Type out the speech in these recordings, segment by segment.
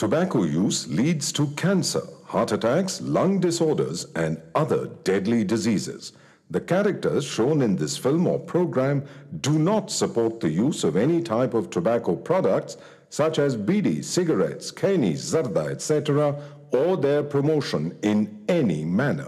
Tobacco use leads to cancer, heart attacks, lung disorders, and other deadly diseases. The characters shown in this film or program do not support the use of any type of tobacco products such as bidi, cigarettes, kani, zarda, etc., or their promotion in any manner.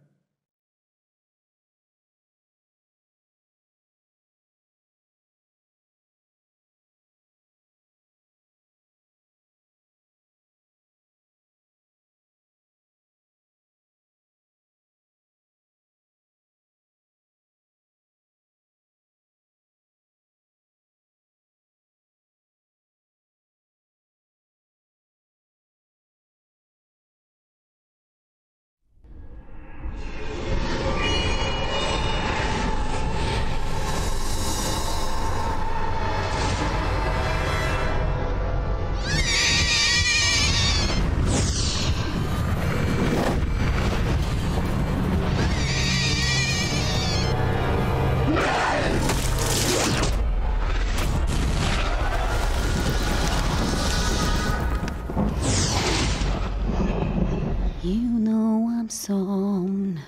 You know I'm somn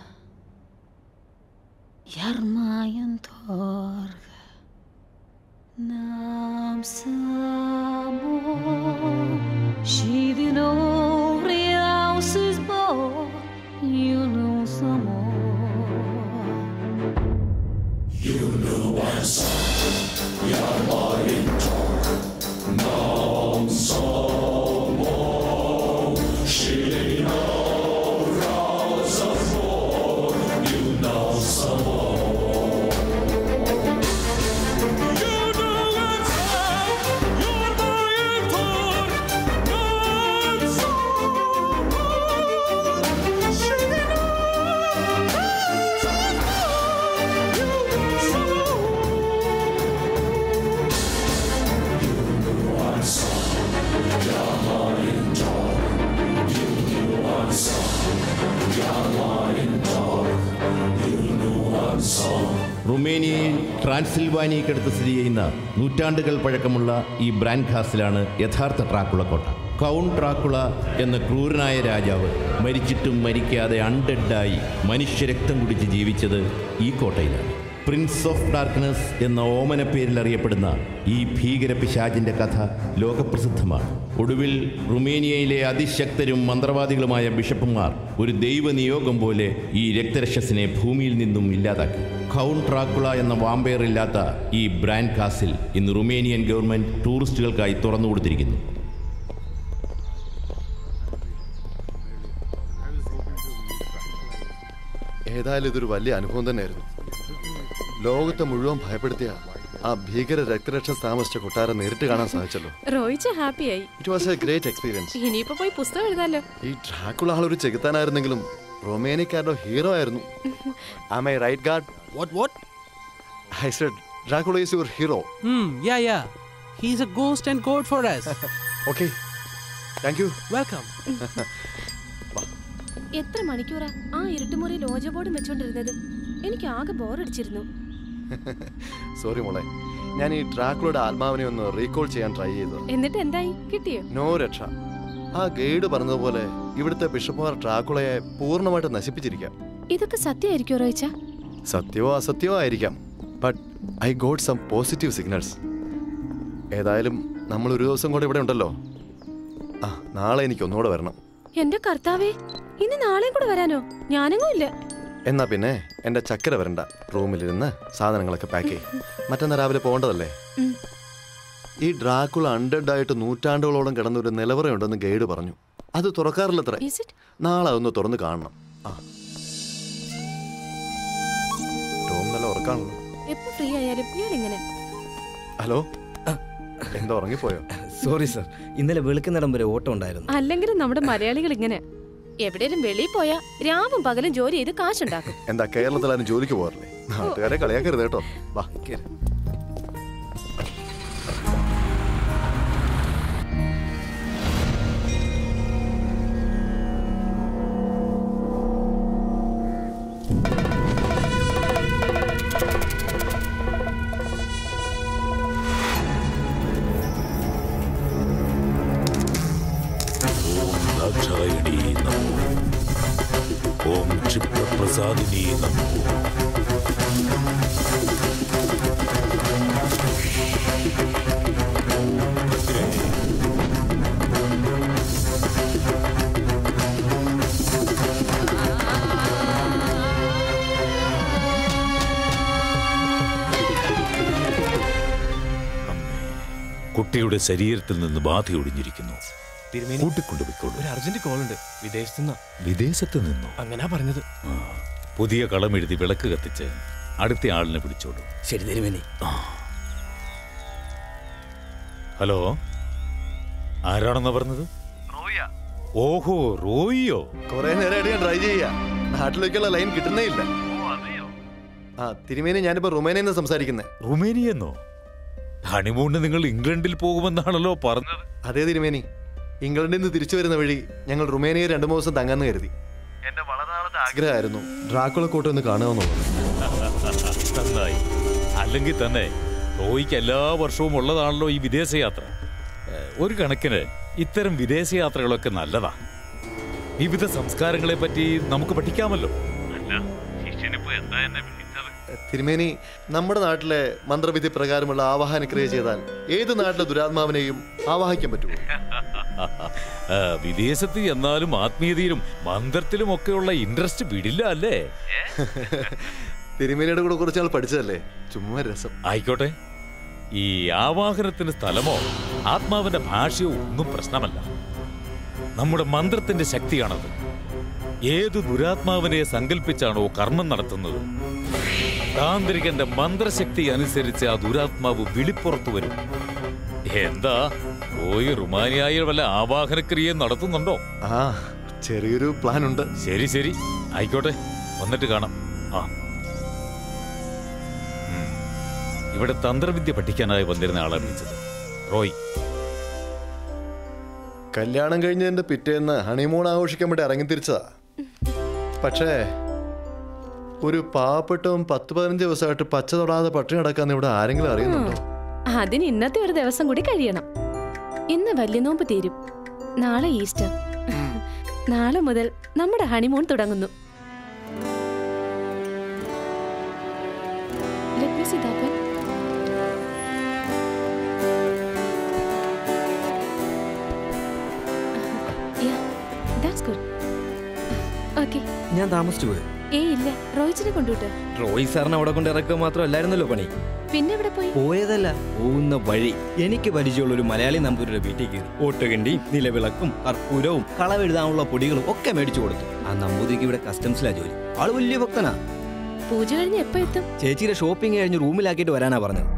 Jarmajan torg Nam samo Shivin over houses bo You know some more റുമേനിയയിൽ ട്രാൻസിൽവാനിയക്കടുത്ത് സ്ഥിതി ചെയ്യുന്ന നൂറ്റാണ്ടുകൾ പഴക്കമുള്ള ഈ brand ഖാസിലാണ് യഥാർത്ഥ ട്രാക്കുള കോട്ട count Dracula എന്ന ക്രൂരനായ രാജാവ് മരിച്ചിട്ടും മരിക്കാതെ അൺഡെഡായി മനുഷ്യരക്തം കുടിച്ച് ജീവിച്ചത് ഈ കോട്ടയിലാണ് പ്രിൻസ് ഓഫ് ഡാർക്ക്നെസ് എന്ന ഓമന പേരിൽ അറിയപ്പെടുന്ന ഈ ഭീകര പിശാചിന്റെ കഥ ലോകപ്രസിദ്ധമാണ് ഒടുവിൽ റുമേനിയയിലെ അതിശക്തരും മന്ത്രവാദികളുമായ ബിഷപ്പുമാർ ഒരു ദൈവനിയോഗം പോലെ ഈ രക്തരക്ഷസിനെ ഭൂമിയിൽ നിന്നും ഇല്ലാതാക്കി ഖൗൺ ട്രാക്കുള എന്ന വാമ്പയർ ഇല്ലാത്ത ഈ ബ്രാൻഡ് കാസിൽ ഇന്ന് റുമേനിയൻ ഗവൺമെന്റ് ടൂറിസ്റ്റുകൾക്കായി തുറന്നു കൊടുത്തിരിക്കുന്നു ഏതായാലും ഇതൊരു വലിയ അനുഭവം തന്നെയായിരുന്നു ലോകത്തെ മുഴുവൻ ഭയപ്പെടുത്തിയ ആ ഭീകര രക്തരക്ഷസ് താമസിച്ച കൊട്ടാരം നേരിട്ട് കാണാൻ സാധിച്ചല്ലോ റോയിച്ച് ഹാപ്പിയായി it was a great experience ഇനിയിപ്പോ പോയി പുസ്തകം എഴുതാലോ ഈ ഡ്രാക്കുള ആളൊരു ചെകുത്താനായിരുന്നെങ്കിലും റൊമേനിയക്കാരുടെ ഹീറോ ആയിരുന്നു am I right guard What, what? I said Dracula is your hero Hmm, yeah, yeah. He's a ghost and god for us. Okay thank you Welcome. എത്ര മണിക്കൂറാ ആ ഇരുട്ടുമുറിയിൽ ഓജ ബോർഡും വെച്ചോണ്ടിരുന്നത് എനിക്ക് ആകെ ബോറടിച്ചിരുന്നു സോറി മോളെ ഞാൻ ഈ ഡ്രാക്കുളയുടെ ആത്മാവിനെ ഒന്ന് റീകോൾ ചെയ്യാൻ ട്രൈ ചെയ്തത് എന്നിട്ട് എന്തായി കിട്ടിയോ നോ രക്ഷ ആ ഗൈഡ് പറഞ്ഞതുപോലെ ഇവിടുത്തെ ബിഷപ്പുമാർ ഡ്രാക്കുളയെ പൂർണ്ണമായിട്ട് നശിപ്പിച്ചിരിക്കാം ഇതൊക്കെ സത്യമായിരിക്കോ റോയിച്ച സത്യമോ അസത്യമോ ആയിരിക്കാം but I got some positive signals ഏതായാലും നമ്മൾ ഒരു ദിവസം കൂടെ ഇവിടെ ഉണ്ടല്ലോ ആ നാളെ എനിക്ക് ഒന്നുകൂടെ വരണം എന്റെ കർത്താവേ ഇനി നാളെയും കൂടെ വരാനോ ഞാനെങ്ങും ഇല്ല എന്നാ പിന്നെ എൻ്റെ ചക്കര വരണ്ട റൂമിലിരുന്ന് സാധനങ്ങളൊക്കെ പാക്ക് ചെയ്യും മറ്റന്നാ രാവിലെ പോകേണ്ടതല്ലേ ഉം. ഈ ഡ്രാക്കുള അൺഡെഡ് ആയിട്ട് നൂറ്റാണ്ടുകളോളം കിടന്ന ഒരു നിലവറയുണ്ടെന്ന് ഗൈഡ് പറഞ്ഞു അത് തുറക്കാറില്ലത്രേ Is it? നാളെ ഒന്ന് തുറന്ന് കാണണം ആ ടോം നല്ല ഉറക്കാണല്ലോ എപ്പോ ഫ്രീ ആയാലും ഇയാൾ ഇങ്ങനെ ഹലോ എന്താ ഉറങ്ങിപ്പോയോ സോറി സർ ഇന്നലെ വെളുക്കുന്നിടം വരെ ഓട്ടം ഉണ്ടായിരുന്നു അല്ലെങ്കിലും നമ്മുടെ മലയാളികൾ ഇങ്ങനെ എവിടെയും വെളിയിൽ പോയാ രാവും പകലും ജോലി ചെയ്ത് കാശുണ്ടാക്കും എന്താ കേരളത്തിലാരും ജോലിക്ക് പോകാറില്ലേ നാട്ടുകാരെ കളിയാക്കരുത് കേട്ടോ വാ കേറ്. പ്രസാദിനി നമോ കുട്ടിയുടെ ശരീരത്തിൽ നിന്ന് ബാധയൊടിഞ്ഞിരിക്കുന്നു കൂട്ടിക്കൊണ്ടുപോയിക്കോളൂ ഒരു അർജന്റ് കോൾ ഉണ്ട് വിദേശത്തു നിന്നാ വിദേശത്ത് നിന്നോ അങ്ങനാ പറഞ്ഞത് ആ, പുതിയ കളം എഴുതി വിളക്ക് കത്തിച്ച് അടുത്ത ആളിനെ പിടിച്ചോളൂ ശരി തിരുമേനി ഹലോ ആരാണെന്നാ പറഞ്ഞത് ഓഹോ റോയിയോ കുറെ നേരമായിട്ട് ഞാൻ ട്രൈ ചെയ്യാ നാട്ടിലേക്കുള്ള ലൈൻ കിട്ടുന്നേ ഇല്ല ആ തിരുമേനി ഞാനിപ്പോ റുമേനയിൽ നിന്ന് സംസാരിക്കുന്നേ റുമേനിയെന്നോ ഹണിമൂണിന് നിങ്ങൾ ഇംഗ്ലണ്ടിൽ പോകുമെന്നാണല്ലോ പറഞ്ഞത് അതേ തിരുമേനി ഇംഗ്ലണ്ടിൽ നിന്ന് തിരിച്ചു വരുന്ന വഴി ഞങ്ങൾ റുമേനിയയിൽ രണ്ടു മൂന്ന് ദിവസം തങ്ങാന്ന് കരുതി എന്റെ വളരെ നാളത്തെ ആഗ്രഹമായിരുന്നു ഡ്രാക്കുള കോട്ട ഒന്ന് കാണുമെന്നുള്ളത് നന്നായി അല്ലെങ്കിൽ തന്നെ റോയിക്ക് എല്ലാ വർഷവും ഉള്ളതാണല്ലോ ഈ വിദേശയാത്ര ഏഹ്, ഒരു കണക്കിന് ഇത്തരം വിദേശയാത്രകളൊക്കെ നല്ലതാ വിവിധ സംസ്കാരങ്ങളെ പറ്റി നമുക്ക് പഠിക്കാമല്ലോ തിരുമേനി നമ്മുടെ നാട്ടിലെ മന്ത്രവിധി പ്രകാരമുള്ള ആവാഹന ക്രിയ ചെയ്താൽ ഏത് നാട്ടിലെ ദുരാത്മാവിനെയും ആവാഹിക്കാൻ പറ്റുമോ ആ, വിദേശത്ത് എന്നാലും ആത്മീയതയിലും മന്ത്രത്തിലും ഒക്കെയുള്ള ഇൻട്രസ്റ്റ് വിടില്ല അല്ലേ തിരുമേനിയുടെ കൂടെ കുറച്ച് നാൾ പഠിച്ചതല്ലേ ചുമ്മാ രസം ആയിക്കോട്ടെ ഈ ആവാഹനത്തിന് സ്ഥലമോ ആത്മാവിന്റെ ഭാഷയോ ഒന്നും പ്രശ്നമല്ല നമ്മുടെ മന്ത്രത്തിന്റെ ശക്തിയാണത് ഏത് ദുരാത്മാവിനെ സങ്കല്പിച്ചാണോ കർമ്മം നടത്തുന്നത് താന്ത്രികന്റെ മന്ത്രശക്തി അനുസരിച്ച് ആ ദുരാത്മാവ് വിളിപ്പുറത്തു വരും എന്താ പോയി റുമാനിയായ വല്ല ആവാഹനക്രിയ നടത്തുന്നുണ്ടോ ആ ചെറിയൊരു പ്ലാൻ ഉണ്ട് ശരി ശരി ആയിക്കോട്ടെ വന്നിട്ട് കാണാം ആ ഉം. ഇവിടെ തന്ത്രവിദ്യ പഠിക്കാനായി വന്നിരുന്ന ആളെ വിളിച്ചത് റോയ് കല്യാണം കഴിഞ്ഞതിന്റെ പിറ്റേന്ന് ഹണിമൂൺ ആഘോഷിക്കാൻ വേണ്ടി ഇറങ്ങി തിരിച്ചതാ പക്ഷേ ഒരു പാവപ്പെട്ടവും പത്ത് പതിനഞ്ച് ദിവസമായിട്ട് പച്ച തൊടാതെ പട്ടിണി കിടക്കാന്ന് ഇവിടെ ആരെങ്കിലും അറിയുന്നുണ്ടോ അതിന് ഇന്നത്തെ ഒരു ദിവസം കൂടി കഴിയണം ഇന്ന് വലിയ നോമ്പ് തീരും നാളെ ഈസ്റ്റർ നാളെ മുതൽ നമ്മുടെ ഹണിമൂൺ തുടങ്ങുന്നു Let me see that one. Yeah, that's good. Okay. ഞാൻ താമസിച്ചു പോയി ഏയ് ഇല്ല റോയിച്ചിനെ കൊണ്ടുവിട്ട് റോയ് സാറിനെ അവിടെ കൊണ്ട് ഇറക്കുക മാത്രമല്ലായിരുന്നല്ലോ പണി പിന്നെ എവിടെ പോയി പോയതല്ല പോകുന്ന വഴി എനിക്ക് പരിചയമുള്ള ഒരു മലയാളി നമ്പൂരിയുടെ വീട്ടിൽ കയറി ഓട്ടുകണ്ടിയും നിലവിളക്കും കർപ്പൂരവും കളവെഴുതാനുള്ള പൊടികളും ഒക്കെ മേടിച്ചു കൊടുത്തു ആ നമ്പൂതിരിക്ക് ഇവിടെ കസ്റ്റംസിലാ ജോലി ആള് വലിയ ഭക്തനാ പൂജ കഴിഞ്ഞ് എപ്പോ എത്തും ചേച്ചിയുടെ ഷോപ്പിംഗ് കഴിഞ്ഞ് റൂമിലാക്കിയിട്ട് വരാനാ പറഞ്ഞത്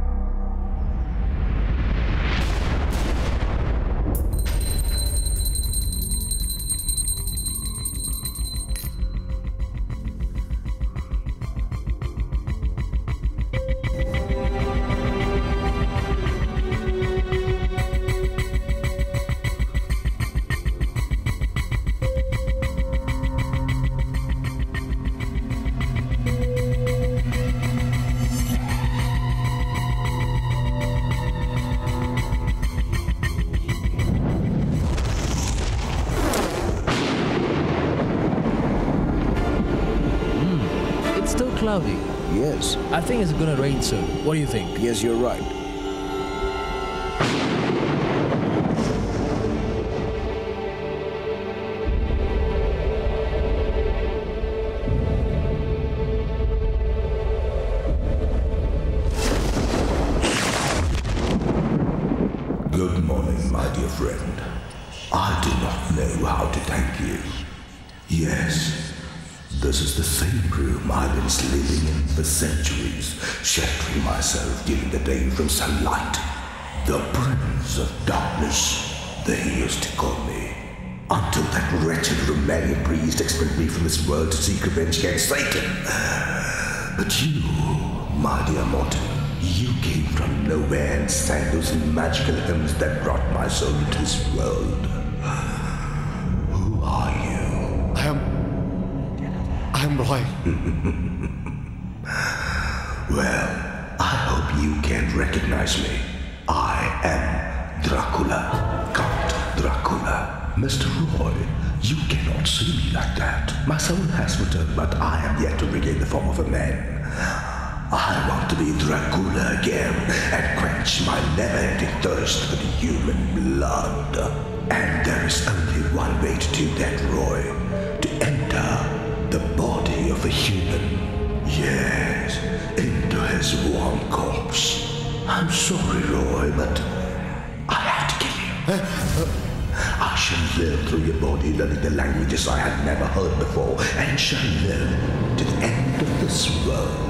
It's still cloudy. Yes, I think it's gonna rain soon. What do you think? yes, you're right. Good morning, my dear friend. I do not know how to thank you. Yes, this is the same room I've been sleeping in for centuries, sheltering myself during the day from sunlight. The Prince of Darkness, they used to call me. Until that wretched Romanian priest expelled me from this world to seek revenge against Satan. But you, my dear Morton, you came from nowhere and sang those magical hymns that brought my soul into this world. Who are you? I am. I am Roy. Well, I hope you can recognize me. I am Dracula, Count Dracula. Mr. Roy, You cannot see me like that. My soul has returned, but I am yet to regain the form of a man. I want to be Dracula again and quench my never-ending thirst for the human blood. And there is only one way to do that, Roy. To enter the body of a human. Yes, into his warm corpse. I'm sorry, Roy, but I have to kill you. I shall live through your body, learning the languages I had never heard before, and shall live to the end of this world.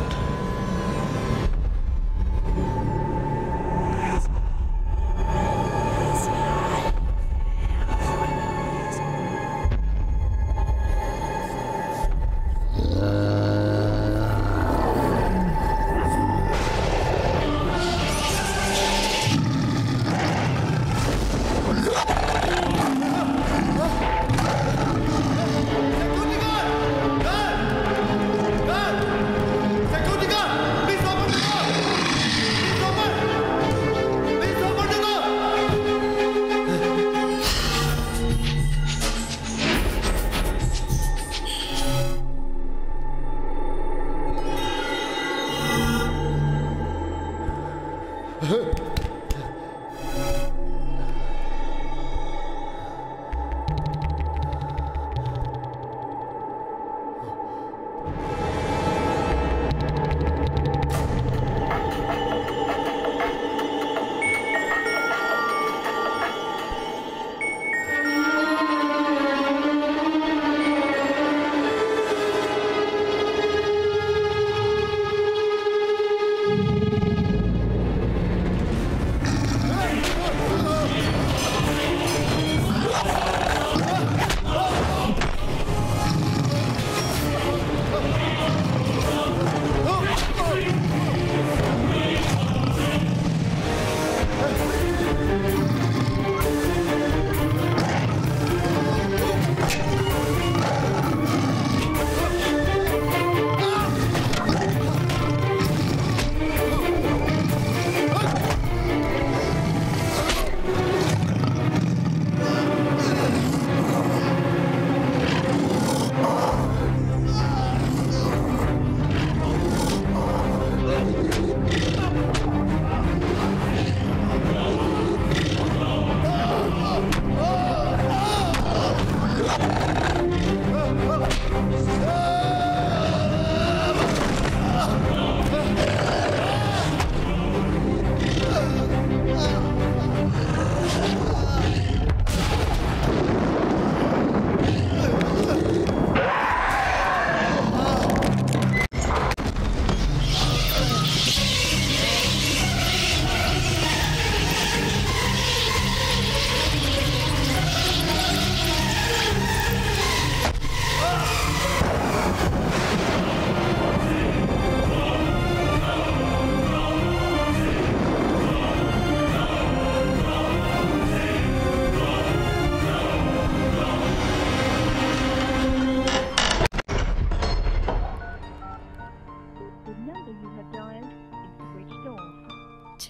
The number you have dialed is switched off.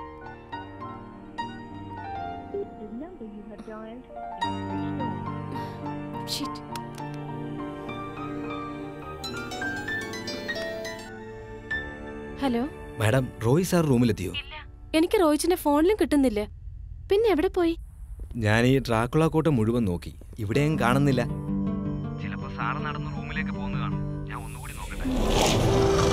The number you have dialed is switched off. Shit. Hello madam Roy sir റൂമിലെത്തിയോ എനിക്ക് റോയിച്ചിന്റെ ഫോണിലും കിട്ടുന്നില്ല പിന്നെ എവിടെ പോയി ഞാൻ ഈ ഡ്രാക്കുള കോട്ട മുഴുവൻ നോക്കി ഇവിടെയും കാണുന്നില്ല ചിലപ്പോ സാറ് നടന്ന് റൂമിലേക്ക് പോകുന്ന കാണും ഞാൻ ഒന്നുകൂടി നോക്കട്ടെ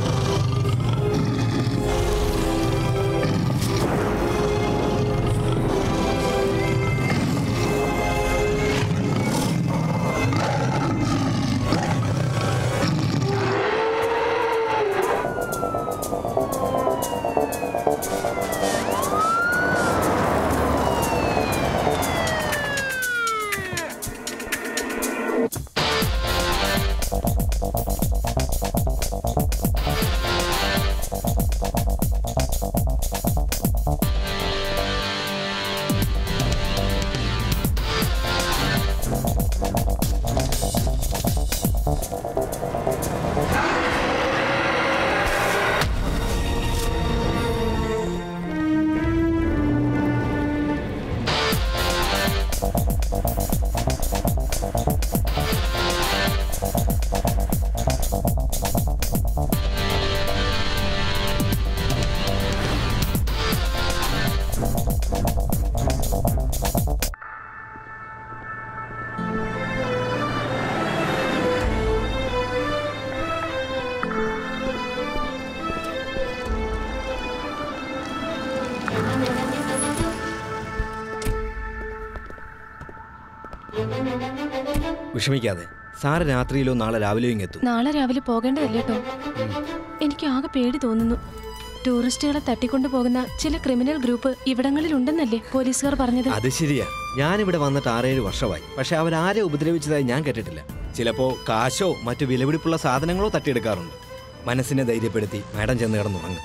വിഷമിക്കാതെ സാറ് രാത്രിയിലോ നാളെ രാവിലെയോ ഇങ്ങ് എത്തും നാളെ രാവിലെ പോകേണ്ടതല്ലേ കേട്ടോ എനിക്ക് ആകെ പേടി തോന്നുന്നു ടൂറിസ്റ്റുകളെ തട്ടിക്കൊണ്ടു പോകുന്ന ചില ക്രിമിനൽ ഗ്രൂപ്പ് ഇവിടങ്ങളിൽ ഉണ്ടെന്നല്ലേ പോലീസുകാർ പറഞ്ഞത് അത് ശരിയാ ഞാനിവിടെ വന്നിട്ട് ആറേഴ് വർഷമായി പക്ഷെ അവരാരെ ഉപദ്രവിച്ചതായി ഞാൻ കേട്ടിട്ടില്ല ചിലപ്പോ കാശോ മറ്റു വിലപിടിപ്പുള്ള സാധനങ്ങളോ തട്ടിയെടുക്കാറുണ്ട് മനസ്സിനെ ധൈര്യപ്പെടുത്തി മാഡം ചെന്ന് കിടന്നുറങ്ങും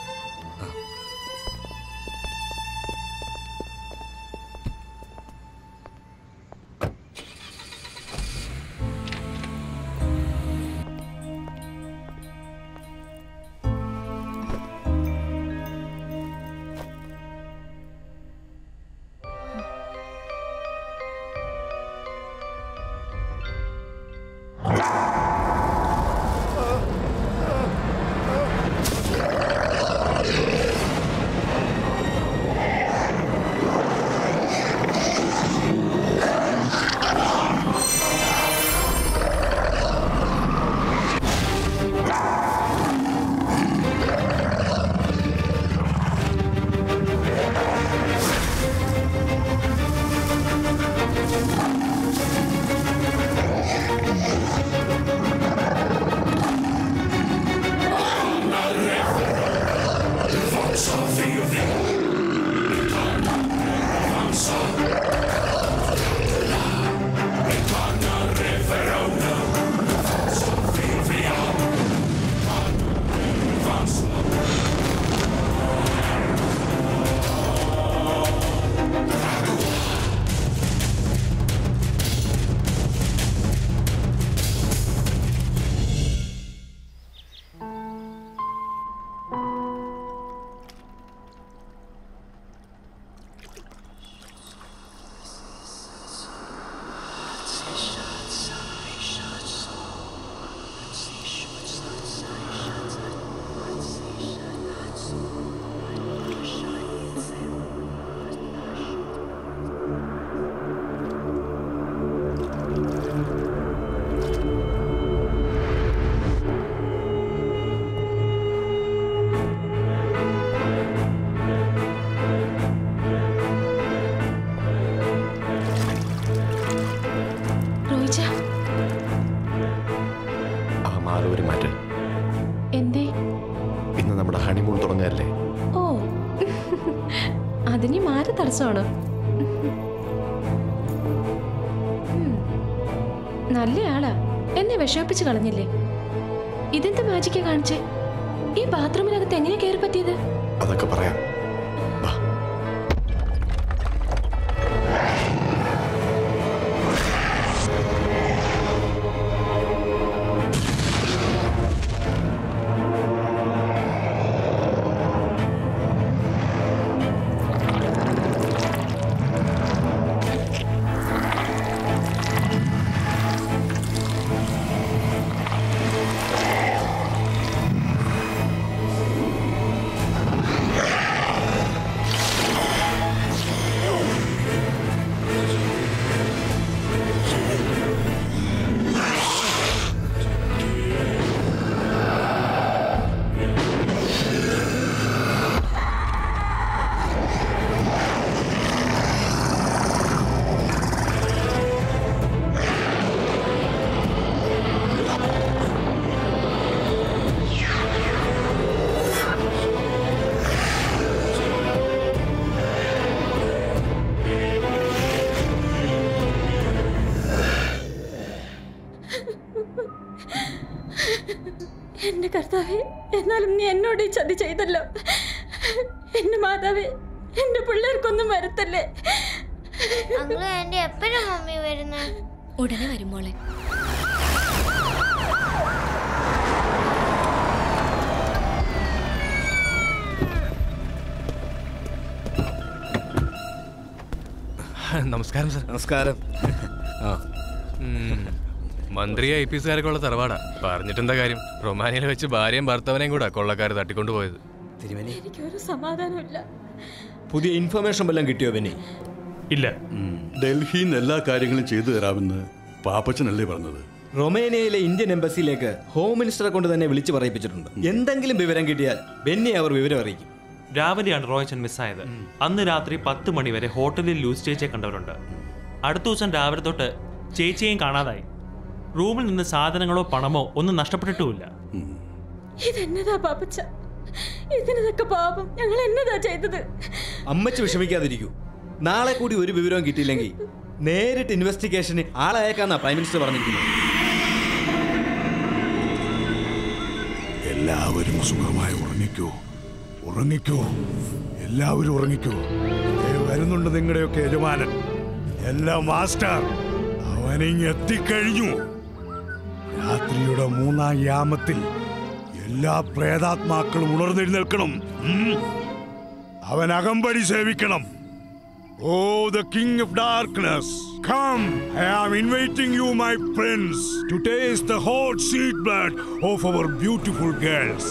റോയിച്ച ആ മാറി ഒരു മാറ്റം എന്തേ ഇന്ന് നമ്മുടെ ഹണിമൂൺ തുടങ്ങല്ലേ ഓ അതിന് മാറി തടസ്സമാണോ ഉം. നല്ല ആളാ എന്നെ വിഷമിപ്പിച്ച് കളഞ്ഞില്ലേ ഇതെന്ത് മാജിക്കാ കാണിച്ചേ ഈ ബാത്റൂമിനകത്ത് എങ്ങനെ കയറി പറ്റിയത് അതൊക്കെ പറയാം എന്റെ കർത്താവേ എന്നാലും നീ എന്നോട് ഈ ചതി ചെയ്തല്ലോ എന്റെ മാതാവേ എന്റെ പിള്ളേർക്കൊന്നും വരത്തല്ലേ അങ്ങള് എന്റെ എപ്പോഴും മമ്മി വരുന്നത് ഉടനെ വരും മോളെ നമസ്കാരം സർ നമസ്കാരം ആ മന്ത്രി ഐ പി എസുകാരൊക്കെ ഉള്ള തറവാടാ പറഞ്ഞിട്ടെന്താ കാര്യം റൊമാനിയയിൽ വെച്ച് ഭാര്യയും ഭർത്താവിനെയും കൂടെ കൊള്ളക്കാർ തട്ടിക്കൊണ്ടു പോയത് തിരുമേനി എനിക്കൊരു സമാധാനമില്ല പുതിയ ഇൻഫർമേഷൻ വല്ലതും കിട്ടിയോ ബെന്നി ഇല്ല ഡൽഹിയിൽ നിന്ന് എല്ലാ കാര്യങ്ങളും ചെയ്തു തരാമെന്ന് പാപ്പച്ചനല്ലേ പറഞ്ഞത് റൊമേനിയയിലെ ഇന്ത്യൻ എംബസിയിലേക്ക് ഹോം മിനിസ്റ്ററെ കൊണ്ട് തന്നെ വിളിച്ചു പറയിപ്പിച്ചിട്ടുണ്ട് എന്തെങ്കിലും വിവരം കിട്ടിയാൽ ബെന്നി അവർ വിവരം അറിയിക്കും രാവിലെയാണ് റോയച്ചൻ മിസ്സായത് അന്ന് രാത്രി പത്ത് മണിവരെ ഹോട്ടലിൽ ലൂസ് ചേച്ചിയെ കണ്ടവരുണ്ട് അടുത്ത ദിവസം രാവിലെ തൊട്ട് ചേച്ചിയെയും കാണാതായി റൂമിൽ നിന്ന് സാധനങ്ങളോ പണമോ ഒന്നും നഷ്ടപ്പെട്ടിട്ടുമില്ല ഇതെന്നതാ പാപ്പച്ച ഇതിനതൊക്കെ പാപം ഞങ്ങൾ എന്നതാ ചെയ്തത് അമ്മച്ച് വിഷമിക്കാതിരിക്കൂ നാളെ കൂടി ഒരു വിവരവും കിട്ടിയില്ലെങ്കിൽ നേരിട്ട് ഇൻവെസ്റ്റിഗേഷന് ആളയക്കാന്നാ പ്രൈം മിനിസ്റ്റർ പറഞ്ഞിരിക്കുന്നത് എല്ലാവരും സുഖമായി ഉറങ്ങിക്കോ ഉറങ്ങിക്കോ എല്ലാവരും ഉറങ്ങിക്കോ ദേ വരുന്നുണ്ട് നിങ്ങളുടെയൊക്കെ യജമാനൻ എല്ലാ മാസ്റ്റർ അവനിങ് എത്തിക്കഴിഞ്ഞു രാത്രിയുടെ മൂന്നാം യാമത്തിൽ എല്ലാ പ്രേതാത്മാക്കളും ഉണർന്നെഴുന്നേൽക്കണം ഉം. അവൻ അകമ്പടി സേവിക്കണം oh the king of darkness come I am inviting you my friends to taste the hot sweet blood of our beautiful girls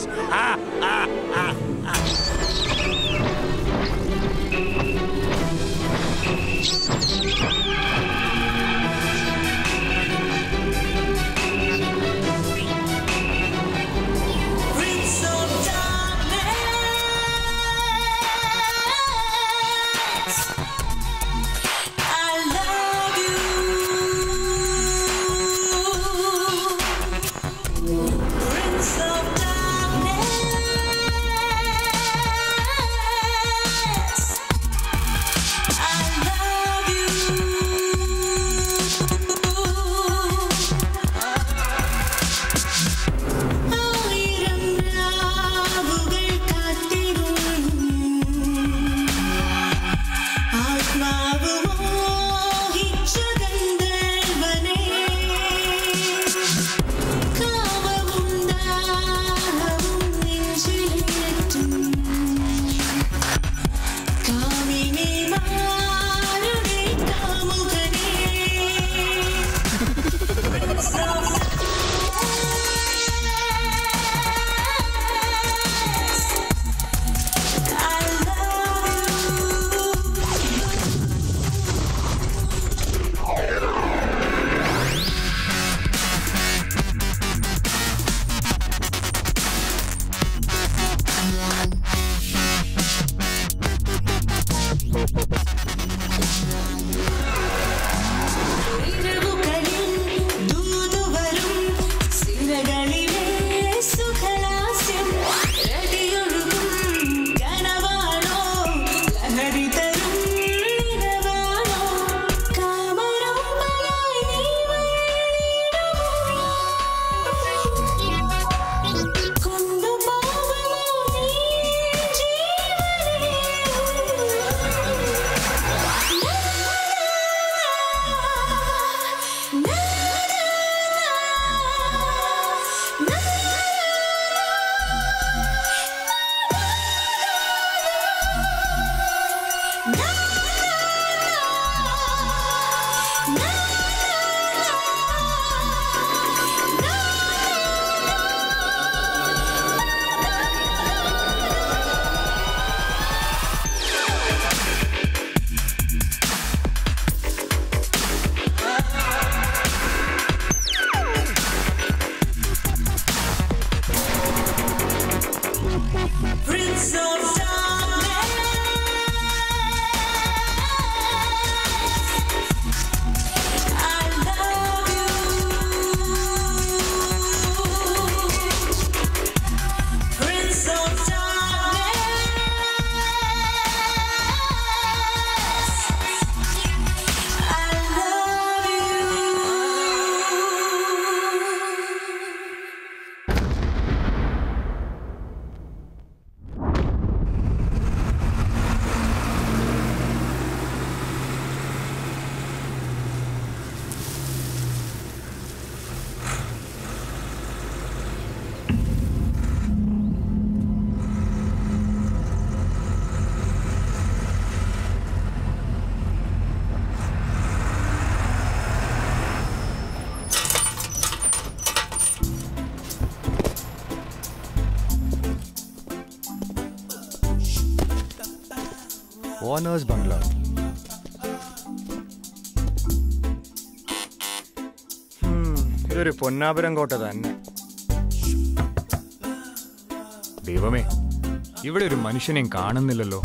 Prince of Prince of honours ബംഗ്ലാവ് ഇതൊരു പൊന്നാപുരം കോട്ട തന്നെ ദൈവമേ ഇവിടെ ഒരു മനുഷ്യനെയും കാണുന്നില്ലല്ലോ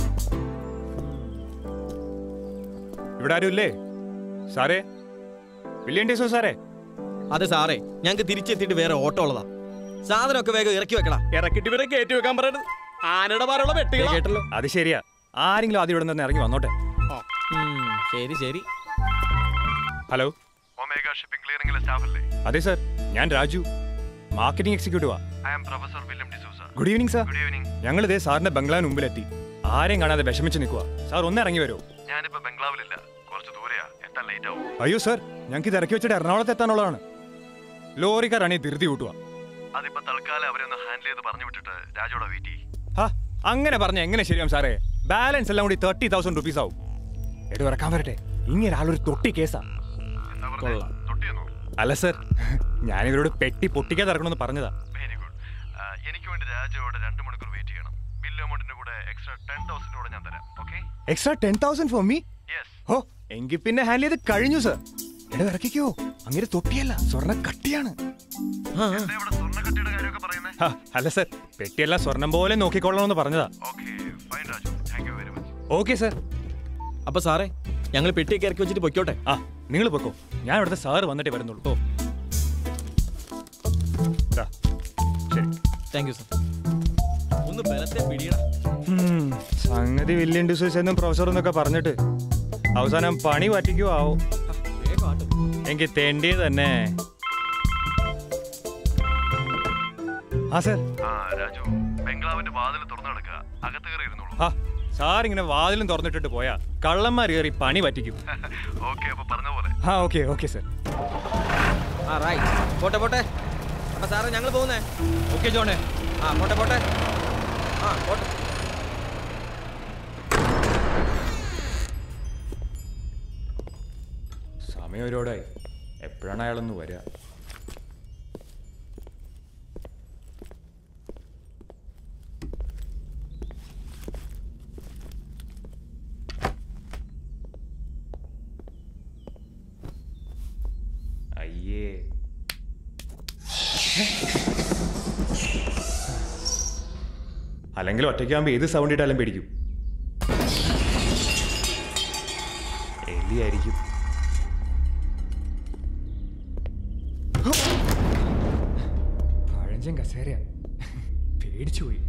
ഇവിടെ ആരും ഇല്ലേ സാറേ വില്യം ഡിസോ സാറേ അതെ സാറേ ഞങ്ങൾക്ക് തിരിച്ചെത്തിയിട്ട് വേറെ ഓട്ടോ ഉള്ളതാ സാധനമൊക്കെ വേഗം ഇറക്കി വെക്കടാ ഇറക്കിട്ട് ഇവരെ കയറ്റി വെക്കാൻ പറയരുത് ആനയുടെ പാലുള്ള വെട്ടുകളാ. കേട്ടല്ലോ അത് ശരിയാ ആരെങ്കിലും ആദ്യം ഇവിടെ നിന്ന് ഇറങ്ങി വന്നോട്ടെ ഉം, ശരി ശരി ഹലോ ഒമേഗ ഷിപ്പിംഗ് ക്ലിയറിംഗിലെ സ്റ്റാഫ് അല്ലേ അതെ സാർ ഞാൻ രാജു മാർക്കറ്റിംഗ് എക്സിക്യൂട്ടീവാ I am professor William D'Souza good evening sir good evening ഞങ്ങൾ ഇതേ സാറിന്റെ ബംഗ്ലാവിന് മുമ്പിലെത്തി ആരെയും കാണാതെ വിഷമിച്ച് നിൽക്കുക സാർ ഒന്ന് ഇറങ്ങി വരുമോ ഞാനിപ്പോ ബംഗ്ലാവിലില്ല കുറച്ച് ദൂരെയാ എത്താൻ ലേറ്റ് ആവും അയ്യോ സാർ ഞങ്ങൾക്ക് ഇത് ഇറക്കി വെച്ചിട്ട് എറണാകുളത്ത് എത്താനുള്ളതാണ് ലോറിക്കാരാണെങ്കിൽ ധൃതി കൂട്ടുക അതിപ്പോ തൽക്കാലം അവരെ ഒന്ന് ഹാൻഡിൽ ചെയ്ത് പറഞ്ഞു വിട്ടിട്ട് രാജോടെ വെയിറ്റ് ചെയ്യും ഹാ അങ്ങനെ പറഞ്ഞ എങ്ങനെ ശരിയാവും സാറേ ബാലൻസ് എല്ലാം കൂടി തേർട്ടി തൗസൻഡ് റുപ്പീസ് ആവും എടു ഇറക്കാൻ വരട്ടെ ഇങ്ങനെ ആളൊരു തൊട്ടി കേസാ കൊള്ളാം അല്ല സർ ഞാനിവരോട് പെട്ടി പൊട്ടിക്കാതെ ഇറക്കണമെന്ന് പറഞ്ഞതാ വെരി ഗുഡ് എനിക്ക് വേണ്ടി രാജോടെ രണ്ട് മണിക്കൂർ വെയിറ്റ് ചെയ്യണം ബില്ല് എമൗണ്ടിന്റെ കൂടെ എക്സ്ട്രാ ടെൻ തൗസൻഡ് കൂടെ ഞാൻ തരാം okay extra ten thousand for me oh എങ്കിൽ പിന്നെ ഹാൻഡിൽ ചെയ്ത് കഴിഞ്ഞു സർ എടോ ഇറക്കിക്കോ അങ്ങനെ തൊട്ടിയല്ല സ്വർണ്ണ കട്ടിയാണ് ഹാ, അല്ല സർ പെട്ടിയെല്ലാം സ്വർണം പോലെ നോക്കിക്കൊള്ളണമെന്ന് പറഞ്ഞതാ ഓക്കെ സർ അപ്പൊ സാറേ ഞങ്ങൾ പെട്ടിയൊക്കെ ഇറക്കി വെച്ചിട്ട് പൊയ്ക്കോട്ടെ ആ നിങ്ങൾ പൊക്കോ ഞാൻ ഇവിടുത്തെ സാറ് വന്നിട്ടേ വരുന്നുള്ളൂ ഓ ദാ, ശരി താങ്ക് യു സർ ഒന്ന് ബലത്തെ പിടിയടാ ഉം, സംഗതി വില്യം ഡിസോസ് എന്നും പ്രൊഫസർ എന്നൊക്കെ പറഞ്ഞിട്ട് അവസാനം പണി പറ്റിക്കോ ആവോ എനിക്ക് തെണ്ടി തന്നെ ആ സർ ആ രാജു ബംഗ്ലാവിന്റെ വാതിൽ തുറന്നു കിടക്കുക അകത്ത് കയറി ഇരുന്നോളൂ ആ സാർ ഇങ്ങനെ വാതിലും തുറന്നിട്ടിട്ട് പോയാ കള്ളന്മാർ കയറി പണി പറ്റിക്കും ഓക്കെ അപ്പൊ പറഞ്ഞ പോലെ ആ ഓക്കെ ഓക്കെ സർ ആ റൈറ്റ് പോട്ടെ പോട്ടെ അപ്പൊ സാറേ ഞങ്ങൾ പോകുന്നേ ഓക്കെ ജോണേ ആ പോട്ടെ പോട്ടെ ആ പോട്ടെ സമയം ഒരുപാടായി എപ്പോഴാണ് അയാളൊന്ന് വരിക അയ്യേ അല്ലെങ്കിൽ ഒറ്റയ്ക്കാകുമ്പോൾ ഏത് സൗണ്ട് ഇട്ടാലും പേടിക്കും എലിയായിരിക്കും പഴഞ്ചൻ കസേരയാ പേടിച്ചു പോയി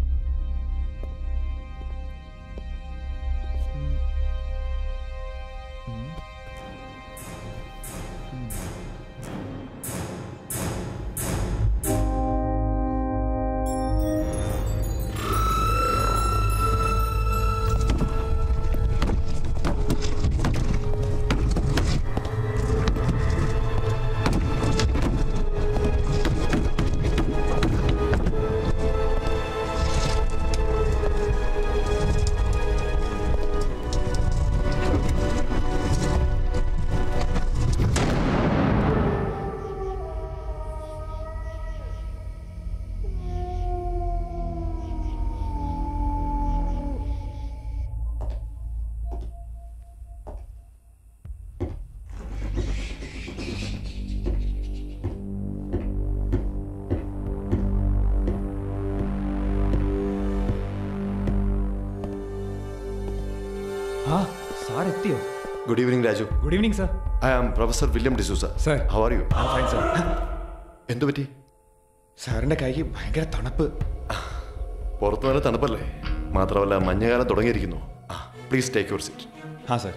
ആ സാർ എത്തിയോ good evening Raju good evening sir I am professor William D'Souza Sir. How are you fine sir എന്തു പറ്റി സാറിന്റെ കൈക്ക് ഭയങ്കര തണുപ്പ് പുറത്തു നല്ല തണുപ്പല്ലേ മാത്രമല്ല മഞ്ഞകാലം തുടങ്ങിയിരിക്കുന്നു പ്ലീസ് ടേക്ക് യുവർ സീറ്റ് ആ സർ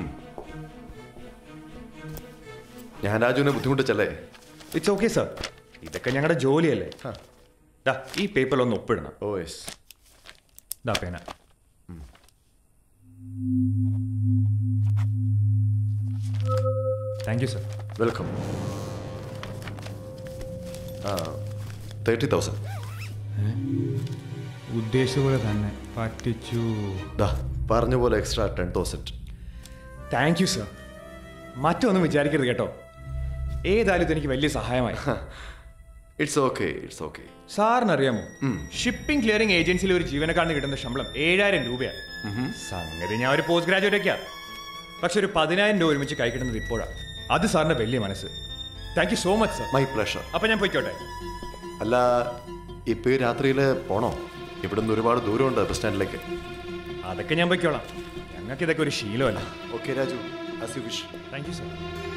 ഞാൻ രാജുവിനെ ബുദ്ധിമുട്ടിച്ചല്ലേ ഇറ്റ്സ് ഓക്കെ സർ ഇതൊക്കെ ഞങ്ങളുടെ ജോലിയല്ലേ ദാ ഈ പേപ്പറിൽ ഒന്ന് ഒപ്പിടണം ഓ യെസ് ദാ പേന thank you sir welcome thirty thousand ഉദ്ദേശിച്ച പോലെ തന്നെ പറ്റിച്ചു ദാ പറഞ്ഞ പോലെ extra ten thousand thank you sir മറ്റൊന്നും വിചാരിക്കരുത് കേട്ടോ ഏതായാലും ഇതെനിക്ക് വലിയ സഹായമായി ഇറ്റ്സ് ഓക്കെ ഇറ്റ്സ് ഓക്കെ സാറിന് അറിയാമോ ഷിപ്പിംഗ് ക്ലിയറിംഗ് ഏജൻസിയിൽ ഒരു ജീവനക്കാരന് കിട്ടുന്ന ശമ്പളം ഏഴായിരം രൂപയാണ് സംഗതി ഞാൻ ഒരു പോസ്റ്റ് ഗ്രാജുവേറ്റ് ഒക്കെയാ പക്ഷെ ഒരു പതിനായിരം രൂപ ഒരുമിച്ച് കൈ കിട്ടുന്നത് ഇപ്പോഴാണ് അത് സാറിന്റെ വലിയ മനസ്സ് thank you so much sir my pleasure അപ്പൊ ഞാൻ പോയിക്കോട്ടെ അല്ല ഇപ്പൊ ഈ രാത്രിയിൽ പോണോ ഇവിടുന്ന് ഒരുപാട് ദൂരമുണ്ട് ബസ് സ്റ്റാൻഡിലേക്ക് അതൊക്കെ ഞാൻ പൊയ്ക്കോളാം ഞങ്ങൾക്ക് ഇതൊക്കെ ഒരു ശീലമല്ല okay Raju as you wish thank you sir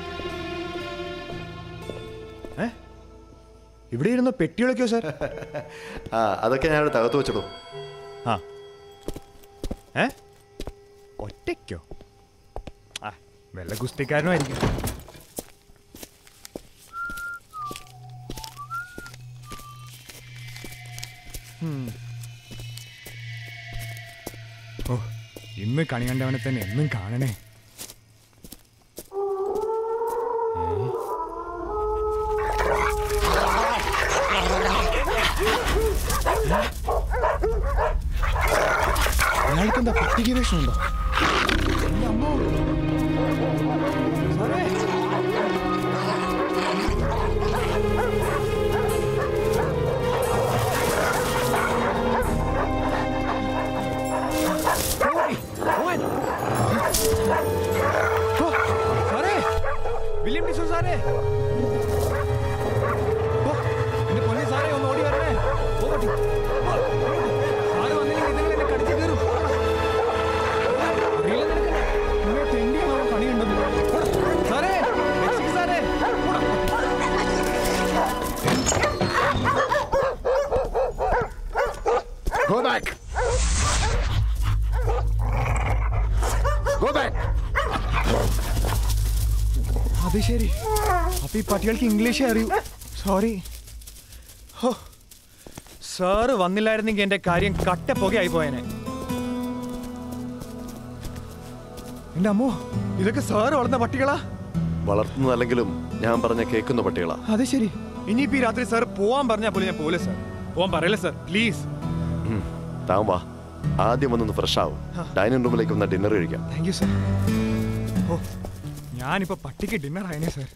ഏ ഇവിടെ ഇരുന്ന പെട്ടികളൊക്കെയോ സാർ ആ അതൊക്കെ ഞാൻ തകർത്ത് വെച്ചിടൂ ആ ഏ ഒറ്റയ്ക്കോ ആ വല്ല ഗുസ്തിക്കാരനും ആയിരിക്കും ഉം. ഓ ഇന്ന് കണി കണ്ടവനെ തന്നെ എന്നും കാണണേ അയാൾക്കെന്താ പട്ടിക വേഷമുണ്ടോ സാറേ വില്യം ഡിസോ സാറേ ഓ, എന്റെ പൊന്നി സാറേ ഒന്ന് ഓടി വരണേ ഓ, പട്ടി. ഓ, സാറ് വന്നില്ലെങ്കിൽ ഇതുങ്ങൾ എന്നെ കടിച്ച് കീറും. അറിയില്ല നിനക്ക്? നിന്നെ തെണ്ടിയാണോ കണി കണ്ടത്? ഓടാ. സാറേ രക്ഷിക്ക് സാറേ ഓടാ. Go back! Go back! അത് ശരി അപ്പൊ ഈ പട്ടികൾക്ക് ഇംഗ്ലീഷേ അറിയൂ സോറി ഹോ സാറ് വന്നില്ലായിരുന്നെങ്കിൽ എന്റെ കാര്യം കട്ട പുകയായി പോയേനെ എന്റെ അമ്മോ ഇതൊക്കെ സാറ് വളർന്ന പട്ടികളാ വളർത്തുന്നതല്ലെങ്കിലും ഞാൻ പറഞ്ഞ കേൾക്കുന്ന പട്ടികളാ അത് ശരി ഇനിയിപ്പോ ഈ രാത്രി സാർ പോവാൻ പറഞ്ഞാൽ പോലും ഞാൻ പോലെ സാർ പോവാൻ പറയല്ലേ സാർ പ്ലീസ് ഉം, താൻ വാ ആദ്യം വന്നൊന്ന് ഫ്രഷ് ആവും ഡൈനിങ് റൂമിലേക്ക് വന്ന ഡിന്നർ കഴിക്കാം താങ്ക് യു സാർ ഓ ഞാനിപ്പോ പട്ടിക്ക് ഡിന്നർ ആയനെ സാർ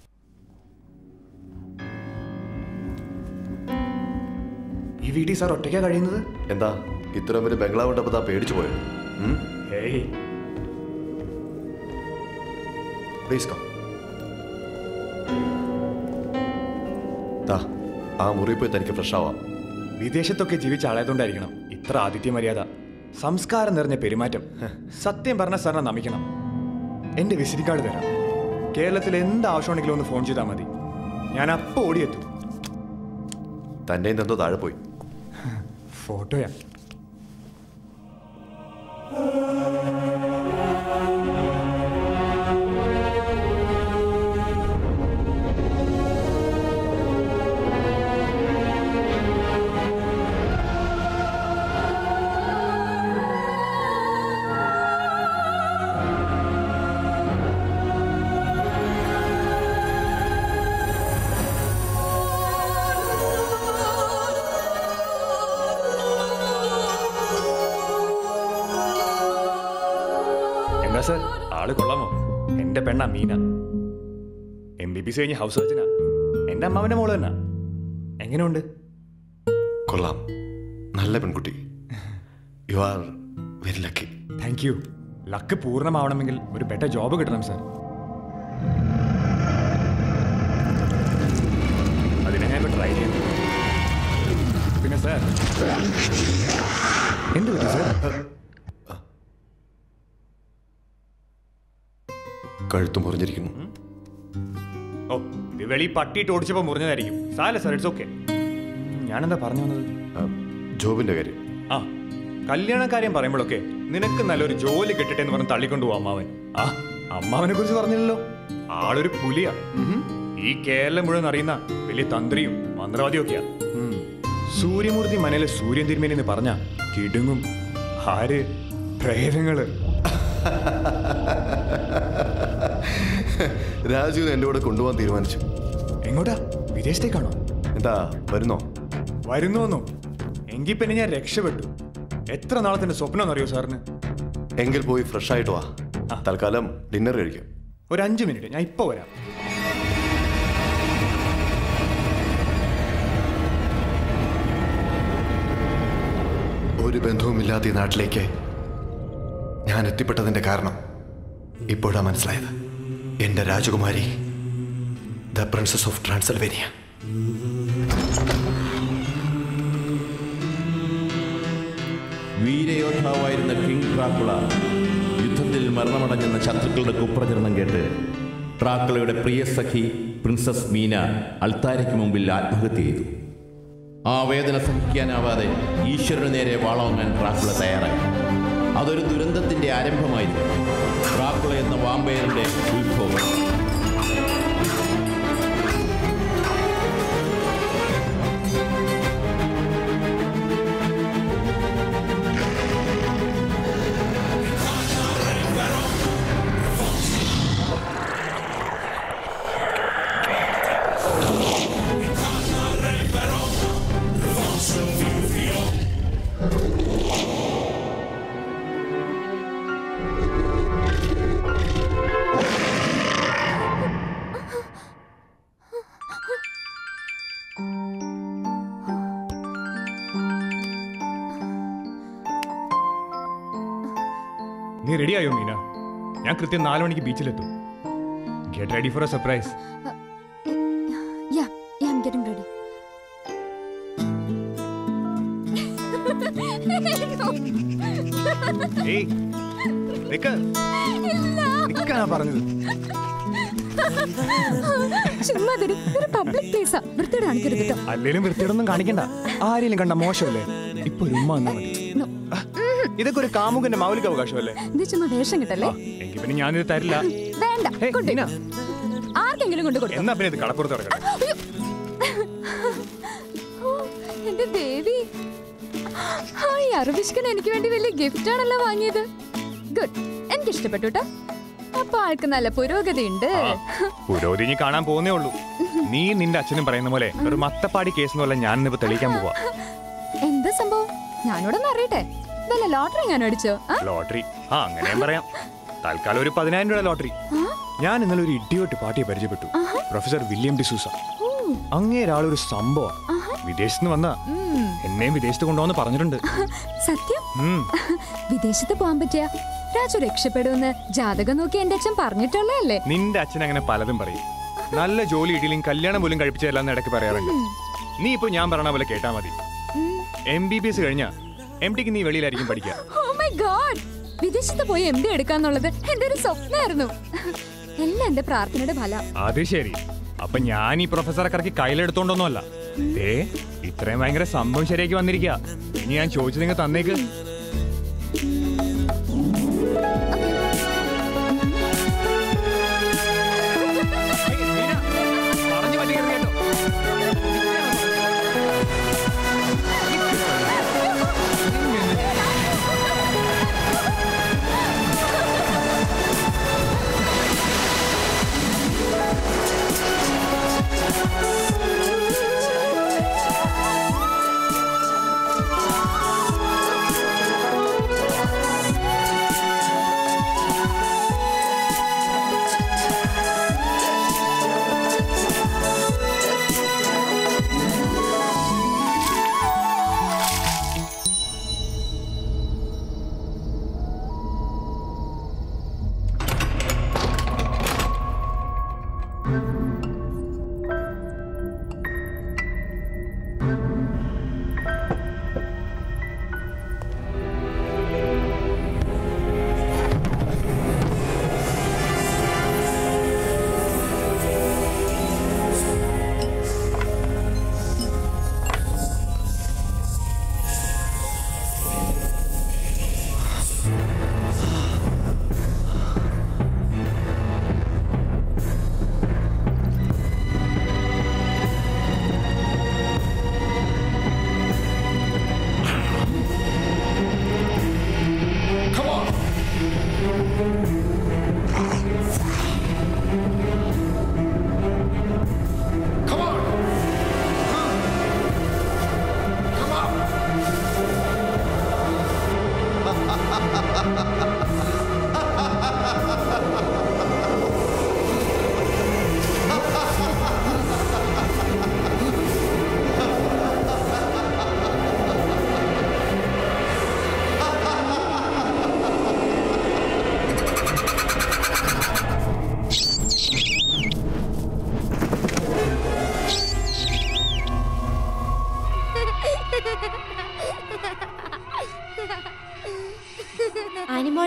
ഈ വീട്ടിൽ സാർ ഒറ്റയ്ക്കാ കഴിയുന്നത് എന്താ ഇത്രയും വലിയ ബംഗ്ലാവ് ഉണ്ടപ്പോൾ താൻ പേടിച്ചു പോയോ ഹേയ് പ്ലീസ് കം ദാ ആ മുറി പോയി തനിക്ക് ഫ്രഷ് ആവാം വിദേശത്തൊക്കെ ജീവിച്ച ആളായതുകൊണ്ടായിരിക്കണം ഇത്ര ആതിഥ്യ മര്യാദ സംസ്കാരം നിറഞ്ഞ പെരുമാറ്റം സത്യം പറഞ്ഞ സാറിനെ നമിക്കണം എന്റെ വിസിറ്റിംഗ് കാർഡ് തരാം കേരളത്തിൽ എന്ത് ആവശ്യമുണ്ടെങ്കിലും ഒന്ന് ഫോൺ ചെയ്താൽ മതി ഞാൻ അപ്പോൾ ഓടിയെത്തും തൻ്റെ എന്തോ താഴെ പോയി ഫോട്ടോയാ എന്താ സാർ ആള് കൊള്ളാമോ എന്റെ പെണ്ണ Meena M B B S കഴിഞ്ഞ് ഹൗസ് സർജനാ എന്റെ അമ്മാവന്റെ മോള് തന്നെ എങ്ങനെയുണ്ട് കൊള്ളാം നല്ല പെൺകുട്ടി you are very lucky thank you luck പൂർണ്ണമാവണമെങ്കിൽ ഒരു ബെറ്റർ ജോബ് കിട്ടണം സാർ അതിനെ ഞാൻ ഇപ്പോൾ ട്രൈ ചെയ്യുന്നു പിന്നെ സാർ എന്ത് പറ്റി സാർ കഴുത്ത് മുറിഞ്ഞിരിക്കുന്നു ഓ ഇത് വെളി പട്ടിയിട്ട് ഓടിച്ചപ്പോൾ മുറിഞ്ഞതായിരിക്കും സാല സാർ ഇറ്റ്സ് ഓക്കെ ഞാനെന്താ പറഞ്ഞു വന്നത് ജോബിന്റെ കാര്യം ആ കല്യാണ കാര്യം പറയുമ്പോഴൊക്കെ നിനക്ക് നല്ലൊരു ജോലി കിട്ടട്ടെ എന്ന് പറഞ്ഞ് തള്ളിക്കൊണ്ടു പോകും അമ്മാവൻ ആ അമ്മാവനെ കുറിച്ച് പറഞ്ഞില്ലല്ലോ ആളൊരു പുലിയാ ഈ കേരളം മുഴുവൻ അറിയുന്ന വലിയ തന്ത്രിയും മന്ത്രവാദിയും ഒക്കെയാ സൂര്യമൂർത്തി മനയിലെ സൂര്യൻ തിരുമേനി എന്ന് പറഞ്ഞ കിടുങ്ങും ആര് പ്രേതങ്ങള് രാജുവിനെ എൻ്റെ കൂടെ കൊണ്ടുപോകാൻ തീരുമാനിച്ചു എങ്ങോട്ടാ വിദേശത്തേക്കാണോ എന്താ വരുന്നോ വരുന്നോന്നോ എങ്കിൽ പിന്നെ ഞാൻ രക്ഷപ്പെട്ടു എത്ര നാളത്തിന്റെ സ്വപ്നം എന്നറിയോ സാറിന് എങ്കിൽ പോയി ഫ്രഷ് ആയിട്ട് വാ തൽക്കാലം ഡിന്നർ കഴിക്കാം ഒരു അഞ്ച് മിനിറ്റ് ഞാൻ ഇപ്പൊ വരാം ഒരു ബന്ധവുമില്ലാത്ത ഈ നാട്ടിലേക്ക് ഞാൻ എത്തിപ്പെട്ടതിന്റെ കാരണം ഇപ്പോഴാ മനസ്സിലായത് എന്റെ രാജകുമാരി ദ പ്രിൻസസ് ഓഫ് ട്രാൻസൽവേനിയ വീരയോദ്ധാവായിരുന്ന കിങ് ട്രാക്കുള യുദ്ധത്തിൽ മരണമടഞ്ഞെന്ന ശത്രുക്കളുടെ കുപ്രചരണം കേട്ട് ട്രാക്കുളയുടെ പ്രിയ സഖി പ്രിൻസസ് മീന അൾത്താരയ്ക്ക് മുമ്പിൽ ആത്മഹത്യ ചെയ്തു ആ വേദന സഹിക്കാനാവാതെ ഈശ്വരന് നേരെ വാളോങ്ങാൻ ട്രാക്കുള തയ്യാറായി അതൊരു ദുരന്തത്തിന്റെ ആരംഭമായിരുന്നു ട്രാക്കുള എന്ന വാമ്പയറിന്റെ ഉത്ഭവം നീ റെഡിയായോ മീന ഞാൻ കൃത്യം നാല് മണിക്ക് ബീച്ചിലെത്തും get ready for a surprise Yeah, yeah, I'm getting ready. ഏയ് നിക്ക് നിക്കാനാ പറഞ്ഞത് ചുമ്മാ തരും ഒരു പബ്ലിക് പ്ലേസാ വൃത്തിയുടെ കാണിക്കരുത് കേട്ടോ അല്ലേലും വൃത്തിയോടൊന്നും കാണിക്കണ്ട ആരെങ്കിലും കണ്ട മോശമല്ലേ ഇപ്പൊ ഒരു ഉമ്മ വന്നാ മതി ഇതൊക്കെ ഒരു കാമുകന്റെ മൗലിക അവകാശമല്ലേ ഇത് ചുമ്മാ വേഷം കിട്ടല്ലേ എങ്കിൽ പിന്നെ ഞാനിത് തരില്ല വേണ്ട കൊണ്ടുപോയി. ആർക്കെങ്കിലും കൊണ്ട് കൊടുക്കും എന്നാ പിന്നെ ഇത് കടപ്പുറത്ത് കിടക്കട്ടെ എന്റെ ദേവി ആ ഈ അറിവിഷ്കൻ എനിക്ക് വേണ്ടി വലിയ ഗിഫ്റ്റ് ആണല്ലോ വാങ്ങിയത് ഗുഡ് എനിക്ക് ഇഷ്ടപ്പെട്ടു കേട്ടോ അപ്പൊ ആൾക്ക് നല്ല പുരോഗതി ഉണ്ട് പുരോഗതി ഇനി കാണാൻ പോകുന്നേ ഉള്ളൂ നീ നിന്റെ അച്ഛനും പറയുന്ന പോലെ ഒരു മത്തപ്പാടി കേസ് എന്നല്ല ഞാൻ ഇന്നിപ്പോ തെളിയിക്കാൻ പോവാ എന്താ സംഭവം ഞാനോടൊന്ന് അറിയട്ടെ വല്ല ലോട്ടറി ഞാൻ അടിച്ചോ ആ? ലോട്ടറി ആ അങ്ങനെയും പറയാം തൽക്കാലം ഒരു പതിനായിരം രൂപ ലോട്ടറി ആ? ഞാൻ ഇന്നലെ ഒരു ഇഡിയോട്ട് പാർട്ടിയെ പരിചയപ്പെട്ടു ആഹാ. പ്രൊഫസർ വില്യം ഡിസൂസ ഓ, അങ്ങേരാളൊരു സംഭവം ആഹാ. വിദേശത്ത് നിന്ന് വന്ന ഉം. എന്നെയും വിദേശത്ത് കൊണ്ടുവന്ന് പറഞ്ഞിട്ടുണ്ട് സത്യം ഉം. വിദേശത്ത് പോകാൻ പറ്റിയ രാജു രക്ഷപ്പെടുമെന്ന് ജാതകം നോക്കി എന്റെ അച്ഛൻ പറഞ്ഞിട്ടുള്ളതല്ലേ നിന്റെ അച്ഛൻ അങ്ങനെ പലതും പറയും നല്ല ജോലി ഇടിയിലും കല്യാണം പോലും കഴിപ്പിച്ചതല്ലാന്ന് ഇടയ്ക്ക് പറയാറുണ്ട് നീ ഇപ്പൊ ഞാൻ പറയണ പോലെ കേട്ടാ മതി എം ബി ബി എസ് കഴിഞ്ഞ എം ടിക്ക് നീ വെളിയിലായിരിക്കും പഠിക്കുക ഓ മൈ ഗോഡ് വിദേശത്ത് പോയി എം ഡി എടുക്കാന്നുള്ളത് എന്റെ ഒരു സ്വപ്നമായിരുന്നു എല്ലാം എന്റെ പ്രാർത്ഥനയുടെ ഫലം അത് ശരി അപ്പൊ ഞാൻ ഈ പ്രൊഫസറെ കറക്കി കയ്യിലെടുത്തോണ്ടൊന്നുമല്ല ഏ ഇത്രയും ഭയങ്കര സംഭവം ശരിയാക്കി വന്നിരിക്കുക ഇനി ഞാൻ ചോദിച്ചത് നിങ്ങൾ തന്നേക്ക്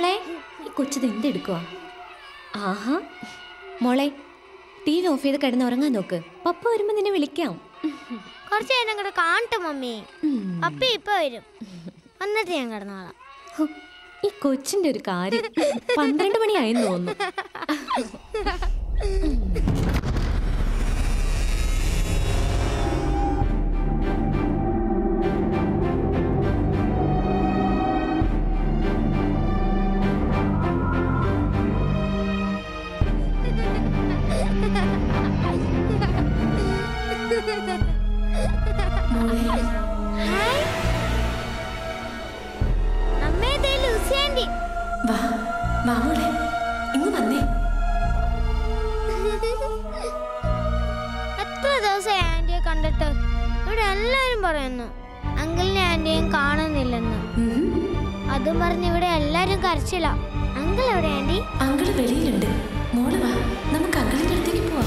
മോളെ ഈ കൊച്ചത് എന്തെടുക്കുക ആഹാ മോളെ ടി വി ഓഫ് ചെയ്ത് കിടന്ന് ഉറങ്ങാൻ നോക്ക് പപ്പ വരുമ്പോ നിന്നെ വിളിക്കാം കുറച്ച് നേരം കൂടെ കാണട്ടെ മമ്മി അപ്പി ഇപ്പൊ വരും എന്നിട്ട് ഞാൻ കിടന്നോളാം ഹോ, ഈ കൊച്ചിന്റെ ഒരു കാര്യം പന്ത്രണ്ട് മണിയായെന്ന് തോന്നുന്നു അമ്മേ ദേ ലൂസി ആന്റി വാ വാ മോളെ ഇങ്ങ് വന്നേ എത്ര ദിവസമായി ആന്റിയെ കണ്ടിട്ട് ഇവിടെ എല്ലാവരും പറയുന്നു അങ്കിളിനെ ആന്റിയും കാണുന്നില്ലെന്ന് അതും പറഞ്ഞ് ഇവിടെ എല്ലാരും കരച്ചില്ല അങ്കിൾ എവിടെ ആന്റി അങ്കിള് വെളിയിലുണ്ട് മോള് വാ നമുക്ക് അങ്കിളിന്റെ അടുത്തേക്ക് പോവാം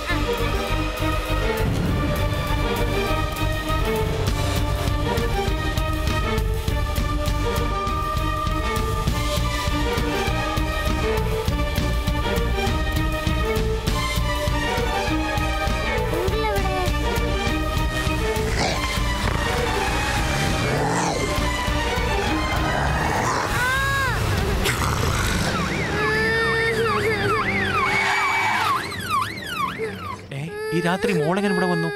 ഏ ഈ രാത്രി മോളെങ്ങനെ ഇവിടെ വന്നു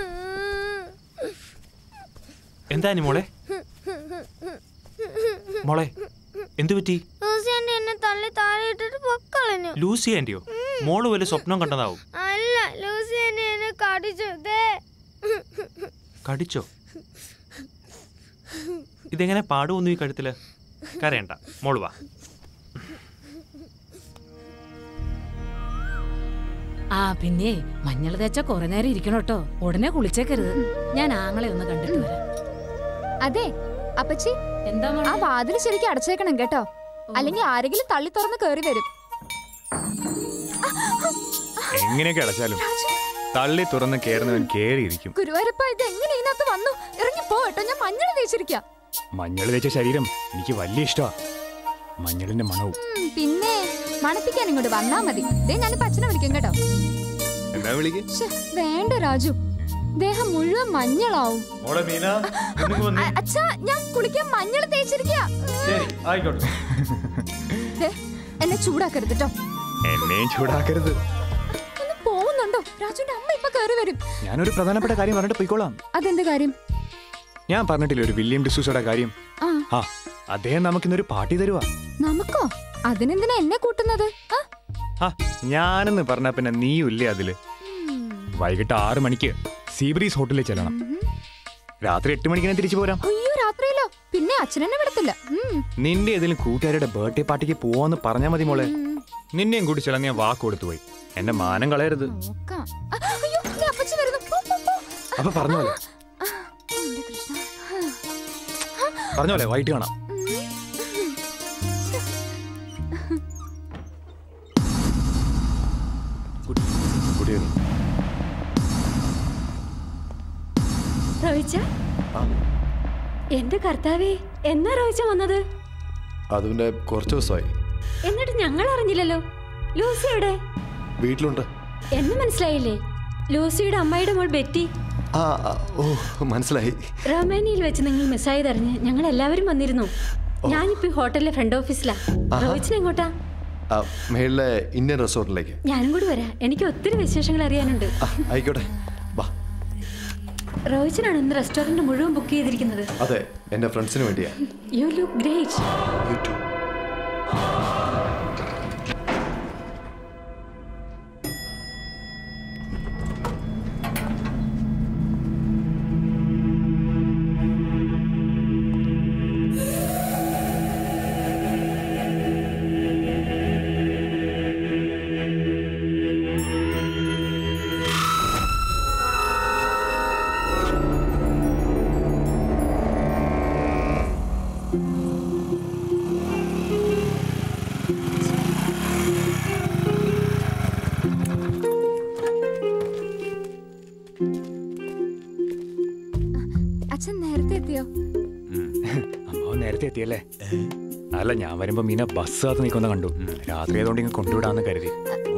എന്താ നീ മോളെ മോളെ എന്തു പറ്റി ലൂസി ആന്റി എന്നെ തള്ളി താഴെ ഇട്ടിട്ട് പൊക്കളഞ്ഞു ലൂസി ആന്റിയോ മോള് വല്ല സ്വപ്നം കണ്ടതാവും അല്ല ലൂസി ആന്റി എന്നെ കടിച്ചു ദേ കടിച്ചോ ഇതെങ്ങനെ പാടുവന്നു ഈ കഴുത്തില് കരയണ്ട മോള് വാ ആ പിന്നെ മഞ്ഞൾ തേച്ച കുറെ നേരം ഇരിക്കണം കേട്ടോ ഉടനെ കുളിച്ചേക്കരുത് ഞാൻ ആങ്ങളെ ഒന്ന് കണ്ടിട്ട് വരാം അതെ അപ്പച്ചി എന്താ ആ വാതിൽ ശരിക്കും അടച്ചേക്കണം കേട്ടോ അല്ലെങ്കിൽ ആരെങ്കിലും തള്ളി തുറന്ന് കേറി വരും എങ്ങനെയൊക്കെ അടച്ചാലും തള്ളി തുറന്ന് കയറുന്നവൻ കേറിയിരിക്കും ഗുരുവായൂരപ്പ ഇത് എങ്ങനെ ഇതിനകത്ത് വന്നു ഇറങ്ങി പോ കേട്ടോ ഞാൻ മഞ്ഞൾ തേച്ചിരിക്കാം മഞ്ഞൾ തേച്ച ശരീരം എനിക്ക് വലിയ ഇഷ്ടമാ മഞ്ഞളിന്റെ മണവും ഉം, പിന്നെ മണപ്പിക്കാൻ ഇങ്ങോട്ട് വന്നാ മതി ദേ ഞാൻ അച്ഛനെ വിളിക്കും കേട്ടോ എന്നാ വിളിക്ക് ശ്ശെ, വേണ്ട രാജു ദേഹം മുഴുവൻ മഞ്ഞളാവും മോളെ മീന ഇങ്ങ് വന്നേ. അ- അച്ഛാ ഞാൻ കുളിക്കാൻ മഞ്ഞൾ തേച്ചിരിക്കാ ശരി ആയിക്കോട്ടെ ദേ, എന്നെ ചൂടാക്കരുത് കേട്ടോ എന്നെയും ചൂടാക്കരുത് ഒന്ന് പോകുന്നുണ്ടോ രാജുവിന്റെ അമ്മ ഇപ്പൊ കയറി വരും ഞാനൊരു പ്രധാനപ്പെട്ട കാര്യം പറഞ്ഞിട്ട് പോയിക്കോളാം അതെന്ത് കാര്യം ഞാൻ പറഞ്ഞിട്ടില്ലേ ഒരു വില്യം ഡിസൂസയുടെ കാര്യം ആ ആ അദ്ദേഹം നമുക്കിന്നൊരു പാർട്ടി തരുവാ നമുക്കോ അതിനെന്തിനാ എന്നെ കൂട്ടുന്നത് ആ ആ ഞാനെന്ന് പറഞ്ഞ പിന്നെ നീയും ഇല്ലേ അതില് വൈകിട്ട് ആറ് മണിക്ക് സീബ്രീസ് ഹോട്ടലിൽ ചെല്ലണം രാത്രി എട്ട് മണിക്ക് ഞാൻ തിരിച്ചു പോരാം അയ്യോ രാത്രിയിലോ പിന്നെ അച്ഛനെന്നെ വിടത്തില്ല ഉം. നിന്റെ ഏതെങ്കിലും കൂട്ടുകാരുടെ ബർത്ത്ഡേ പാർട്ടിക്ക് പോവാന്ന് പറഞ്ഞാ മതി മോളെ നിന്നെയും കൂടി ചെല്ലാൻ ഞാൻ വാക്ക് കൊടുത്തു പോയി എന്റെ മാനം കളയരുത് നോക്കാം. ആ, അയ്യോ ദേ അപ്പച്ചി വരുന്നു പോ, പോ, പോ. അപ്പൊ പറഞ്ഞോലെ ആ, എന്റെ കൃഷ്ണ. പറഞ്ഞോലെ വൈകിട്ട് കാണാം ഗുഡ് ഈവനിങ് റോയിച്ച എന്റെ കർത്താവേ എന്നാ റോയിച്ച വന്നത് അത് പിന്നെ കുറച്ച് ദിവസമായി എന്നിട്ട് ഞങ്ങൾ അറിഞ്ഞില്ലല്ലോ ലൂസി എവിടെ വീട്ടിലുണ്ട് എന്ന് മനസ്സിലായില്ലേ ലൂസിയുടെ അമ്മയുടെ മോൾ ബെറ്റി ആ ആ, ഓ മനസ്സിലായി റൊമാനിയയിൽ വെച്ച് നിങ്ങൾ മിസ്സായതറിഞ്ഞ് ഞങ്ങൾ എല്ലാവരും വന്നിരുന്നു ഞാനിപ്പോ ഈ ഹോട്ടലിലെ ഫ്രണ്ട് ഓഫീസിലാ ആഹാ. റോയിച്ചിന് എങ്ങോട്ടാ ആ, മേളിലെ ഇന്ത്യൻ റെസ്റ്റോറൻറ്റിലേക്ക് ഞാനും കൂടി വരാം എനിക്ക് ഒത്തിരി വിശേഷങ്ങൾ അറിയാനുണ്ട് ആ ആയിക്കോട്ടെ വാ റോയിച്ചനാണ് ഇന്ന് റെസ്റ്റോറന്റ് മുഴുവൻ ബുക്ക് ചെയ്തിരിക്കുന്നത് അതെ എൻ്റെ ഫ്രണ്ട്സിന് വേണ്ടിയാ you look great you too അച്ഛൻ നേരത്തെ എത്തിയോ അമ്മാവ് നേരത്തെ എത്തിയല്ലേ ആ അല്ല ഞാൻ വരുമ്പോ മീന ബസ് കാത്ത് നിൽക്കുന്ന കണ്ടു രാത്രി ആയതുകൊണ്ട് ഇങ്ങ് കൊണ്ടുവിടാന്ന് കരുതി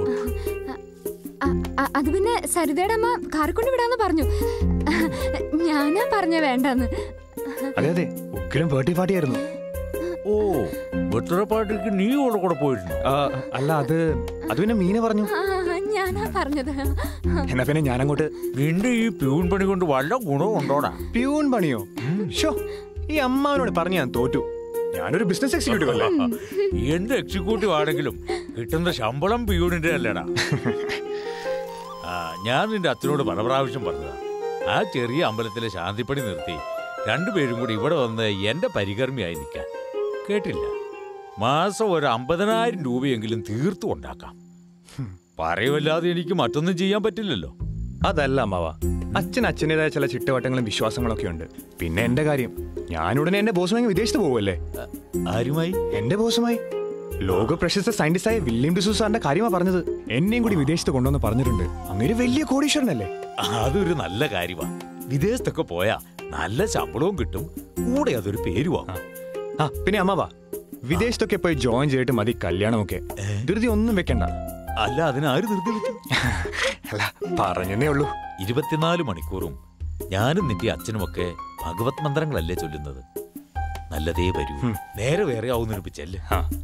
അ- അ- അത് പിന്നെ സരിതയുടെ അമ്മ കാറിൽ കൊണ്ട് വിടാന്ന് പറഞ്ഞു ഞാനാ പറഞ്ഞ വേണ്ടെന്ന് അതെ അതെ ഉക്കിലും പേട്ടി പാട്ടിയായിരുന്നു ഓ ബർത്ത്ഡേ പാർട്ടിക്ക് നീ കൂടെ കൂടെ പോയിരുന്നു ആ, അല്ല അത് അത് പിന്നെ മീന പറഞ്ഞു ആ, ഞാനാ പറഞ്ഞത് എന്നാ പിന്നെ ഞാൻ അങ്ങോട്ട് നിന്റെ ഈ പ്യൂൺ പണി കൊണ്ട് വല്ല ഗുണവും ഉണ്ടോടാ പ്യൂൺ പണിയോ ഷോ ഈ അമ്മാവനോട് പറഞ്ഞു ഞാൻ തോറ്റു ഞാനൊരു ബിസിനസ് എക്സിക്യൂട്ടീവ് അല്ലേ എന്ത് എക്സിക്യൂട്ടീവ് ആണെങ്കിലും കിട്ടുന്ന ശമ്പളം പ്യൂണിന്റെ അല്ലടാ ആ, ഞാൻ നിന്റെ അച്ഛനോട് പല പ്രാവശ്യം പറഞ്ഞതാ ആ ചെറിയ അമ്പലത്തിലെ ശാന്തിപ്പണി നിർത്തി രണ്ടുപേരും കൂടി ഇവിടെ വന്ന് എന്റെ പരികർമ്മിയായി നിൽക്കാൻ കേട്ടില്ല മാസം ഒരു അമ്പതിനായിരം രൂപയെങ്കിലും തീർത്തു ഉണ്ടാക്കാം പറയുമല്ലാതെ എനിക്ക് മറ്റൊന്നും ചെയ്യാൻ പറ്റില്ലല്ലോ അതല്ല അമ്മാവ അച്ഛൻ അച്ഛൻ്റെതായ ചില ചിട്ടവട്ടങ്ങളും വിശ്വാസങ്ങളൊക്കെ ഉണ്ട് പിന്നെ എന്റെ കാര്യം ഞാനുടനെ എന്റെ ബോസുമായി വിദേശത്ത് പോകുമല്ലേ ആരുമായി എന്റെ ബോസുമായി ലോക പ്രശസ്ത സയന്റിസ്റ്റായ വില്യം ഡിസൂസാറിന്റെ കാര്യമാ പറഞ്ഞത് എന്നെയും കൂടി വിദേശത്ത് കൊണ്ടുവന്ന് പറഞ്ഞിട്ടുണ്ട് അങ്ങനെ വലിയ കോടീശ്വരനല്ലേ അതൊരു നല്ല കാര്യമാ വിദേശത്തൊക്കെ പോയാ നല്ല ശമ്പളവും കിട്ടും കൂടെ അതൊരു പേരുവാ ആ പിന്നെ അമ്മാവ വിദേശത്തൊക്കെ പോയി ജോയിൻ ചെയ്തിട്ട് മതി കല്യാണമൊക്കെ ധൃതി ഒന്നും വെക്കണ്ട അല്ല അതിനാര് ധൃതി വെച്ചു അല്ല പറഞ്ഞതേ ഉള്ളൂ ഇരുപത്തിനാല് മണിക്കൂറും ഞാനും നിന്റെ അച്ഛനുമൊക്കെ ഭഗവത് മന്ത്രങ്ങളല്ലേ ചൊല്ലുന്നത് നല്ലതേ വരൂ നേരെ വേറെ ആവുന്നൊരുപ്പിച്ചല്ലേ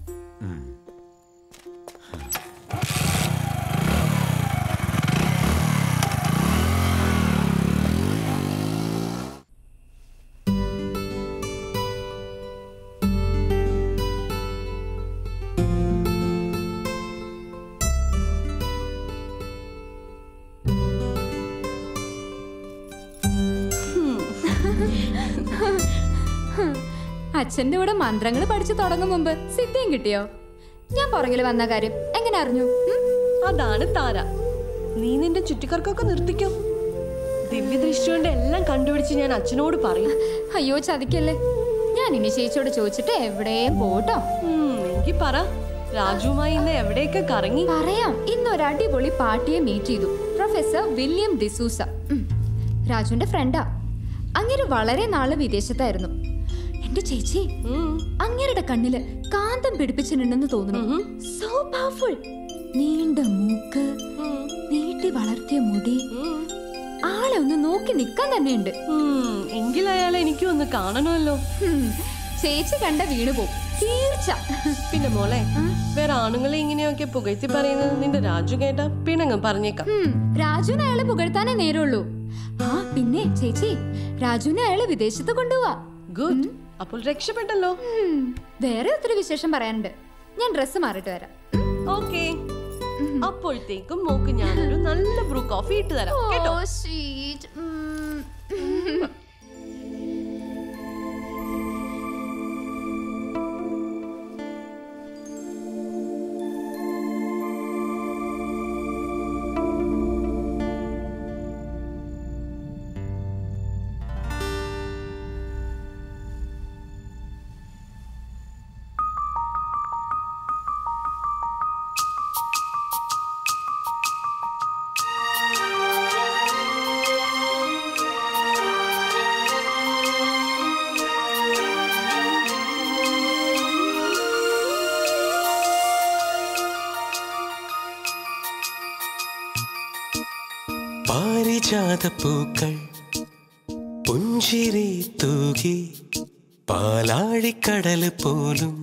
അച്ഛന്റെ കൂടെ മന്ത്രങ്ങൾ പഠിച്ചു തുടങ്ങും മുമ്പ് സിദ്ധിയും കിട്ടിയോ ഞാൻ പുറകിൽ വന്ന കാര്യം എങ്ങനെ അറിഞ്ഞു ഉം? അതാണ് താര നീ നിന്റെ ചുറ്റിക്കർക്കൊക്കെ നിർത്തിക്കോ ദിവ്യദൃഷ്ടി കൊണ്ട് എല്ലാം കണ്ടുപിടിച്ച് ഞാൻ അച്ഛനോട് പറയും അയ്യോ ചതിക്കല്ലേ ഞാൻ ഇനി ചേച്ചിയോട് ചോദിച്ചിട്ട് എവിടെയും പോട്ടോ എനിക്ക് പറ രാജുവുമായി ഇന്ന് എവിടെയൊക്കെ കറങ്ങി പറയാം ഇന്ന് ഒരു അടിപൊളി പാർട്ടിയെ മീറ്റ് ചെയ്തു പ്രൊഫസർ വില്യം ഡിസൂസ ഉം. രാജുവിന്റെ ഫ്രണ്ടാ അങ്ങേര് വളരെ നാള് വിദേശത്തായിരുന്നു എന്റെ ചേച്ചി അങ്ങേരുടെ കണ്ണില് കാന്തം പിടിപ്പിച്ചിട്ടുണ്ടെന്ന് തോന്നുന്നു സോ പവർഫുൾ നീണ്ട മൂക്ക് നീട്ടി വളർത്തിയ മുടി ആളെ ഒന്ന് നോക്കി നിക്കാൻ തന്നെയുണ്ട് എങ്കിൽ അയാളെ എനിക്കും ഒന്ന് കാണണമല്ലോ ചേച്ചി കണ്ട വീണു പോവും തീർച്ച പിന്നെ മോളെ വേറെ ആണുങ്ങളെ ഇങ്ങനെയൊക്കെ പുകഴ്ത്തി പറയുന്നത് നിന്റെ രാജു കേട്ടാ പിണങ്ങും പറഞ്ഞേക്കാം ഉം, രാജുവിനെ അയാളെ പുകഴ്ത്താനേ നേരുള്ളൂ ആ പിന്നെ ചേച്ചി രാജുവിനെ അയാളെ വിദേശത്ത് കൊണ്ടുപോവാ ഗുഡ് അപ്പോൾ രക്ഷപ്പെട്ടല്ലോ വേറെ ഒത്തിരി വിശേഷം പറയാനുണ്ട് ഞാൻ ഡ്രസ്സ് മാറിയിട്ട് വരാം ഓക്കെ അപ്പോഴത്തേക്കും മോക്ക് ഞാനൊരു നല്ല ബ്രൂ കോഫി ഇട്ട് തരാം കേട്ടോ സ്വീറ്റ് പാരിജാതപ്പൂക്കൾ പുഞ്ചിരി തൂകി പാലാഴിക്കടൽ പോലും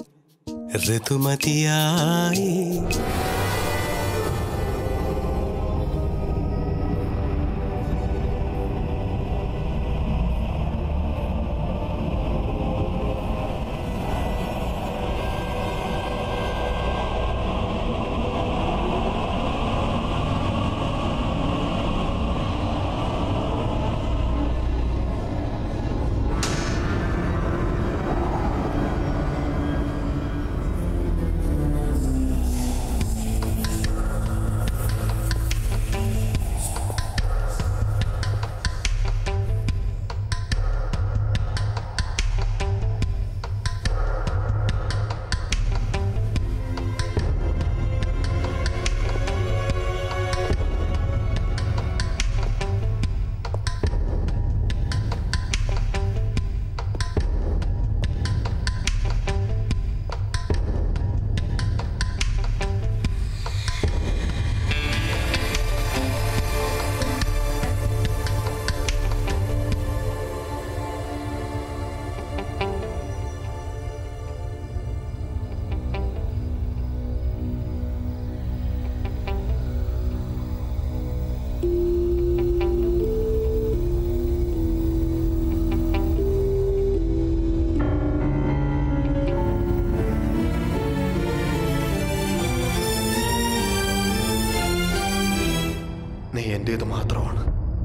ഋതുമതിയായി കിട്ടിയത് മാത്രമാണ്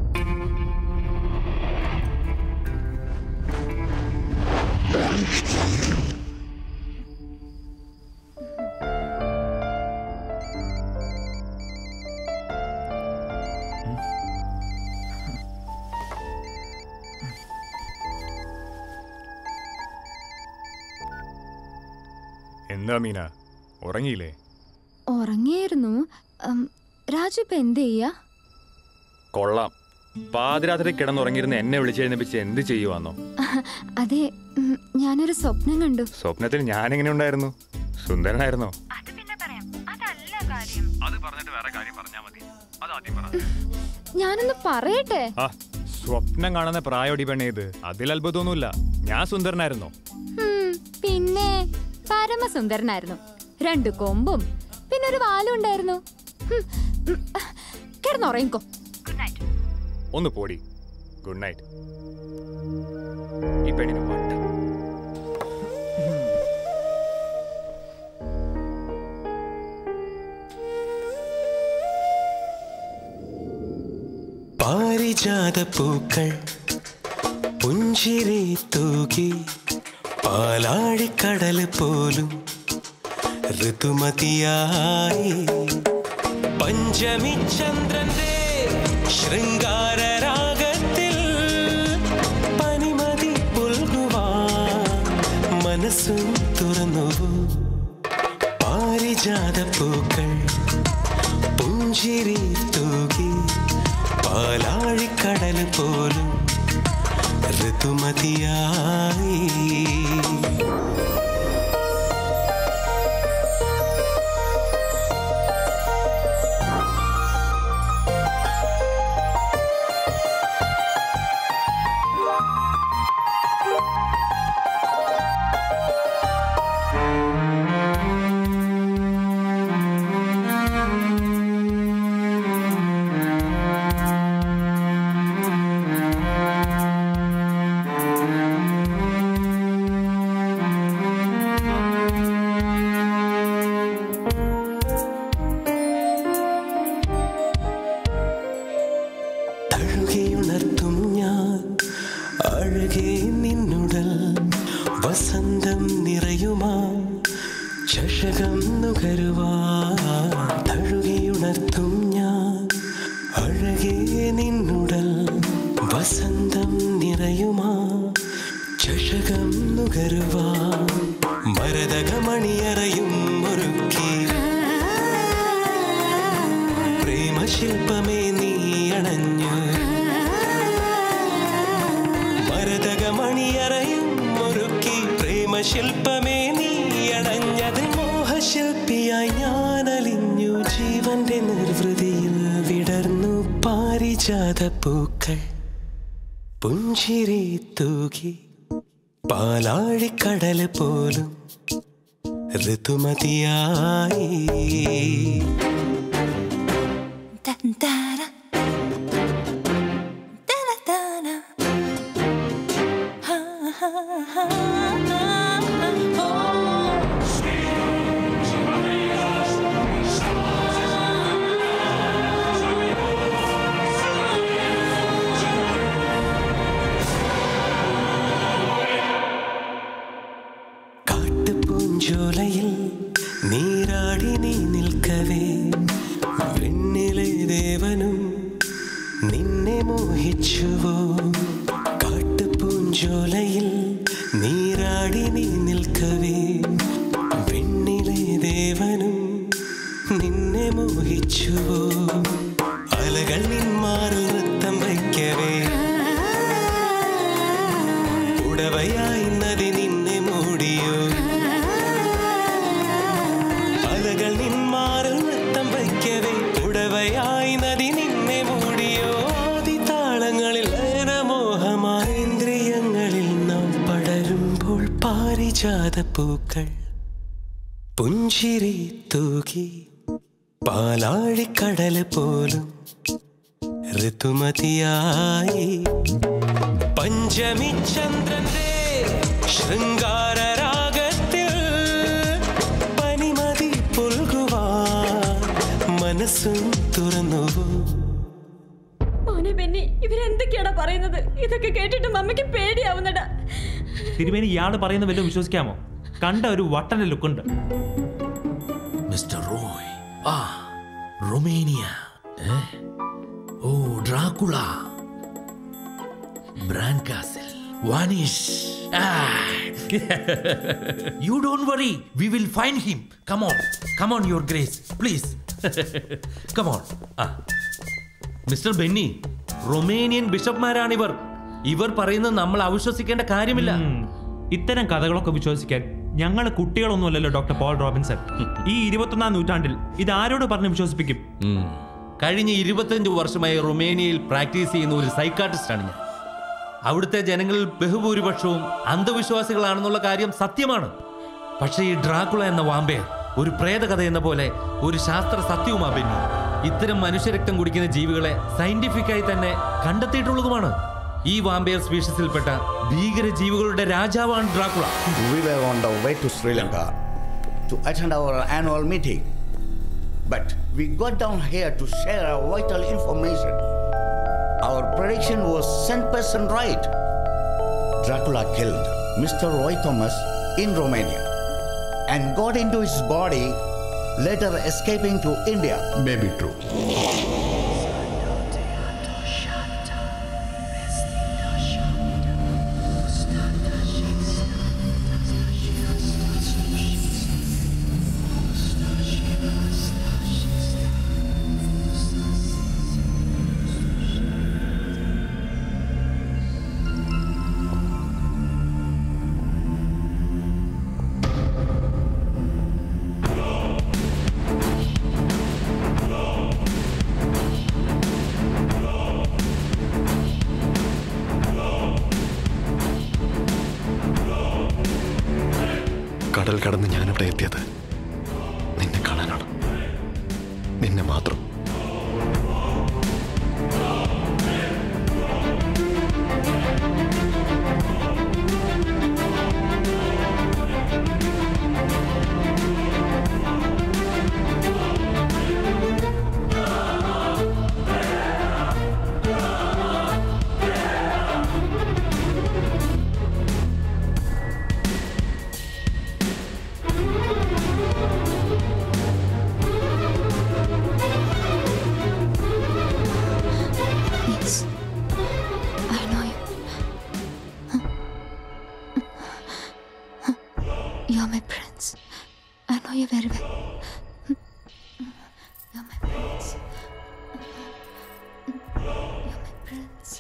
എന്താ മീന ഉറങ്ങിയില്ലേ ഉറങ്ങിയായിരുന്നു ഉം, രാജു ഇപ്പൊ എന്ത് ചെയ്യാ കൊള്ളാം പാതിരാത്രി കിടന്നുറങ്ങിയിരുന്ന എന്നെ വിളിച്ചെഴുന്നേപ്പിച്ച് എന്ത് ചെയ്യുവാന്നോ അതെ ഉം, ഞാനൊരു സ്വപ്നം കണ്ടു സ്വപ്നത്തിൽ ഞാൻ എങ്ങനെ ഉണ്ടായിരുന്നു സുന്ദരനായിരുന്നോ അത് പറഞ്ഞിട്ട് വേറെ കാര്യം പറഞ്ഞാ മതി അത് ആദ്യം പറ ഞാനൊന്ന് പറയട്ടെ ആ സ്വപ്നം കാണുന്ന പ്രായോടി പെണ്ണേ ഇത് അതിൽ അത്ഭുതമൊന്നുമില്ല ഞാൻ സുന്ദരനായിരുന്നോ ഉം, പിന്നെ പരമസുന്ദരനായിരുന്നു രണ്ട് കൊമ്പും പിന്നെ ഒരു വാലും ഉണ്ടായിരുന്നു ഉം, ഉം, കിടന്നുറങ്ങിക്കോ ഒന്ന് പോടി ഗുഡ് നൈറ്റ് ഈ പെണ്ണിന് വട്ട പാരിജാത പൂക്കൾ പുഞ്ചിരി തൂകി പാലാഴിക്കടൽ പോലും ഋതുമതിയായി പഞ്ചമി ചന്ദ്രന്റെ ശൃംഗാര രാഗത്തിൽ പനിമതി പുൽകുവാൻ മനസ്സും തുറന്നു പാരിജാത പൂക്കൾ പുഞ്ചിരി തൂകി പാലാഴിക്കടൽ പോലും ഋതുമതിയായി തഴുകിയുണർത്തും ഞാൻ അഴകേ നിന്നുടൽ വസന്തം നിറയുമാ ചഷകം നുകരുവാ തഴുകിയുണർത്തും ഞാൻ അഴകേ നിന്നുടൽ വസന്തം നിറയുമാ ചഷകം നുകരുവാ മരതകമണിയറയും ഒരുക്കി പ്രേമശില്പമേ നീ അണഞ്ഞു മരതകമണിയറയും ഒരുക്കി പ്രേമശില്പമേ നീ അണഞ്ഞത് മോഹശില്പിയായി ഞാൻ അലിഞ്ഞു ജീവന്റെ നിർവൃതിയിൽ വിടർന്നു പാരിജാത പൂക്കൾ പുഞ്ചിരി തൂകി പാലാഴിക്കടൽ പോലും ഋതുമതിയായി കാട്ടുപൂഞ്ചോലയിൽ നീരാടി നീ നിൽക്കവേ വെണ്ണിലെ ദേവനും നിന്നെ മോഹിച്ചുവോ കാട്ടുപൂഞ്ചോലയിൽ നീരാടി നീ നിൽക്കവേ വെണ്ണിലെ ദേവനും നിന്നെ മോഹിച്ചുവോ അലകൾ നിന്മാറിൽ നൃത്തം വയ്ക്കവേ ഉടവയായി നദി നിന്നെ മൂടിയോ അലകൾ നിന്മാറിൽ നൃത്തം വയ്ക്കവേ ഉടവയായി നദി നിന്നെ മൂടിയോ ആദിതാളങ്ങളിൽ ലയനമോഹമായ ഇന്ദ്രിയങ്ങളിൽ നാം പടരുമ്പോൾ പാരിജാത പൂക്കൾ പുഞ്ചിരി തൂകി പാലാഴിക്കടൽ പോലും ഋതുമതിയായി പഞ്ചമി ചന്ദ്രന്റെ ശൃംഗാര രാഗത്തിൽ പനിമതി പുൽകുവാൻ മനസ്സും തുറന്നു പറയുന്നത് ഇതൊക്കെ കേട്ടിട്ട് മമ്മിക്ക് പേടിയാവുന്നടാ തിരുമേനി ഇയാള് പറയുന്ന വല്ലതും വിശ്വസിക്കാമോ കണ്ട ഒരു വട്ടന്റെ ലുക്കുണ്ട് Mr. Roy. Ah, Romania. Eh? Oh, Dracula. Brancaster. Vanish. Ah. you don't worry. We will find him. Come on. Come on, Your Grace. Please. Come on. Ah. Mister Benny Romanian ബിഷപ്പ്മാരാണിവർ ഇവർ പറയുന്നത് നമ്മൾ അവിശ്വസിക്കേണ്ട കാര്യമില്ല ഇത്തരം കഥകളൊക്കെ വിശ്വസിക്കാൻ ഞങ്ങൾ കുട്ടികളൊന്നുമല്ലല്ലോ ഡോക്ടർ പോൾ റോബിൻസൺ ഈ ഇരുപത്തൊന്നാം നൂറ്റാണ്ടിൽ ഇത് ആരോട് പറഞ്ഞ് വിശ്വസിപ്പിക്കും ഉം. കഴിഞ്ഞ ഇരുപത്തഞ്ച് വർഷമായി റൊമേനിയയിൽ പ്രാക്ടീസ് ചെയ്യുന്ന ഒരു സൈക്കാട്രിസ്റ്റാണ് ഞാൻ അവിടുത്തെ ജനങ്ങളിൽ ബഹുഭൂരിപക്ഷവും അന്ധവിശ്വാസികളാണെന്നുള്ള കാര്യം സത്യമാണ് പക്ഷേ ഈ ഡ്രാക്കുള എന്ന വാമ്പയർ ഒരു പ്രേതകഥ എന്ന പോലെ ഒരു ശാസ്ത്ര സത്യവുമാ ബെന്നി ഇത്തരം മനുഷ്യരക്തം കുടിക്കുന്ന ജീവികളെ സയന്റിഫിക്കായി തന്നെ കണ്ടെത്തിയിട്ടുള്ളതുമാണ് ഈ വാമ്പയർ സ്പീഷീസിൽപ്പെട്ട ഭീകര ജീവികളുടെ രാജാവാണ് Dracula We were on the way to Sri Lanka to attend our annual meeting. But we got down here to share our vital information. Our prediction was 100% right. Dracula killed Mr. Roy Thomas in Romania and got into his body, later escaping to India. Maybe true. കടൽ കടന്ന് ഞാനിവിടെ എത്തിയത് നിന്നെ കാണാനാണ് നിന്നെ മാത്രം Yes. I know you. You're my prince. I know you very well. You're my prince. You're my prince.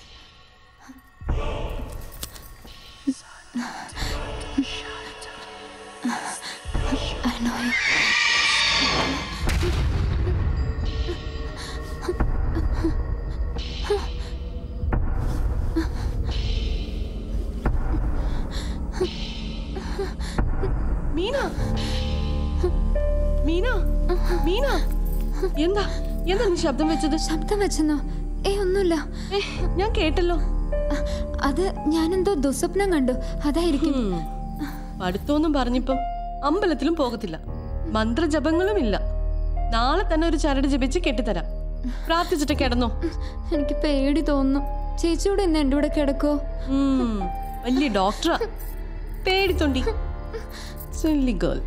I know you. Meena Meena Meena എന്താ എന്താ നീ ശബ്ദം വെച്ചത് ശബ്ദം വെച്ചെന്നോ ഏ ഒന്നുമില്ല ഞാൻ കേട്ടല്ലോ അത് ഞാനെന്തോ ദുസ്വപ്നം കണ്ടു അതായിരിക്കും പഠിത്തമൊന്നും പറഞ്ഞിപ്പം അമ്പലത്തിലും പോകത്തില്ല മന്ത്രജപങ്ങളും ഇല്ല നാളെ തന്നെ ഒരു ചരട് ജപിച്ച് കെട്ടിത്തരാം പ്രാർത്ഥിച്ചിട്ട് കിടന്നോ എനിക്ക് പേടി തോന്നുന്നു ചേച്ചിയോട് ഇന്ന് എൻ്റെ കൂടെ കിടക്കോ വലിയ ഡോക്ടറാ പേടിത്തൊണ്ടി സില്ലി ഗേൾ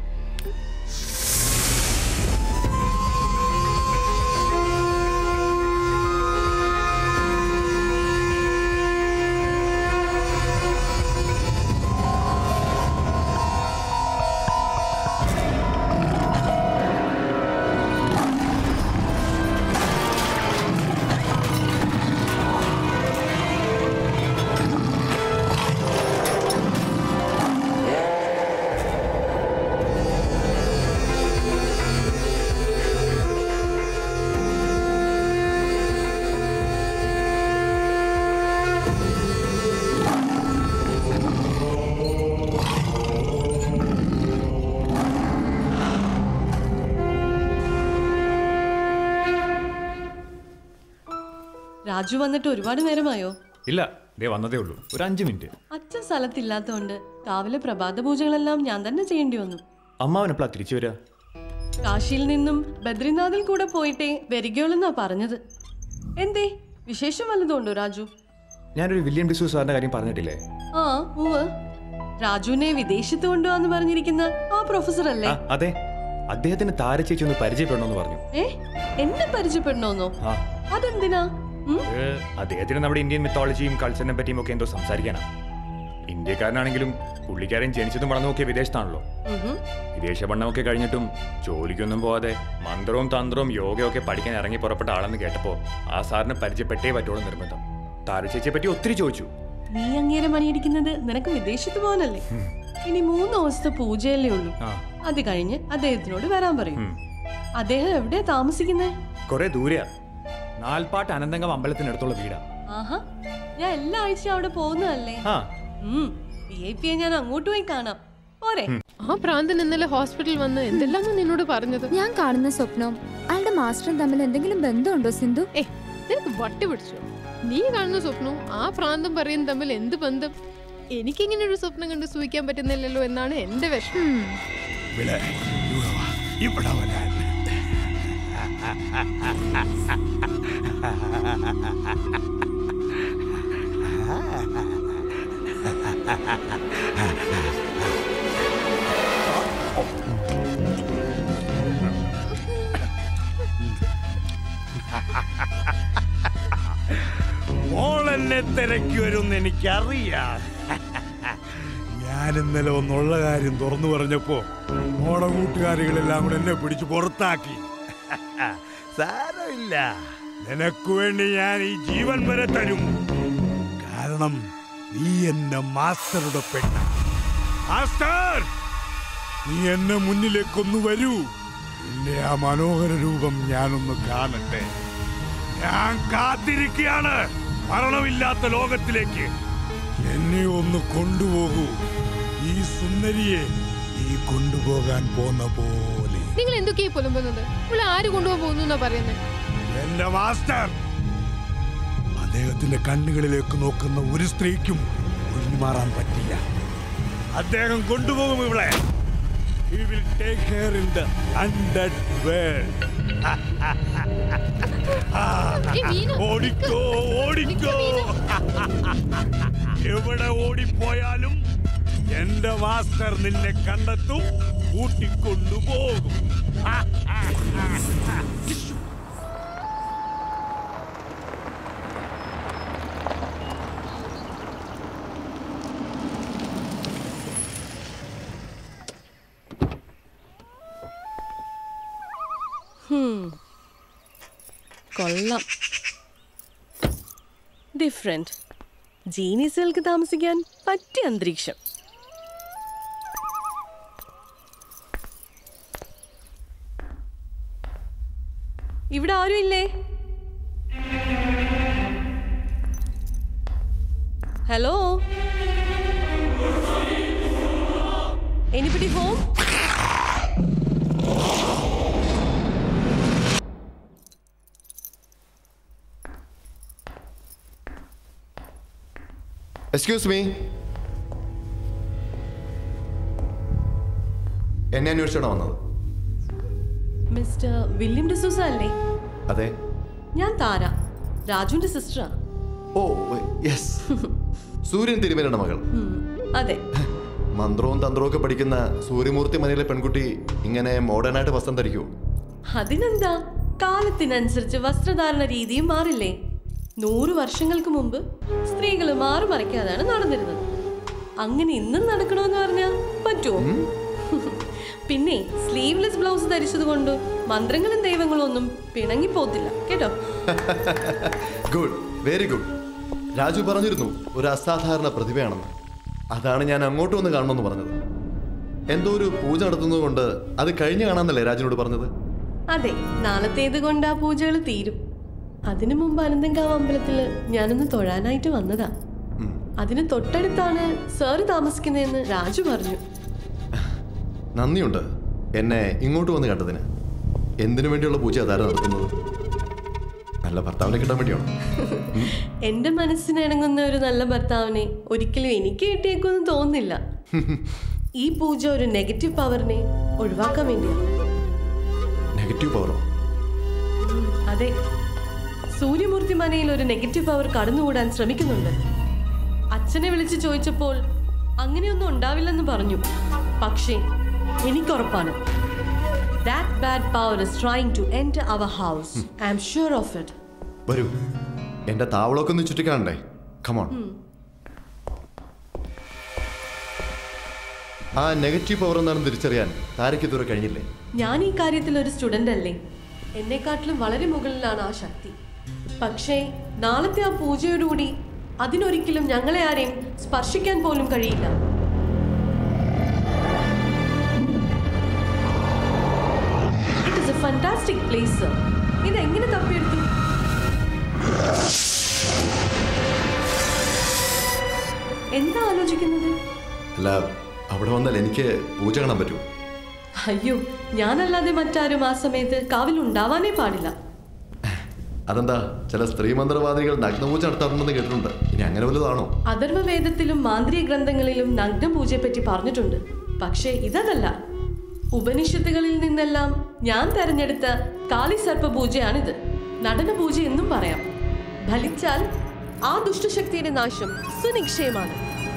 രാജു വന്നിട്ട് ഒരുപാട് നേരമായോ ഇല്ല ദേ വന്നതേ ഉള്ളൂ ഒരു അഞ്ച് മിനിറ്റ് അച്ഛൻ സ്ഥലത്തില്ലാത്തതുകൊണ്ട് രാവിലെ പ്രഭാത പൂജകളെല്ലാം ഞാൻ തന്നെ ചെയ്യേണ്ടി വന്നു അമ്മാവൻ എപ്പോഴാ തിരിച്ചു വരിക കാശിയിൽ നിന്നും ബദ്രിനാഥിൽ കൂടെ പോയിട്ടേ വരികയുള്ളെന്നാ പറഞ്ഞത് എന്തേ വിശേഷം വല്ലതും ഉണ്ടോ രാജു ഞാനൊരു വില്യം ഡിസൂ സാറിന്റെ കാര്യം പറഞ്ഞിട്ടില്ലേ ആ ഉവ് രാജുവിനെ വിദേശത്ത് കൊണ്ടുപോവാന്ന് പറഞ്ഞിരിക്കുന്ന ആ പ്രൊഫസർ അല്ലേ ആ അതെ അദ്ദേഹത്തിന് താരച്ചേച്ചി ഒന്ന് പരിചയപ്പെടണമെന്ന് പറഞ്ഞു ഏ എന്നെ പരിചയപ്പെടണോന്നോ ആ അതെന്തിനാ ഉം? അത് അദ്ദേഹത്തിന് നമ്മുടെ ഇന്ത്യൻ മിത്തോളജിയും കൾച്ചറിനെ പറ്റിയും ഒക്കെ എന്തോ സംസാരിക്കാനാ ഇന്ത്യക്കാരനാണെങ്കിലും പുള്ളിക്കാരൻ ജനിച്ചതും വളർന്നതൊക്കെ വിദേശത്താണല്ലോ ഉഹും. വിദേശ പഠനമൊക്കെ കഴിഞ്ഞിട്ടും ജോലിക്കൊന്നും പോവാതെ മന്ത്രവും തന്ത്രവും യോഗയൊക്കെ പഠിക്കാൻ ഇറങ്ങി പുറപ്പെട്ട ആളെന്ന് കേട്ടപ്പോ ആ സാറിനെ പരിചയപ്പെട്ടേ പറ്റുള്ളൂ നിർബന്ധം താരച്ചേച്ചിയെ പറ്റി ഒത്തിരി ചോദിച്ചു നീ അങ്ങേരെ മണിയടിക്കുന്നത് നിനക്ക് വിദേശത്ത് പോകാനല്ലേ ഇനി മൂന്ന് ദിവസത്തെ പൂജയല്ലേ ഉള്ളൂ ആ അത് കഴിഞ്ഞ് അദ്ദേഹത്തിനോട് വരാൻ പറയും ഉം. അദ്ദേഹം എവിടെയാ താമസിക്കുന്നേ കുറെ ദൂരെയാ നാൽപ്പാട്ട് അനന്തങ്കം അമ്പലത്തിനടുത്തുള്ള വീടാ ആഹാ ഞാൻ എല്ലാ ആഴ്ചയും അവിടെ പോകുന്നതല്ലേ ആ വി ഐ പിയെ ഞാൻ അങ്ങോട്ട് പോയി കാണാം പോരെ ആ പ്രാന്തൻ ഇന്നലെ ഹോസ്പിറ്റലിൽ വന്ന് എന്തെല്ലാം നിന്നോട് പറഞ്ഞത് ഞാൻ കാണുന്ന സ്വപ്നവും അയാളുടെ മാസ്റ്ററും തമ്മിൽ എന്തെങ്കിലും ബന്ധമുണ്ടോ സിന്ധു ഏ നിനക്ക് വട്ടി പിടിച്ചോ നീ കാണുന്ന സ്വപ്നവും ആ പ്രാന്തം പറയും തമ്മിൽ എന്ത് ബന്ധം എനിക്കിങ്ങനെ ഒരു സ്വപ്നം കണ്ട് സൂഹിക്കാൻ പറ്റുന്നില്ലല്ലോ എന്നാണ് എന്റെ വിഷമം ഇവിടെ ഇവിടെ വരാൻ മോളെന്നെ തിരക്കി വരുമെന്ന് എനിക്കറിയാം ഞാൻ ഇന്നലെ ഒന്നുള്ള കാര്യം തുറന്നു പറഞ്ഞപ്പോ മോളെ കൂട്ടുകാരികളെല്ലാം കൂടെ എന്നെ പിടിച്ച് പുറത്താക്കി സാരമില്ല നിനക്ക് വേണ്ടി ഞാൻ ഈ ജീവൻ വരെ തരും കാരണം നീ എന്റെ മാസ്റ്ററുടെ പെണ്ണ മാസ്റ്റർ നീ എന്നെ മുന്നിലേക്കൊന്ന് വരൂ എന്റെ ആ മനോഹര രൂപം ഞാനൊന്ന് കാണട്ടെ ഞാൻ കാത്തിരിക്കുകയാണ് മരണമില്ലാത്ത ലോകത്തിലേക്ക് എന്നെ ഒന്ന് കൊണ്ടുപോകൂ ഈ സുന്ദരിയെ നീ കൊണ്ടുപോകാൻ പോന്ന പോലെ നിങ്ങൾ എന്തൊക്കെയാ പുലമ്പുന്നത് ഇവിടെ ആര് കൊണ്ടുപോകാൻ പോകുന്നു എന്നാ പറയുന്നത് എന്റെ മാസ്റ്റർ അദ്ദേഹത്തിന്റെ കണ്ണുകളിലേക്ക് നോക്കുന്ന ഒരു സ്ത്രീക്കും ഒഴിഞ്ഞു മാറാൻ പറ്റില്ല അദ്ദേഹം കൊണ്ടുപോകും ഇവിടെ He will take her in the undead world. ഓടിക്കോ ഓടിക്കോ എവിടെ ഓടിപ്പോയാലും എന്റെ മാസ്റ്റർ നിന്നെ കണ്ടെത്തും കൂട്ടിക്കൊണ്ടുപോകും ഹും. കൊള്ളാം ഡിഫറെന്റ് ജീനീസുകൾക്ക് താമസിക്കാൻ പറ്റിയ അന്തരീക്ഷം ഇവിടെ ആരും ഇല്ലേ hello anybody home excuse me എന്നെ അന്വേഷിച്ചാണോ വന്നത് മിസ്റ്റർ വില്യം ഡിസൂസ അല്ലേ അതെ ഞാൻ താര രാജുവിന്റെ സിസ്റ്ററാ ഓ യെസ് സൂര്യൻ തിരുമലയുടെ മകൾ അതെ മന്ത്രവും തന്ത്രവും ഒക്കെ പഠിക്കുന്ന സൂര്യമൂർത്തി മനയിലെ പെൺകുട്ടി ഇങ്ങനെ മോഡേൺ ആയിട്ട് വസ്ത്രം ധരിക്കുമോ അതിനെന്താ കാലത്തിനനുസരിച്ച് വസ്ത്രധാരണ രീതിയും മാറില്ലേ നൂറ് വർഷങ്ങൾക്ക് മുമ്പ് സ്ത്രീകൾ മാറി മറിക്കാതാണ് നടന്നിരുന്നത് അങ്ങനെ ഇന്നും നടക്കണമെന്ന് പറഞ്ഞാൽ പറ്റുമോ പിന്നെ സ്ലീവ്ലെസ് ബ്ലൗസ് ധരിച്ചത് കൊണ്ട് മന്ത്രങ്ങളും ദൈവങ്ങളും ഒന്നും പിണങ്ങിപ്പോത്തില്ല കേട്ടോ ഗുഡ് വെരി ഗുഡ് രാജു പറഞ്ഞിരുന്നു ഒരു അസാധാരണ പ്രതിഭയാണെന്ന് അതാണ് ഞാൻ അങ്ങോട്ട് വന്ന് കാണണമെന്ന് പറഞ്ഞത് എന്തോ ഒരു പൂജ നടത്തുന്നത് കൊണ്ട് അത് കഴിഞ്ഞ് കാണാന്നല്ലേ രാജുനോട് പറഞ്ഞത് അതെ നാളത്തേത് കൊണ്ട് ആ പൂജകൾ തീരും അതിനു മുമ്പ് അനന്തങ്കാവ് അമ്പലത്തിൽ ഞാനൊന്ന് തൊഴാനായിട്ട് വന്നതാ അതിന് തൊട്ടടുത്താണ് സാറ് താമസിക്കുന്നതെന്ന് രാജു പറഞ്ഞു നന്ദിയുണ്ട് എന്നെ ഇങ്ങോട്ട് വന്ന് കണ്ടതിന് എന്തിനു വേണ്ടിയുള്ള പൂജ അതാരം നടത്തുന്നത് നല്ല ഭർത്താവിനെ കിട്ടാൻ വേണ്ടിയാണോ എന്റെ മനസ്സിന് ഇണങ്ങുന്ന ഒരു നല്ല ഭർത്താവിനെ ഒരിക്കലും എനിക്ക് കിട്ടിയേക്കൊന്നും തോന്നുന്നില്ല ഈ പൂജ ഒരു നെഗറ്റീവ് പവറിനെ ഒഴിവാക്കാൻ വേണ്ടിയാണ് നെഗറ്റീവ് പവറോ അതെ സൂര്യമൂർത്തി മനയിൽ ഒരു നെഗറ്റീവ് പവർ കടന്നുകൂടാൻ ശ്രമിക്കുന്നുണ്ട് അച്ഛനെ വിളിച്ച് ചോദിച്ചപ്പോൾ അങ്ങനെയൊന്നും ഉണ്ടാവില്ലെന്ന് പറഞ്ഞു പക്ഷേ എനിക്കുറപ്പാണ് that bad power is trying to enter our house I am sure of it വരൂ എന്റെ താവളമൊക്കെ ഒന്ന് ചുറ്റിക്കാണണ്ടേ കമോൺ ആ നെഗറ്റീവ് പവർ എന്താണെന്ന് തിരിച്ചറിയാൻ താരയ്ക്ക് ഇതുവരെ കഴിഞ്ഞില്ലേ ഞാൻ ഈ കാര്യത്തിൽ ഒരു സ്റ്റുഡന്റ് അല്ലേ എന്നെക്കാട്ടിലും വളരെ മുകളിലാണ് ആ ശക്തി പക്ഷേ നാളത്തെ ആ പൂജയോടുകൂടി അതിനൊരിക്കലും ഞങ്ങളെ ആരെയും സ്പർശിക്കാൻ പോലും കഴിയില്ല it is a fantastic place ഇത് എങ്ങനെ തപ്പിയെടുത്തു എന്താ ആലോചിക്കുന്നത് അല്ല അവിടെ വന്നാൽ എനിക്ക് പൂജ കാണാൻ പറ്റുമോ അയ്യോ ഞാനല്ലാതെ മറ്റാരും ആ സമയത്ത് കാവിൽ ഉണ്ടാവാനേ പാടില്ല അതെന്താ ചില സ്ത്രീ മന്ത്രവാദികൾ നഗ്നപൂജ നടത്താറുണ്ടെന്ന് കേട്ടിട്ടുണ്ട് ഇനി അങ്ങനെ വല്ലതാണോ അധർമ്മവേദത്തിലും മാന്ത്രിക ഗ്രന്ഥങ്ങളിലും നഗ്നപൂജയെ പറ്റി പറഞ്ഞിട്ടുണ്ട് പക്ഷേ ഇതല്ല ഉപനിഷത്തുകളിൽ നിന്നെല്ലാം ഞാൻ തെരഞ്ഞെടുത്ത കാളിസർപ്പ പൂജയാണിത് നടന പൂജ എന്നും പറയാം ഫലിച്ചാൽ ആ ദുഷ്ടശക്തിയുടെ നാശം സുനിക്ഷയമാണ്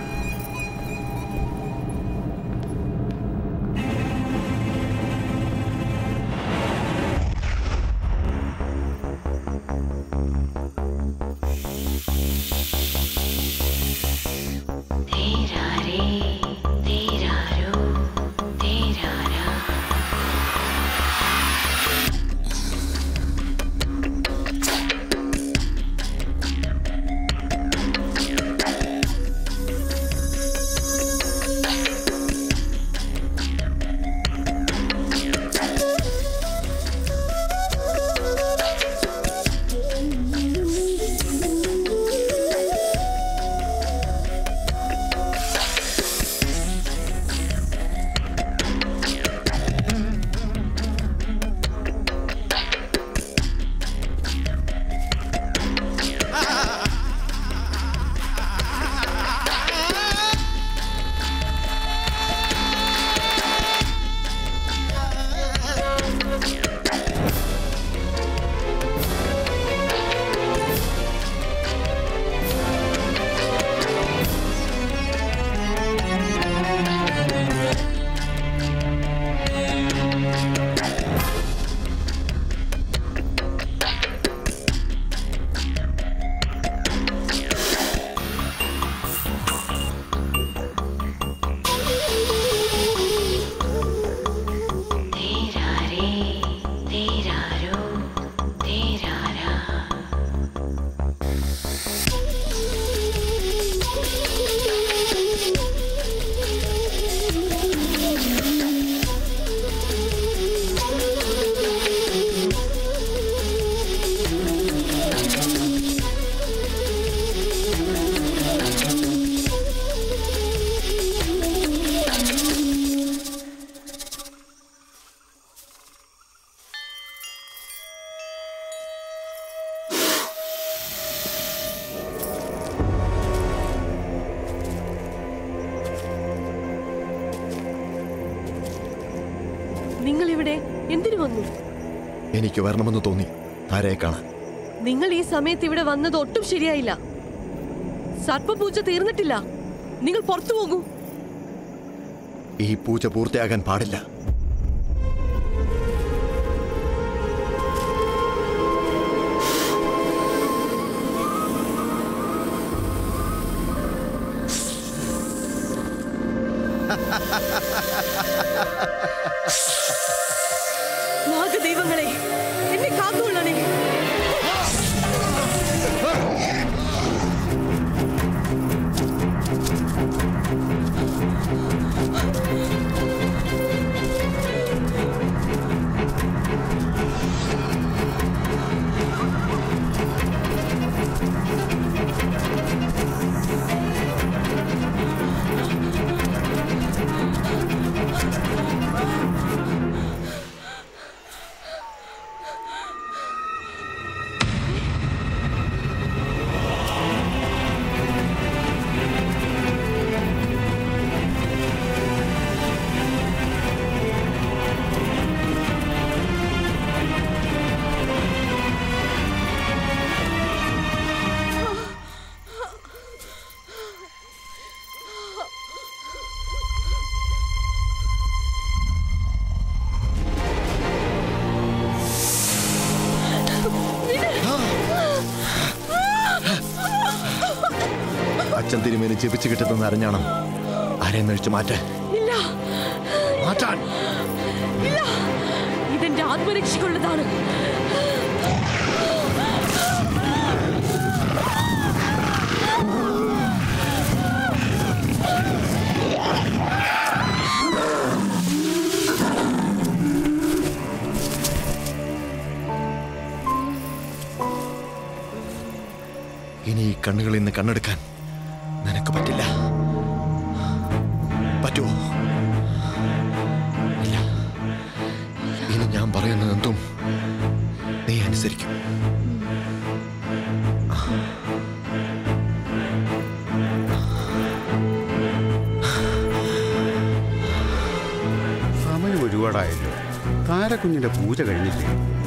നിങ്ങൾ ഇവിടെ എന്തിനു വന്നു എനിക്ക് വരണമെന്ന് തോന്നി താരയെ കാണാൻ നിങ്ങൾ ഈ സമയത്ത് ഇവിടെ വന്നത് ഒട്ടും ശരിയായില്ല സർപ്പപൂജ തീർന്നിട്ടില്ല നിങ്ങൾ പുറത്തു പോകൂ ഈ പൂജ പൂർത്തിയാകാൻ പാടില്ല നാഗദൈവങ്ങളെ എന്നെ കാത്തുകൊള്ളണേ അച്ഛൻ തിരുമേനി ജപിച്ചു കിട്ടുന്ന അറിഞ്ഞാണം ആരെയും നഴിച്ചു മാറ്റാൻ ഇല്ല മാറ്റാൻ ഇല്ല ഇതെന്റെ ആത്മരക്ഷയ്ക്കുള്ളതാണ് ഇനി ഈ കണ്ണുകളിൽ നിന്ന് കണ്ണെടുക്കാൻ നിനക്ക് പറ്റില്ല പറ്റുമോ ഇല്ല ഇനി ഞാൻ പറയുന്നത് എന്തും നീ അനുസരിക്കും സമയം ഒരുപാടായല്ലോ താരക്കുഞ്ഞിന്റെ പൂജ കഴിഞ്ഞില്ലേ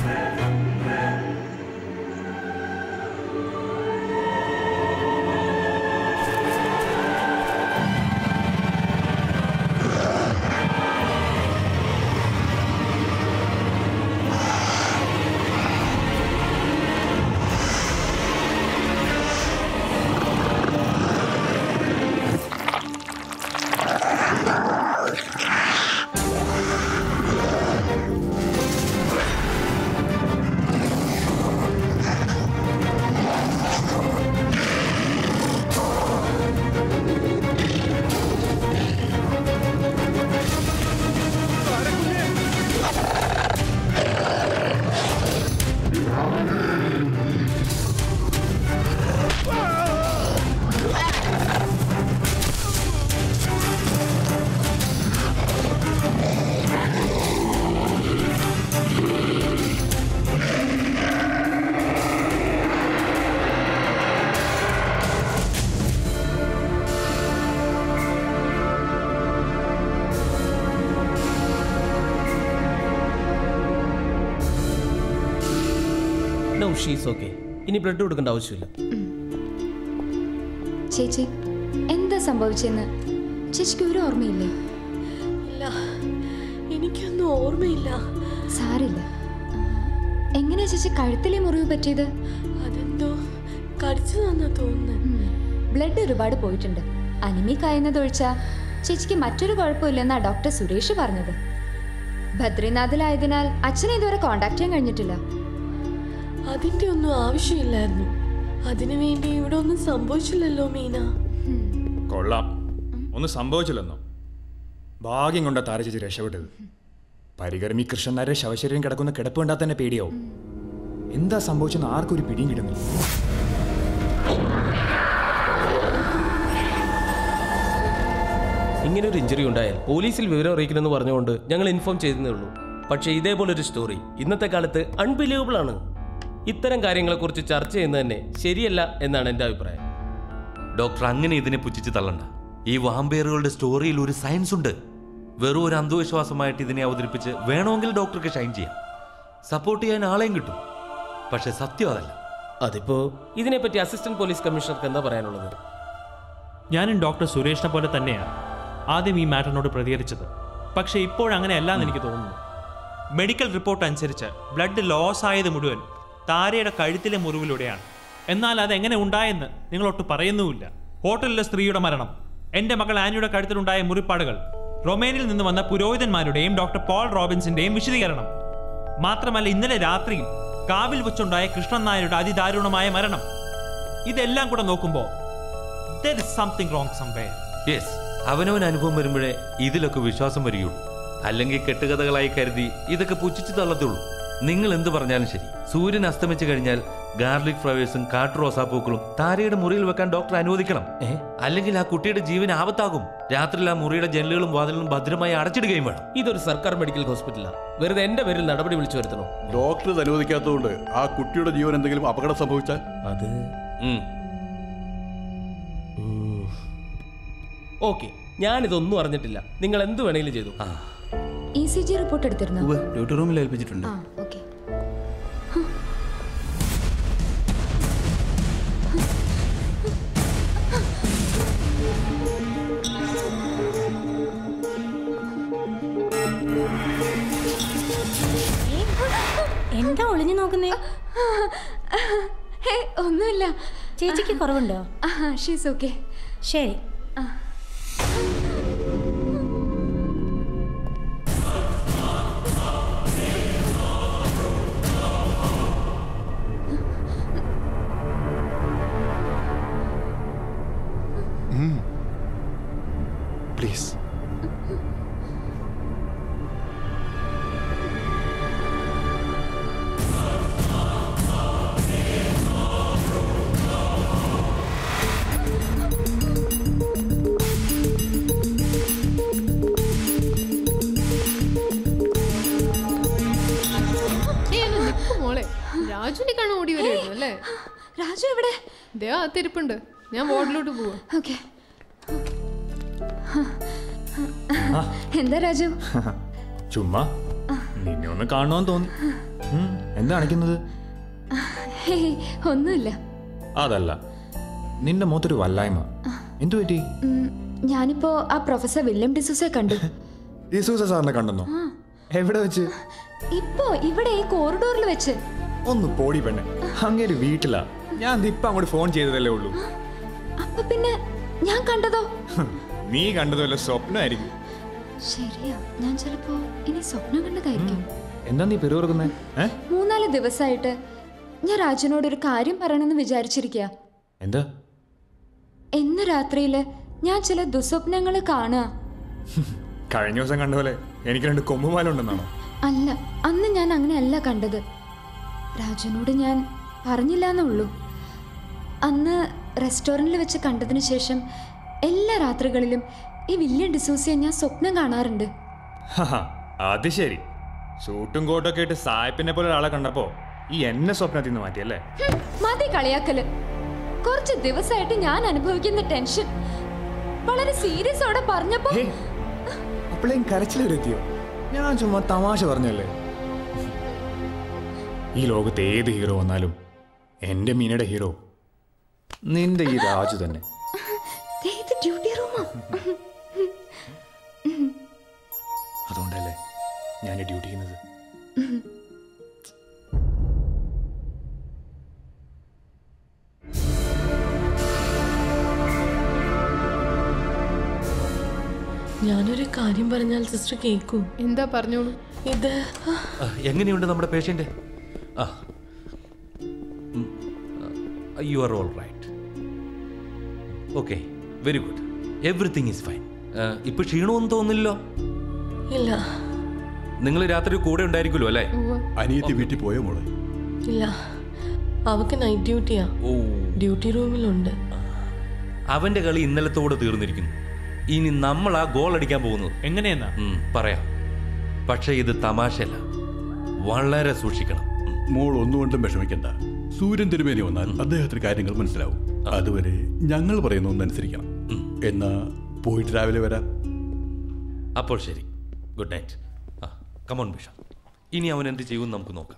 നോ ഷീസ് ഓക്കെ ഇനി ബ്ലഡ് കൊടുക്കേണ്ട ആവശ്യമില്ല ചേച്ചി എന്താ സംഭവിച്ചെന്ന് ചേച്ചിക്ക് ഒരു ഓർമ്മയില്ലേ ഇല്ല എനിക്കൊന്നും ഓർമ്മയില്ല സാരില്ല എങ്ങനെയാ ചേച്ചി കഴുത്തിലെ മുറിവ് പറ്റിയത് അതെന്തോ കടിച്ചു തന്നാ തോന്നുന്നു ബ്ലഡ് ഒരുപാട് പോയിട്ടുണ്ട് അനിമിക് ആയെന്നതൊഴിച്ചാ ചേച്ചിക്ക് മറ്റൊരു കുഴപ്പമില്ലെന്നാ ഡോക്ടർ സുരേഷ് പറഞ്ഞത് ബദ്രിനാഥിലായതിനാൽ അച്ഛനെ ഇതുവരെ കോണ്ടാക്ട് ചെയ്യാൻ കഴിഞ്ഞിട്ടില്ല അതിന്റെ ഒന്നും ആവശ്യമില്ലായിരുന്നു അതിനു വേണ്ടി ഇവിടെ ഒന്നും സംഭവിച്ചില്ലല്ലോ മീന കൊള്ളാം ഒന്നും സംഭവിച്ചില്ലെന്നോ ഭാഗ്യം കൊണ്ട താരചേച്ചി രക്ഷപ്പെട്ടത് പരികർമ്മി കൃഷ്ണനാരെ ശവശരീരം കിടക്കുന്ന കിടപ്പ് കണ്ടാൽ തന്നെ പേടിയാവും എന്താ സംഭവിച്ചെന്ന് ആർക്കും ഒരു പിടിയും കിട്ടുന്നില്ല ഇങ്ങനെ ഒരു ഇഞ്ചുറി ഉണ്ടായാൽ പോലീസിൽ വിവരം അറിയിക്കണമെന്ന് പറഞ്ഞുകൊണ്ട് ഞങ്ങൾ ഇൻഫോം ചെയ്തേ ഉള്ളൂ പക്ഷേ ഇതേപോലൊരു സ്റ്റോറി ഇന്നത്തെ കാലത്ത് അൺബിലീവബിൾ ആണ് ഇത്തരം കാര്യങ്ങളെക്കുറിച്ച് ചർച്ച ചെയ്യുന്നത് തന്നെ ശരിയല്ല എന്നാണ് എൻ്റെ അഭിപ്രായം ഡോക്ടർ അങ്ങനെ ഇതിനെ പുച്ഛിച്ച് തള്ളണ്ട ഈ വാമ്പയറുകളുടെ സ്റ്റോറിയിൽ ഒരു സയൻസ് ഉണ്ട് വെറും ഒരു അന്ധവിശ്വാസമായിട്ട് ഇതിനെ അവതരിപ്പിച്ച് വേണമെങ്കിൽ ഡോക്ടർക്ക് ഷൈൻ ചെയ്യാം സപ്പോർട്ട് ചെയ്യാൻ ആളെയും കിട്ടും പക്ഷെ സത്യം അതല്ല അതിപ്പോ ഇതിനെപ്പറ്റി അസിസ്റ്റന്റ് പോലീസ് കമ്മീഷണർക്ക് എന്താ പറയാനുള്ളത് ഞാനും ഡോക്ടർ സുരേഷിനെ പോലെ തന്നെയാണ് ആദ്യം ഈ മാറ്ററിനോട് പ്രതികരിച്ചത് പക്ഷേ ഇപ്പോഴങ്ങനെയല്ല എന്ന് എനിക്ക് തോന്നുന്നു മെഡിക്കൽ റിപ്പോർട്ട് അനുസരിച്ച് ബ്ലഡ് ലോസ് ആയത് മുഴുവൻ താരയുടെ കഴുത്തിലെ മുറിവിലൂടെയാണ് എന്നാൽ അത് എങ്ങനെ ഉണ്ടായെന്ന് നിങ്ങളൊട്ട് പറയുന്നുമില്ല ഹോട്ടലിലെ സ്ത്രീയുടെ മരണം എൻ്റെ മകൾ ആനിയുടെ കഴുത്തിലുണ്ടായ മുറിപ്പാടുകൾ റൊമേനിൽ നിന്ന് വന്ന പുരോഹിതന്മാരുടെയും ഡോക്ടർ പോൾ റോബിൻസിന്റെയും വിശദീകരണം മാത്രമല്ല ഇന്നലെ രാത്രിയിൽ കാവിൽ വെച്ചുണ്ടായ കൃഷ്ണൻ നായരുടെ അതിദാരുണമായ മരണം ഇതെല്ലാം കൂടെ നോക്കുമ്പോൾ there is something wrong somewhere. Yes അവനവൻ അനുഭവം വരുമ്പോഴേ ഇതിലൊക്കെ വിശ്വാസം വരികയുള്ളൂ അല്ലെങ്കിൽ കെട്ടുകഥകളായി കരുതി ഇതൊക്കെ പുച്ഛിച്ചു തള്ളത്തുള്ളൂ നിങ്ങൾ എന്ത് പറഞ്ഞാലും ശരി സൂര്യൻ അസ്തമിച്ചു കഴിഞ്ഞാൽ ഗാർലിക് ഫ്ലവേഴ്സും കാട്ടു റോസാപ്പൂക്കളും താരയുടെ മുറിയിൽ വെക്കാൻ ഡോക്ടർ അനുവദിക്കണം അല്ലെങ്കിൽ ആ കുട്ടിയുടെ ജീവൻ ആപത്താകും രാത്രിയിൽ ആ മുറിയുടെ ജനലുകളും വാതിലുകളും ഭദ്രമായി അടച്ചിടുകയും വേണം ഇതൊരു സർക്കാർ മെഡിക്കൽ ഹോസ്പിറ്റലാണ് വെറുതെ എന്റെ പേരിൽ നടപടി വിളിച്ചു വരുത്തണോ ഡോക്ടർ ഇത് അനുവദിക്കാത്തതുകൊണ്ട് ആ കുട്ടിയുടെ ജീവൻ എന്തെങ്കിലും അപകടം സംഭവിച്ചാൽ അത് ഓക്കെ ഞാനിതൊന്നും അറിഞ്ഞിട്ടില്ല നിങ്ങൾ എന്ത് വേണമെങ്കിലും ചെയ്തു ഇ സി ജി റിപ്പോർട്ട് എടുത്തിരുന്നോ ഡ്യൂട്ടി റൂമിൽ ഏൽപ്പിച്ചിട്ടുണ്ട് ആ ഓക്കെ എന്താ ഒളിഞ്ഞു നോക്കുന്നേ ഒന്നുമില്ല ചേച്ചിക്ക് കുറവുണ്ടോ ഷീസ് ഓക്കെ ശരി പ്ലീസ് ഏയ്, ഒന്ന് നിക്ക് മോളെ രാജുവിനെ കാണാൻ ഓടി വരുമായിരുന്നു അല്ലേ രാജു എവിടെ ദേ അകത്തിരിപ്പുണ്ട് ഞാൻ വാർഡിലോട്ട് പോവാ ഓക്കെ എന്താ രാജു ചുമ്മാ നിന്നെ ഒന്ന് കാണുമെന്ന് തോന്നി ഉം, എന്താ കാണിക്കുന്നത് ഹേയ്, ഒന്നുമില്ല അതല്ല നിന്റെ മുഖത്തൊരു വല്ലായ്മ എന്തു പറ്റി ഉം, ഞാനിപ്പോ ആ പ്രൊഫസർ വില്യം ഡിസൂസെ കണ്ടു യേസൂസ സാറിനെ കണ്ടെന്നോ ആ, എവിടെ വെച്ച് ഇപ്പോ ഇവിടെ ഈ കോറിഡോറിൽ വെച്ച് ഒന്ന് പോടി പെണ്ണെ അങ്ങേര് വീട്ടിലാ ഞാൻ ദേ ഇപ്പൊ അങ്ങോട്ട് ഫോൺ ചെയ്തതല്ലേ ഉള്ളൂ അപ്പൊ പിന്നെ ഞാൻ കണ്ടതോ നീ കണ്ടതുമല്ല സ്വപ്നമായിരിക്കും ശരിയാ ഞാൻ ചിലപ്പോ ഇനി സ്വപ്നം കണ്ടതായിരിക്കും എന്താ നീ പെരുവർക്കുന്നേ ഏ മൂന്നാല് ദിവസമായിട്ട് ഞാൻ രാജുനോട് ഒരു കാര്യം പറയണമെന്ന് വിചാരിച്ചിരിക്കുക എന്താ ഇന്ന് രാത്രിയില് ഞാൻ ചില ദുസ്വപ്നങ്ങൾ കാണുക കഴിഞ്ഞ ദിവസം കണ്ട പോലെ എനിക്ക് രണ്ട് കൊമ്പുമാല ഉണ്ടെന്നാണോ അല്ല അന്ന് ഞാൻ അങ്ങനെയല്ല കണ്ടത് രാജുനോട് ഞാൻ പറഞ്ഞില്ല എന്നുള്ളൂ അന്ന് റെസ്റ്റോറൻറ്റിൽ വെച്ച് കണ്ടതിന് ശേഷം എല്ലാ രാത്രികളിലും ഈ വില്യം ഡിസൂസിയെ ഞാൻ സ്വപ്നം കാണാറുണ്ട് ഹഹ, അത് ശരി സൂട്ടും കോട്ടൊക്കെ ഇട്ട് സായിപ്പിനെ പോലെ ഒരാളെ കണ്ടപ്പോ ഈ എന്നെ സ്വപ്നത്തിൽ നിന്ന് മാറ്റിയല്ലേ ഹും, മതി കളിയാക്കല് കുറച്ച് ദിവസമായിട്ട് ഞാൻ അനുഭവിക്കുന്ന ടെൻഷൻ വളരെ സീരിയസ് ഓടെ പറഞ്ഞപ്പോ അപ്പോഴേം കരച്ചിലെത്തിയോ ഞാൻ ചുമ്മാ തമാശ പറഞ്ഞല്ലേ ഈ ലോകത്ത് ഏത് ഹീറോ വന്നാലും എന്റെ മീനയുടെ ഹീറോ നിന്റെ ഈ രാജു തന്നെ ദേ, ഇത് ഡ്യൂട്ടി റൂമാ അതുകൊണ്ടല്ലേ ഞാൻ ഡ്യൂട്ടി ചെയ്യുന്നത് ഞാനൊരു കാര്യം പറഞ്ഞാൽ സിസ്റ്റർ കേൾക്കൂ എന്താ പറഞ്ഞോളൂ ഇത് ആ, എങ്ങനെയുണ്ട് നമ്മുടെ പേഷ്യൻ്റ് ആ you are all right okay very good everything is fine ഇപ്പൊ ക്ഷീണമൊന്നും തോന്നില്ലല്ലോ ഇല്ല നിങ്ങൾ രാത്രി കൂടെ ഉണ്ടായിരിക്കുമല്ലോ അല്ലേ അനിയത്തി വീട്ടിൽ പോയോ മോളെ ഇല്ല അവക്ക് നൈറ്റ് ഡ്യൂട്ടിയാ ഡ്യൂട്ടി റൂമിലുണ്ട് അവന്റെ കളി ഇന്നലത്തോടെ തീർന്നിരിക്കുന്നു ഇനി നമ്മൾ ആ ഗോൾ അടിക്കാൻ പോകുന്നത് എങ്ങനെയെന്നാ പറയാം പക്ഷെ ഇത് തമാശയല്ല വളരെ സൂക്ഷിക്കണം മോൾ ഒന്നുകൊണ്ടും വിഷമിക്കണ്ട സൂര്യൻ തിരുമേനി വന്നാൽ അദ്ദേഹത്തിന് കാര്യങ്ങൾ മനസ്സിലാവും അതുവരെ ഞങ്ങൾ പറയുന്ന ഒന്നനുസരിക്കണം എന്നാ പോയിട്ട് രാവിലെ വരാം അപ്പോൾ ശരി ഗുഡ് നൈറ്റ് ആ കമോൺ ബിഷ ഇനി അവൻ എന്ത് ചെയ്യുമെന്ന് നമുക്ക് നോക്കാം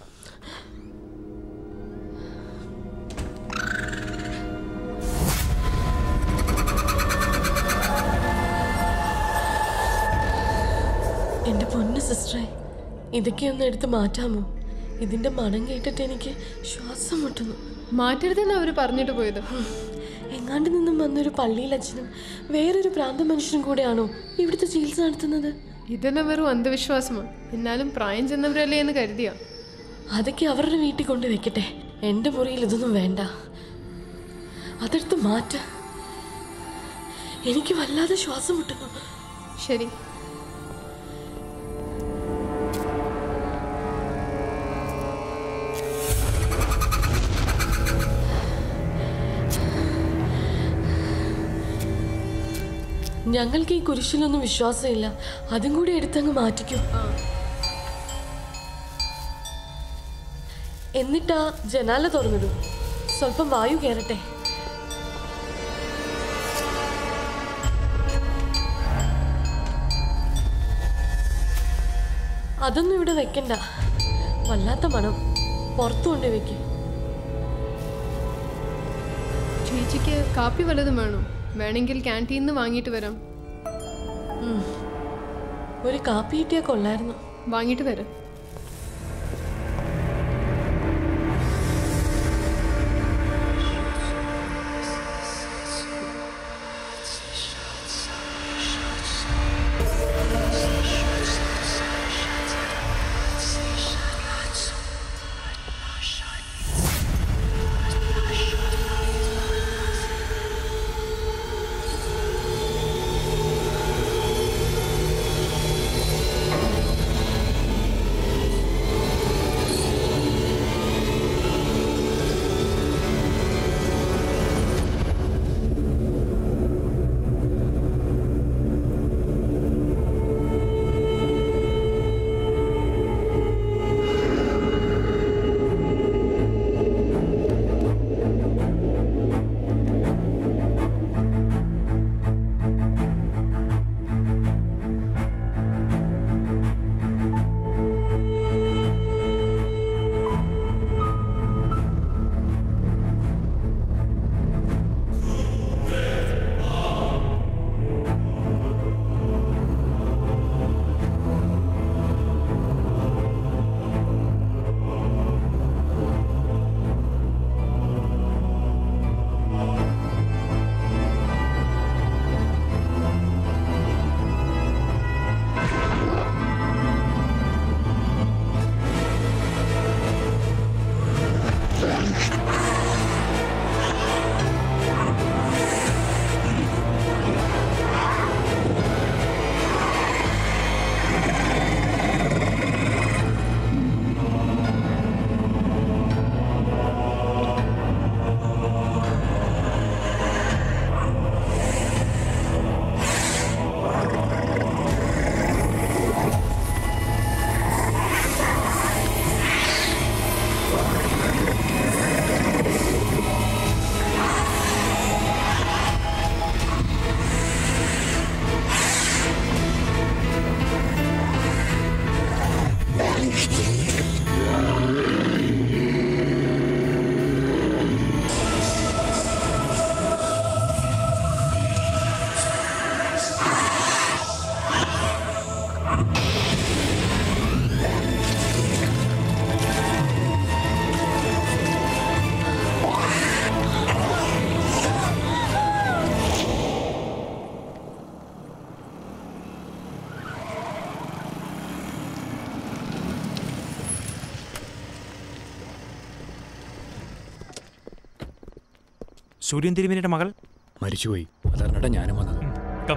എന്റെ പൊന്ന് സിസ്റ്ററെ ഇതൊക്കെ ഒന്ന് എടുത്ത് മാറ്റാമോ ഇതിന്റെ മണം കേട്ടിട്ട് എനിക്ക് ശ്വാസം മുട്ടുന്നു മാറ്റരുതെന്ന് അവര് പറഞ്ഞിട്ട് പോയത് എങ്ങാണ്ട് നിന്നും വന്നൊരു പള്ളിയിൽ അച്ഛനും വേറൊരു പ്രാന്ത മനുഷ്യനും കൂടെയാണോ ഇവിടുത്തെ ചികിത്സ നടത്തുന്നത് ഇതെല്ലാം വെറും അന്ധവിശ്വാസമാണ് എന്നാലും പ്രായം ചെന്നവരല്ലേ എന്ന് കരുതിയ അതൊക്കെ അവരുടെ വീട്ടിൽ കൊണ്ട് വെക്കട്ടെ എന്റെ മുറിയിൽ ഇതൊന്നും വേണ്ട അതെടുത്ത് മാറ്റ എനിക്ക് വല്ലാതെ ശ്വാസം മുട്ടുന്നു ശരി ഞങ്ങൾക്ക് ഈ കുരിശിലൊന്നും വിശ്വാസമില്ല അതും കൂടി എടുത്തങ്ങ് മാറ്റിക്കോ എന്നിട്ടാ ജനാല തുറന്നിടും സ്വല്പം വായു കയറട്ടെ അതൊന്നും ഇവിടെ വെക്കണ്ട വല്ലാത്ത മണം പുറത്തു കൊണ്ട് വെക്കും ചേച്ചിക്ക് കാപ്പി വല്ലതും വേണോ വേണമെങ്കിൽ ക്യാൻറ്റീനിൽ നിന്ന് വാങ്ങിയിട്ട് വരാം ഒരു കാപ്പി കിട്ടിയാ കൊള്ളായിരുന്നു വാങ്ങിയിട്ട് വരാം സൂര്യൻ തിരുമേനിയുടെ മകൾ മരിച്ചുപോയി അതറിഞ്ഞിട്ടാ ഞാനും വന്നത് കം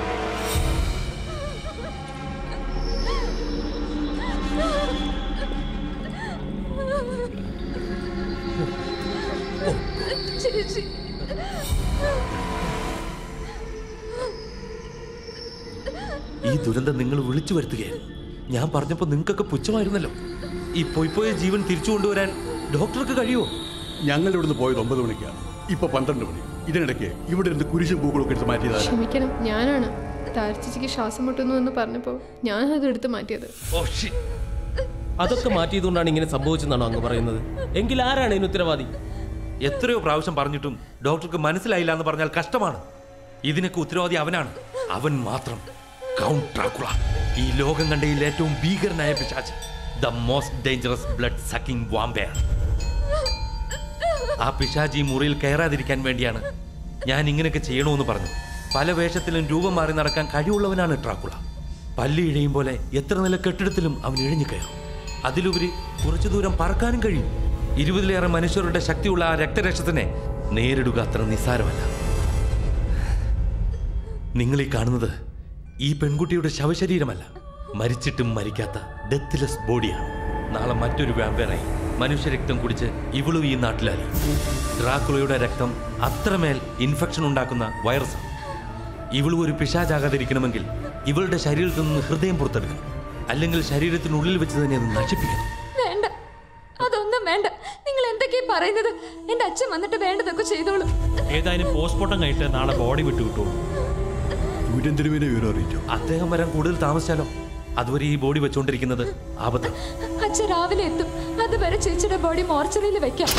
ചേച്ചി ഈ ദുരന്തം നിങ്ങൾ വിളിച്ചു വരുത്തുകയാണ് ഞാൻ പറഞ്ഞപ്പോൾ നിങ്ങൾക്കൊക്കെ പുച്ഛമായിരുന്നല്ലോ ഈ പൊയ്പോയ ജീവൻ തിരിച്ചു കൊണ്ടുവരാൻ ഡോക്ടർക്ക് കഴിയുമോ ഞങ്ങൾ ഇവിടുന്ന് പോയത് ഒമ്പത് മണിക്കാണ് ഇപ്പൊ പന്ത്രണ്ട് മണി ഇതിനിടയ്ക്ക് ഇവിടെ ഇരുന്ന് കുരിശും പൂക്കളൊക്കെ എടുത്ത് മാറ്റിയതാണ് ക്ഷമിക്കണം ഞാനാണ് താരച്ചിക്ക് ശ്വാസം മുട്ടുന്നു എന്ന് പറഞ്ഞപ്പോൾ ഞാൻ അത് എടുത്ത് മാറ്റിയത് അതൊക്കെ മാറ്റിയതുകൊണ്ടാണ് ഇങ്ങനെ സംഭവിച്ചെന്നാണോ അങ്ങ് പറയുന്നത് എങ്കിൽ ആരാണ് ഇതിന് ഉത്തരവാദി എത്രയോ പ്രാവശ്യം പറഞ്ഞിട്ടും ഡോക്ടർക്ക് മനസ്സിലായില്ല എന്ന് പറഞ്ഞാൽ കഷ്ടമാണ് ഇതിനൊക്കെ ഉത്തരവാദി അവനാണ് അവൻ മാത്രം കൗണ്ട് ഡ്രാക്കുള ഈ ലോകം കണ്ടയിൽ ഏറ്റവും ഭീകരനായ പിശാച് the most dangerous blood sucking vampire ആ പിശാജ് ഈ മുറിയിൽ കയറാതിരിക്കാൻ വേണ്ടിയാണ് ഞാൻ ഇങ്ങനെയൊക്കെ ചെയ്യണമെന്ന് പറഞ്ഞു പല വേഷത്തിലും രൂപം മാറി നടക്കാൻ കഴിവുള്ളവനാണ് ഡ്രാക്കുള പല്ലി ഇഴയും പോലെ എത്ര നില കെട്ടിടത്തിലും അവൻ ഇഴഞ്ഞു കയറും അതിലുപരി കുറച്ചു ദൂരം പറക്കാനും കഴിയും ഇരുപതിലേറെ മനുഷ്യരുടെ ശക്തിയുള്ള ആ രക്തരക്ഷത്തിനെ നേരിടുക അത്ര നിസ്സാരമല്ല നിങ്ങൾ ഈ കാണുന്നത് ഈ പെൺകുട്ടിയുടെ ശവശരീരമല്ല മരിച്ചിട്ടും മരിക്കാത്ത ഡെത്ത്ലെസ് ബോഡിയാണ് നാളെ മറ്റൊരു വ്യാമ്പേറായി മനുഷ്യരക്തം കുടിച്ച് ഇവളും ഈ നാട്ടിലായി ഡ്രാക്കുളയുടെ രക്തം അത്രമേൽ ഇൻഫെക്ഷൻ ഉണ്ടാക്കുന്ന വൈറസാണ് ഇവളും ഒരു പിശാചാകാതിരിക്കണമെങ്കിൽ ഇവളുടെ ശരീരത്തിൽ നിന്ന് ഹൃദയം പുറത്തെടുക്കണം അല്ലെങ്കിൽ ശരീരത്തിനുള്ളിൽ വെച്ച് തന്നെ അത് നശിപ്പിക്കണം വേണ്ട അതൊന്നും വേണ്ട നിങ്ങൾ എന്തൊക്കെയാ പറയുന്നത് എന്റെ അച്ഛൻ വന്നിട്ട് വേണ്ടതൊക്കെ ചെയ്തോളൂ ഏതായാലും പോസ്റ്റ്മോർട്ടം കഴിഞ്ഞിട്ട് നാളെ ബോഡി വിട്ടു കിട്ടുള്ളൂ സൂര്യൻ തിരുമേനെ വിവരം അറിയിച്ചു അദ്ദേഹം വരാൻ കൂടുതൽ താമസിച്ചാലോ അതുവരെ ഈ ബോഡി വെച്ചുകൊണ്ടിരിക്കുന്നത് ആപത്താണ് അച്ഛൻ രാവിലെ എത്തും അതുവരെ ചേച്ചിയുടെ ബോഡി മോർച്ചറിയിൽ വെക്കാം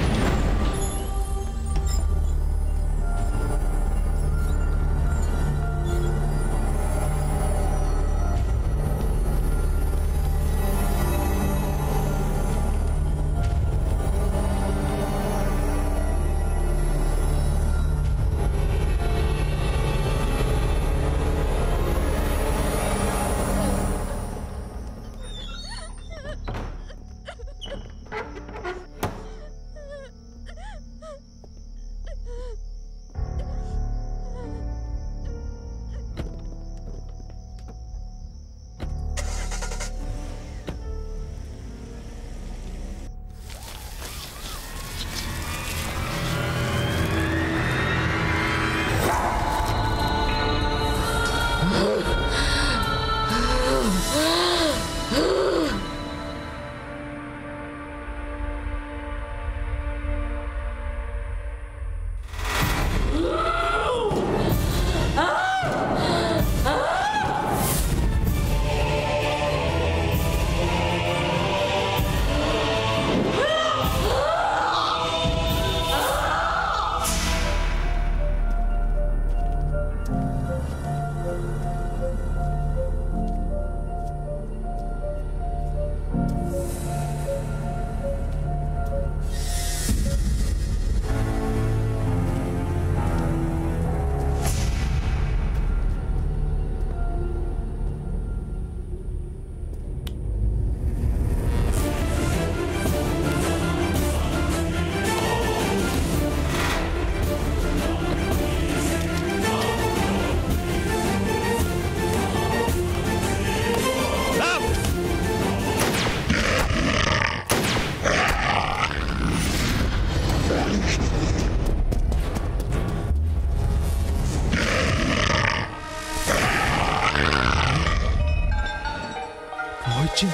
റോയ്ച്ചൻ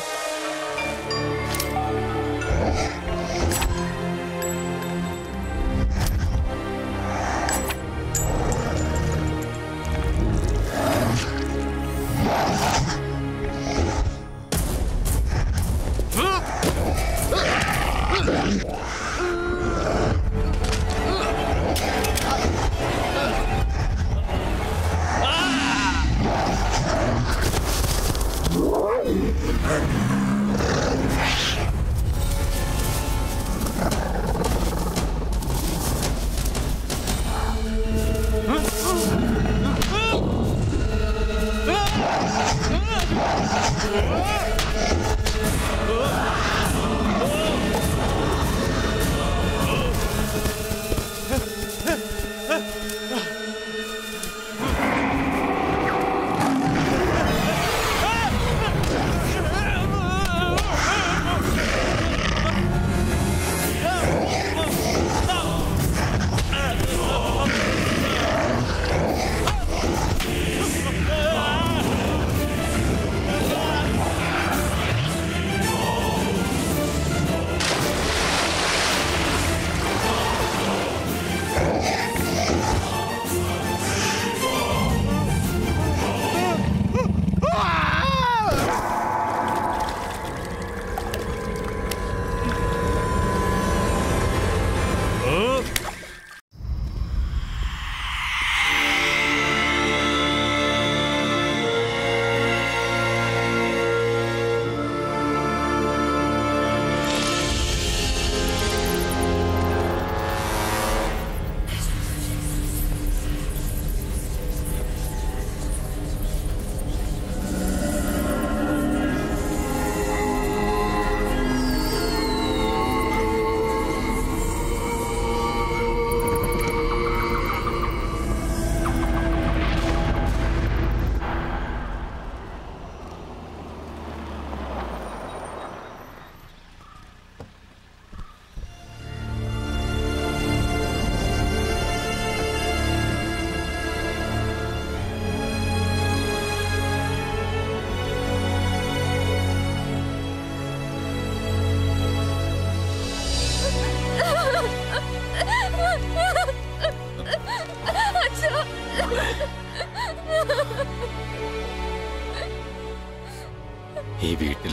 Ah!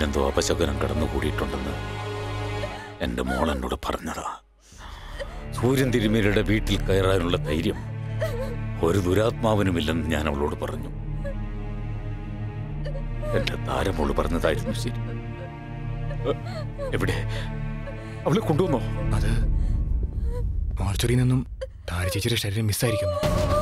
വീട്ടിലെന്തോ അപശകനം കടന്നുകൂടിയിട്ടുണ്ടെന്ന് എൻ്റെ മോൾ എന്നോട് പറഞ്ഞതാ സൂര്യൻ തിരുമേനിയുടെ വീട്ടിൽ കയറാനുള്ള ധൈര്യം ഒരു ദുരാത്മാവിനുമില്ലെന്ന് ഞാൻ അവളോട് പറഞ്ഞു എന്റെ താരമോള് പറഞ്ഞതായിരുന്നു ശരി എ, എവിടെ അവളെ കൊണ്ടുവന്നോ അത് മോർച്ചറിയിൽ നിന്നും താര ചേച്ചിയുടെ ശരീരം മിസ്സായിരിക്കുന്നു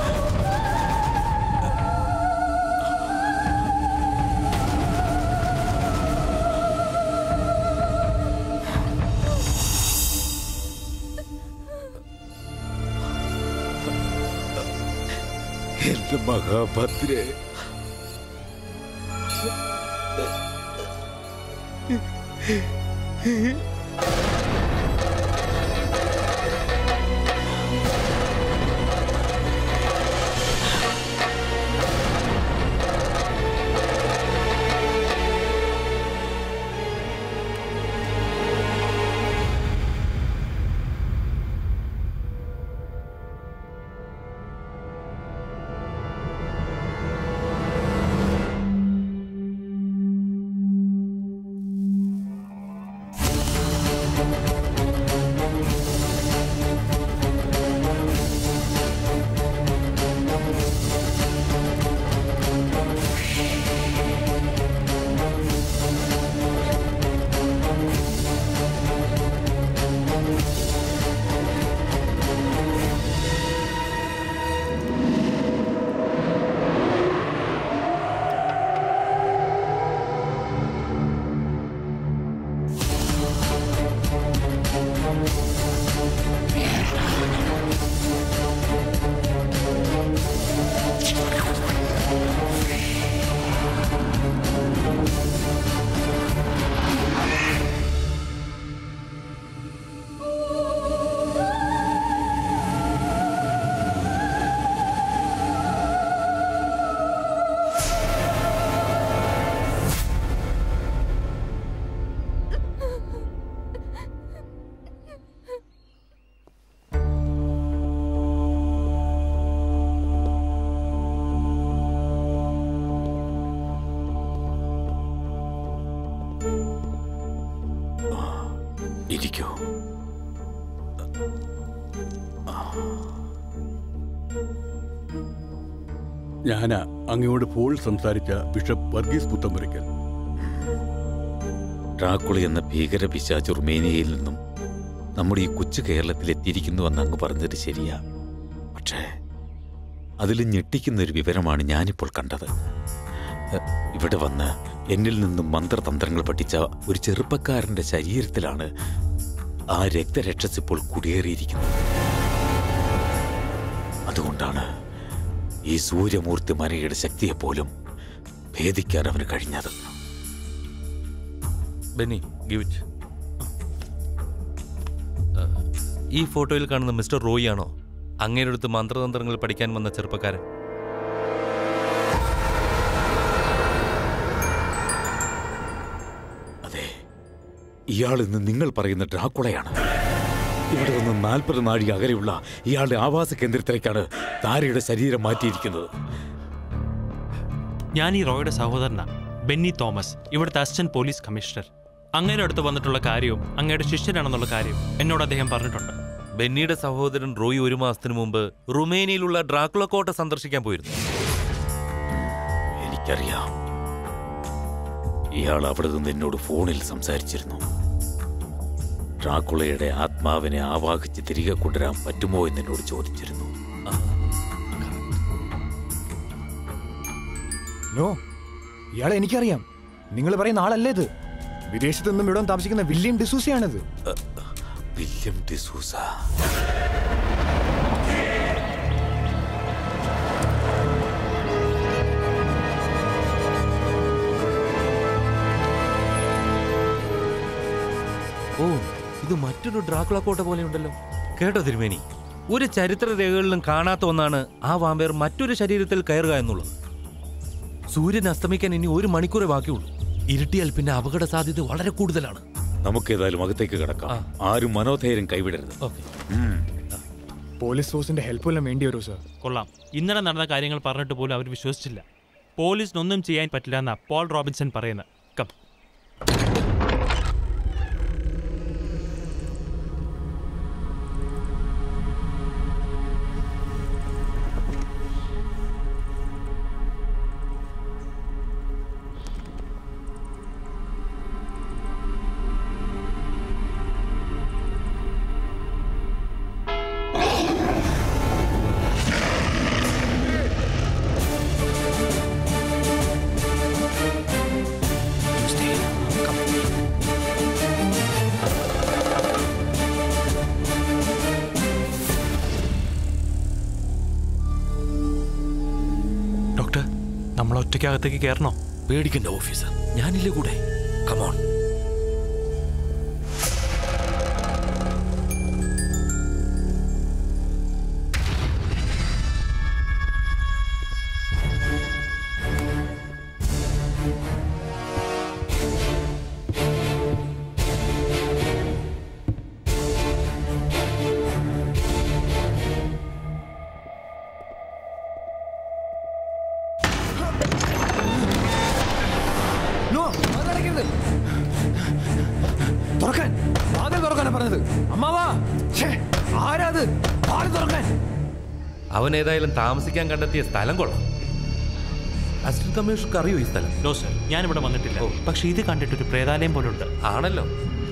എന്റെ മഹാഭദ്രേ ഇരിക്കൂ ഞാനാ അങ്ങയോട് ഫോൾ സംസാരിച്ച ബിഷപ്പ് വർഗീസ് പുത്തമ്പുരയ്ക്കൽ ഡ്രാക്കുളി എന്ന ഭീകര പിശാച് റുമേനിയയിൽ നിന്നും നമ്മുടെ ഈ കൊച്ചു കേരളത്തിൽ എത്തിയിരിക്കുന്നുവെന്ന് അങ്ങ് പറഞ്ഞത് ശരിയാ പക്ഷേ അതിൽ ഞെട്ടിക്കുന്ന ഒരു വിവരമാണ് ഞാനിപ്പോൾ കണ്ടത് എ, ഇവിടെ വന്ന് എന്നിൽ നിന്നും മന്ത്രതന്ത്രങ്ങൾ പഠിച്ച ഒരു ചെറുപ്പക്കാരന്റെ ശരീരത്തിലാണ് ആ രക്തരക്ഷസ് ഇപ്പോൾ കുടിയേറിയിരിക്കുന്നത് അതുകൊണ്ടാണ് ഈ സൂര്യമൂർത്തി മനയുടെ ശക്തിയെപ്പോലും ഭേദിക്കാൻ അവന് കഴിഞ്ഞത് ബെന്നി ഗിവ് ഇറ്റ് ഈ ഫോട്ടോയിൽ കാണുന്ന മിസ്റ്റർ റോയി ആണോ അങ്ങയുടെ അടുത്ത് മന്ത്രതന്ത്രങ്ങൾ പഠിക്കാൻ വന്ന ചെറുപ്പക്കാരൻ അതെ ഇയാൾ ഇന്ന് നിങ്ങൾ പറയുന്ന ഡ്രാക്കുളയാണ് ഇവിടെ നിന്ന് നാൽപ്പത് നാഴിക അകലെയുള്ള ഇയാളുടെ ആവാസ കേന്ദ്രത്തിലേക്കാണ് താരയുടെ ശരീരം മാറ്റിയിരിക്കുന്നത് ഞാൻ ഈ റോയുടെ സഹോദരനാ ബെന്നി തോമസ് ഇവിടുത്തെ അസിസ്റ്റന്റ് പോലീസ് കമ്മീഷണർ അങ്ങയുടെ അടുത്ത് വന്നിട്ടുള്ള കാര്യവും അങ്ങയുടെ ശിഷ്യനാണെന്നുള്ള കാര്യം എന്നോട് അദ്ദേഹം പറഞ്ഞിട്ടുണ്ട് ബെന്നിയുടെ സഹോദരൻ റോയി ഒരു മാസത്തിന് മുമ്പ് റുമേനിയയിലുള്ള ഡ്രാക്കുള കോട്ട സന്ദർശിക്കാൻ പോയിരുന്നു എനിക്കറിയാം ഇയാൾ അവിടെ നിന്ന് എന്നോട് ഫോണിൽ സംസാരിച്ചിരുന്നു ഡ്രാക്കുളയുടെ ആത്മാവിനെ ആവാഹിച്ച് തിരികെ കൊണ്ടുവരാൻ പറ്റുമോ എന്ന് എന്നോട് ചോദിച്ചിരുന്നു നോ ഇയാളെ എനിക്കറിയാം നിങ്ങൾ പറയുന്ന ആളല്ലേ ഇത് വിദേശത്ത് നിന്നും ഇവിടെ താമസിക്കുന്ന വില്യം ഡിസൂസയാണിത് വില്യം ഡിസൂസ ഓ ഇത് മറ്റൊരു ഡ്രാക്കുള കോട്ട പോലെയുണ്ടല്ലോ കേട്ടോ തിരുമേനി ഒരു ചരിത്ര രേഖകളിലും കാണാത്ത ഒന്നാണ് ആ വാമ്പയർ മറ്റൊരു ശരീരത്തിൽ കയറുക എന്നുള്ളത് സൂര്യൻ അസ്തമിക്കാൻ ഇനി ഒരു മണിക്കൂറേ ബാക്കിയുള്ളൂ ഇരുട്ടിയാൽ പിന്നെ അപകട സാധ്യത വളരെ കൂടുതലാണ് നമുക്കേതായാലും അകത്തേക്ക് കിടക്കാം ആരും മനോധൈര്യം കൈവിടരുത് ഉം. പോലീസ് ഫോഴ്സിന്റെ ഹെൽപ്പ് വല്ലതും വേണ്ടി വരുമോ സാർ കൊള്ളാം ഇന്നലെ നടന്ന കാര്യങ്ങൾ പറഞ്ഞിട്ട് പോലും അവർ വിശ്വസിച്ചില്ല പോലീസിനൊന്നും ചെയ്യാൻ പറ്റില്ല എന്നാ പോൾ റോബിൻസൺ പറയുന്നത് കം നമ്മൾ ഒറ്റയ്ക്കകത്തേക്ക് കയറണോ പേടിക്കണ്ട ഓഫീസർ ഞാനില്ലേ കൂടെ കമോൺ നോ അതടക്കരുത് തുറക്കാൻ വാതിൽ തുറക്കാനാ പറഞ്ഞത് അമ്മാവാ ഛേ, ആരാത് വാതിൽ തുറക്കാൻ അവൻ ഏതായാലും താമസിക്കാൻ കണ്ടെത്തിയ സ്ഥലം കൊള്ളാം അസിസ്റ്റന്റ് കമ്മീഷണർക്ക് അറിയോ ഈ സ്ഥലം നോ സർ ഞാനിവിടെ വന്നിട്ടില്ല പക്ഷെ ഇത് കണ്ടിട്ട് ഒരു പ്രേതാലയം പോലുണ്ട് ആണല്ലോ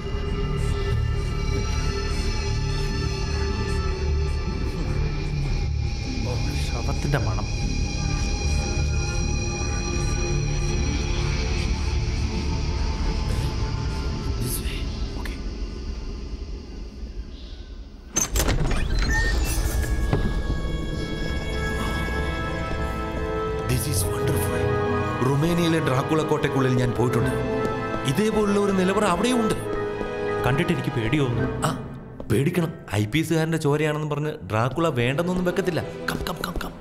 ഓ, ശവത്തിന്റെ മണം ദിസ് ഈസ് വണ്ടർഫുൾ റുമേനിയയിലെ ഡ്രാക്കുള കോട്ടയ്ക്കുള്ളിൽ ഞാൻ പോയിട്ടുണ്ട് ഇതേപോലുള്ള ഒരു നിലവറ അവിടെയും ഉണ്ട് കണ്ടിട്ട് എനിക്ക് പേടി തോന്നുന്നു ആ പേടിക്കണം ഐ പി എസുകാരന്റെ ചോരയാണെന്ന് പറഞ്ഞ് ഡ്രാക്കുള വേണ്ടെന്നൊന്നും വെക്കത്തില്ല കം കം കം കം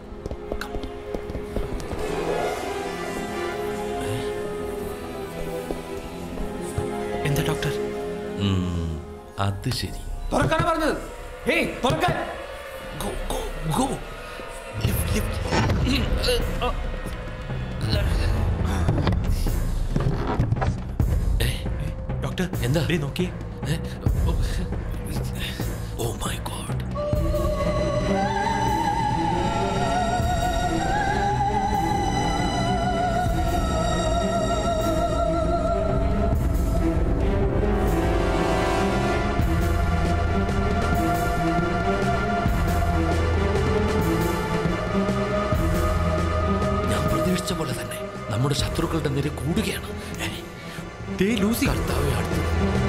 എന്താ ഡോക്ടർ ഉം, അത് ശരി തുറക്കാനാ പറഞ്ഞത് ഹേയ് തുറക്കാൻ ഗോ ഡോക്ടർ എന്താ നോക്കിയേ ഓ മൈ ഗോഡ് ഞാൻ പ്രതീക്ഷിച്ച പോലെ തന്നെ നമ്മുടെ ശത്രുക്കളുടെ നിര കൂടുകയാണ് ഏ, ദേ ലൂസി കർത്താവെ അടുത്ത്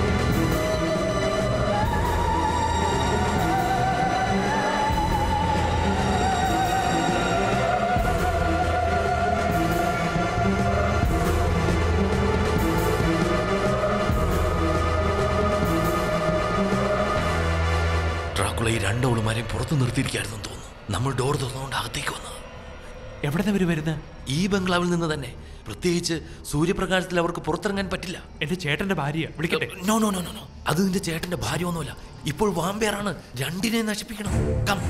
ഡ്രാക്കുള ഈ രണ്ടോളുമാരെ പുറത്തു നിർത്തിയിരിക്കുകയായിരുന്നു തോന്നുന്നു നമ്മൾ ഡോർ തുറന്നുകൊണ്ട് അകത്തേക്ക് വന്നത് എവിടെ നിന്ന് വരുന്നത് ഈ ബംഗ്ലാവിൽ നിന്ന് തന്നെ പ്രത്യേകിച്ച് സൂര്യപ്രകാശത്തിൽ അവർക്ക് പുറത്തിറങ്ങാൻ പറ്റില്ല എന്റെ ചേട്ടന്റെ ഭാര്യ വിളിക്കട്ടെ no no no no no അത് നിന്റെ ചേട്ടന്റെ ഭാര്യ ഒന്നുമല്ല ഇപ്പോൾ വാമ്പയറാണ് രണ്ടിനെ നശിപ്പിക്കണം കം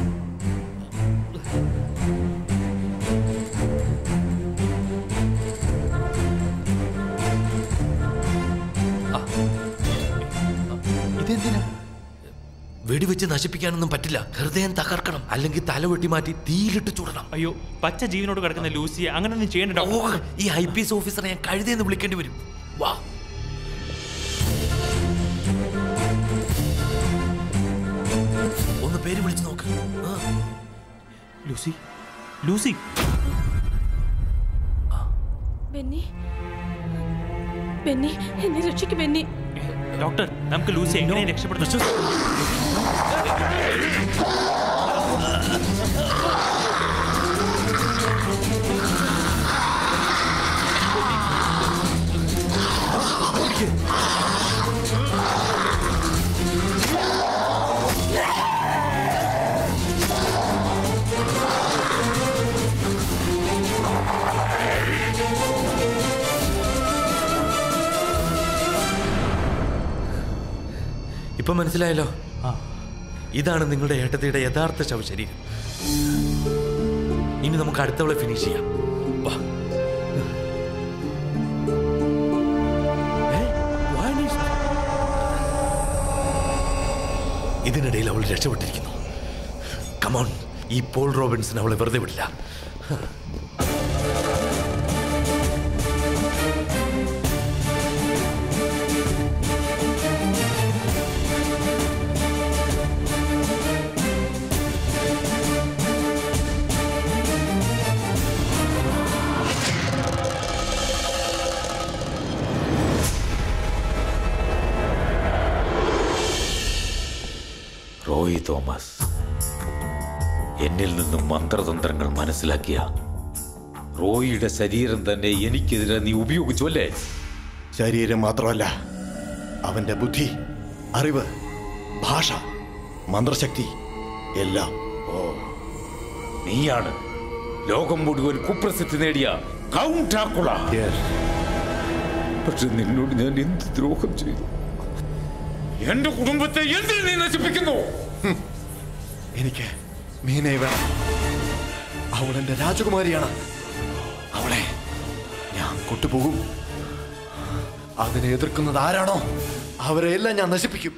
ഇതെന്തിനാ വെടിവെച്ച് നശിപ്പിക്കാനൊന്നും പറ്റില്ല ഹൃദയം തകർക്കണം അല്ലെങ്കിൽ തല വെട്ടി മാറ്റി തീയിലിട്ട് ചുടണം അയ്യോ പച്ച ജീവനോട് കിടക്കുന്ന ലൂസിയെ അങ്ങനൊന്നും ചെയ്യണ്ട ഓ ഡോക്ടർ ഈ ഐ പി എസ് ഓഫീസറെ ഞാൻ കഴുതയെന്ന് വിളിക്കേണ്ടി വരും വാ ഒന്ന് പേര് വിളിച്ചു നോക്ക് ആ. ലൂസി ലൂസി ബെന്നി ബെന്നി എന്നെ രക്ഷിക്ക് ബെന്നി ഡോക്ടർ നമുക്ക് ലൂസി എങ്ങനെ രക്ഷപ്പെടുന്നു ഇപ്പൊ മനസ്സിലായല്ലോ ഇതാണ് നിങ്ങളുടെ ഏട്ടത്തിയുടെ യഥാർത്ഥ ശവശരീരം ഇനി നമുക്ക് അടുത്തവളെ ഫിനിഷ് ചെയ്യാം വാ ഏ, വാനീഷ്. ഇതിനിടയിൽ അവൾ രക്ഷപ്പെട്ടിരിക്കുന്നു കമോൺ ഈ പോൾ റോബിൻസൺ അവളെ വെറുതെ വിടില്ല റോയ് തോമസ് എന്നിൽ നിന്നും മന്ത്രതന്ത്രങ്ങൾ മനസ്സിലാക്കിയ റോയിയുടെ ശരീരം തന്നെ എനിക്കെതിരെ നീ ഉപയോഗിച്ചു അല്ലേ ശരീരം മാത്രമല്ല അവന്റെ ബുദ്ധി അറിവ് ഭാഷ മന്ത്രശക്തി എല്ലാം ഓ നീയാണ് ലോകം മുഴുവൻ കുപ്രസിദ്ധി നേടിയ കൗണ്ട് ഡ്രാക്കുള പക്ഷെ നിന്നോട് ഞാൻ എന്ത് ദ്രോഹം ചെയ്തു എന്റെ കുടുംബത്തെ എന്തിൽ നീ നശിപ്പിക്കുന്നു എനിക്ക് മീനെ വേണം അവൾ എന്റെ രാജകുമാരിയാണ് അവളെ ഞാൻ കൊണ്ടുപോകും അതിനെ എതിർക്കുന്നത് ആരാണോ അവരെ എല്ലാം ഞാൻ നശിപ്പിക്കും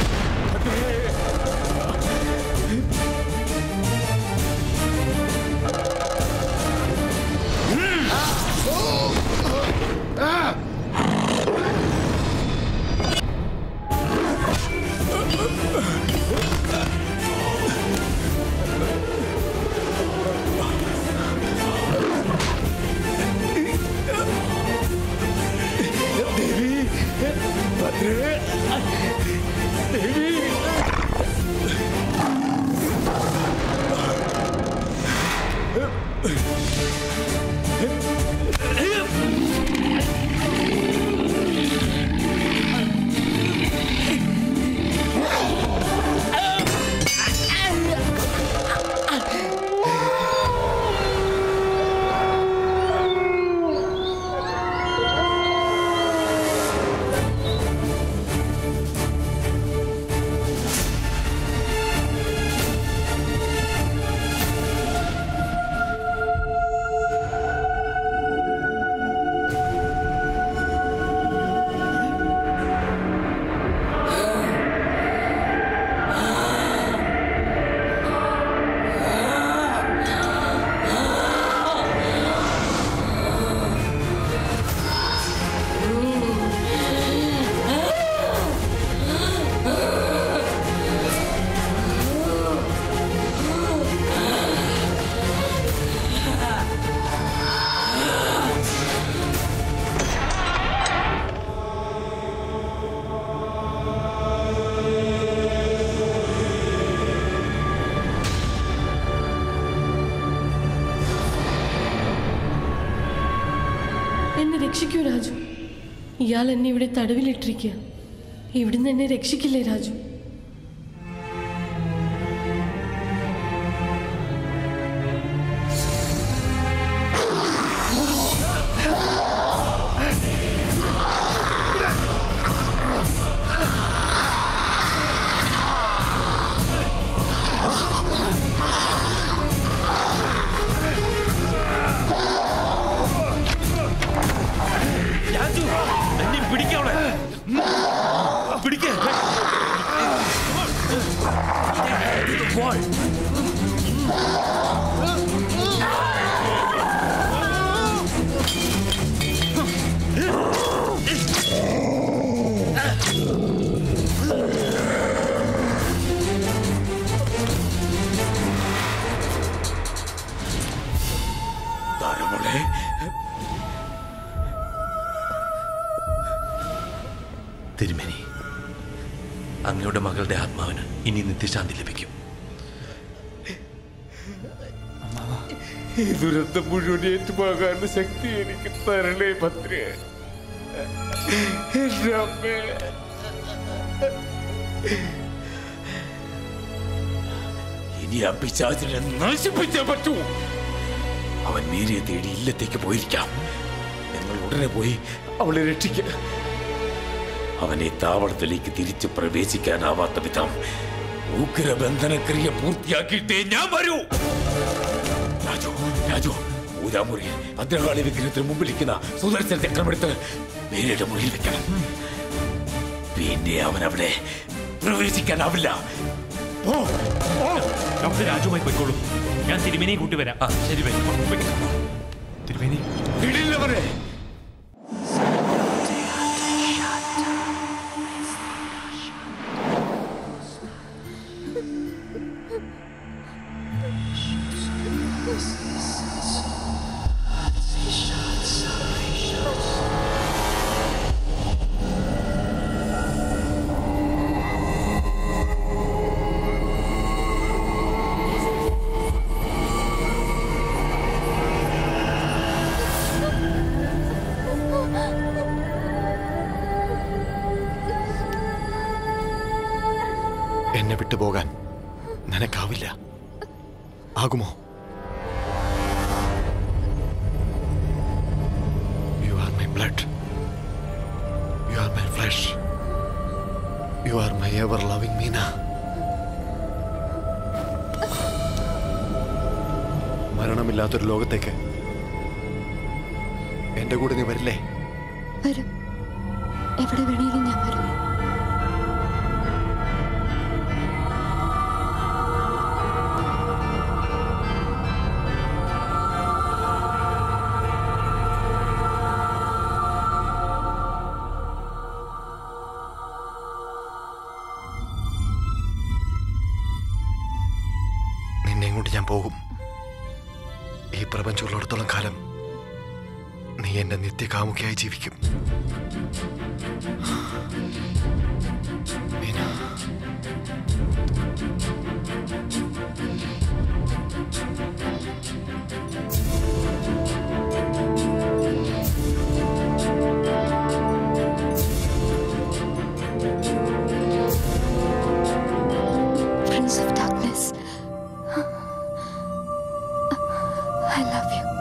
എന്നെ രക്ഷിക്കൂ രാജു ഇയാൾ എന്നെ ഇവിടെ തടവിലിട്ടിരിക്കുക ഇവിടുന്ന് എന്നെ രക്ഷിക്കില്ലേ രാജു രാജു എന്നെ പിടിക്കവിടെ പിടിക്ക താരമോളെ തിരുമേനി അങ്ങയുടെ മകളുടെ ആത്മാവിന് ഇനി നിത്യശാന്തി ലഭിക്കും ഈ ദുരന്തം മുഴുവൻ ഏറ്റുപോകാനുള്ള ശക്തി എനിക്ക് തരണേ ഭദ്രേ എന്റെ അമ്മേ ഇനി ആ പിശാചിനെ നശിപ്പിച്ചേ പറ്റൂ അവൻ മീരിയെ തേടി ഇല്ലത്തേക്ക് പോയിരിക്കാം നിങ്ങൾ ഉടനെ പോയി അവളെ രക്ഷിക്ക അവനെ താവളത്തിലേക്ക് തിരിച്ചു പ്രവേശിക്കാനാവാത്ത വിധം ഉഗ്രബന്ധനക്രിയ പൂർത്തിയാക്കിയിട്ടേ ഞാൻ വരൂ രാജു രാജു പൂജാമുറി ഭദ്രകാളി വിഗ്രഹത്തിന് മുമ്പിലിരിക്കുന്ന സുദർശന ചക്രമെടുത്ത് മേരിയുടെ മുറിയിൽ വെക്കണം പിന്നെ അവൻ അവിടെ പ്രവേശിക്കാനാവില്ല ഓ ഡോക്ടർ രാജുമായി പോയിക്കോളൂ ഞാൻ തിരുമേനിയെ കൂട്ടി വരാം ആ ശരി തിരുമേനി വിടില്ലവരെ ആ എന്നെ വിട്ടുപോകാൻ നിനക്കാവില്ല ആകുമോ you are my blood you are my flesh you are my ever loving Meena മരണമില്ലാത്തൊരു ലോകത്തേക്ക് എന്റെ കൂടെ നീ വരില്ലേ വരും എവിടെ വേണേലും ഞാൻ വരും നിന്നെ കൊണ്ട് ഞാൻ പോകും ഈ പ്രപഞ്ചമുള്ളിടത്തോളം കാലം നീ എന്റെ നിത്യകാമുകിയായി ജീവിക്കും Meena Prince of Darkness. I love you.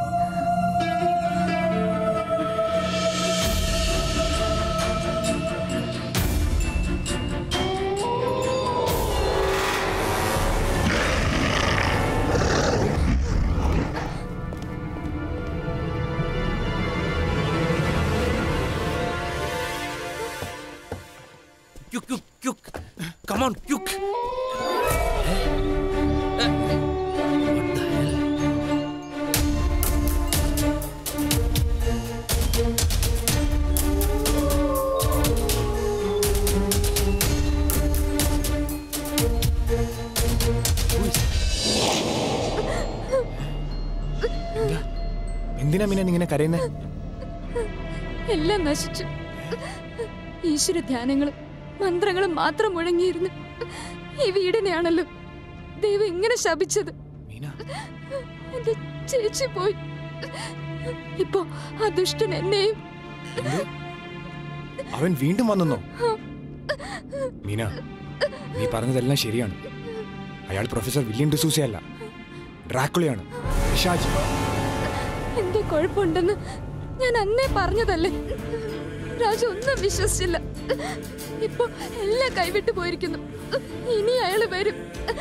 Quick, quick, quick. Come on, quick. എന്തിനാ മീന നീ ഇങ്ങനെ കരയുന്നേ എല്ലാം നശിച്ചു ഈശ്വര ധ്യാനങ്ങളും മന്ത്രങ്ങളും മാത്രം മുഴങ്ങിയിരുന്നു ഈ വീടിനെയാണല്ലോ ദൈവം ഇങ്ങനെ ശപിച്ചത് എന്റെ ചേച്ചി പോയി ഇപ്പോ ആ ദുഷ്ടൻ എന്നെയും അവൻ വീണ്ടും വന്നെന്നോ മീന നീ പറഞ്ഞതെല്ലാം ശരിയാണ് അയാൾ പ്രൊഫസർ വില്യം ഡിസൂസയല്ല ഡ്രാക്കുളയാണ് പിശാച് എന്തോ കുഴപ്പമുണ്ടെന്ന് ഞാൻ അന്നേ പറഞ്ഞതല്ലേ രാജു ഒന്നും വിശ്വസിച്ചില്ല ഇപ്പൊ എല്ലാം കൈവിട്ടു പോയിരിക്കുന്നു ഇനി അയാള് വരും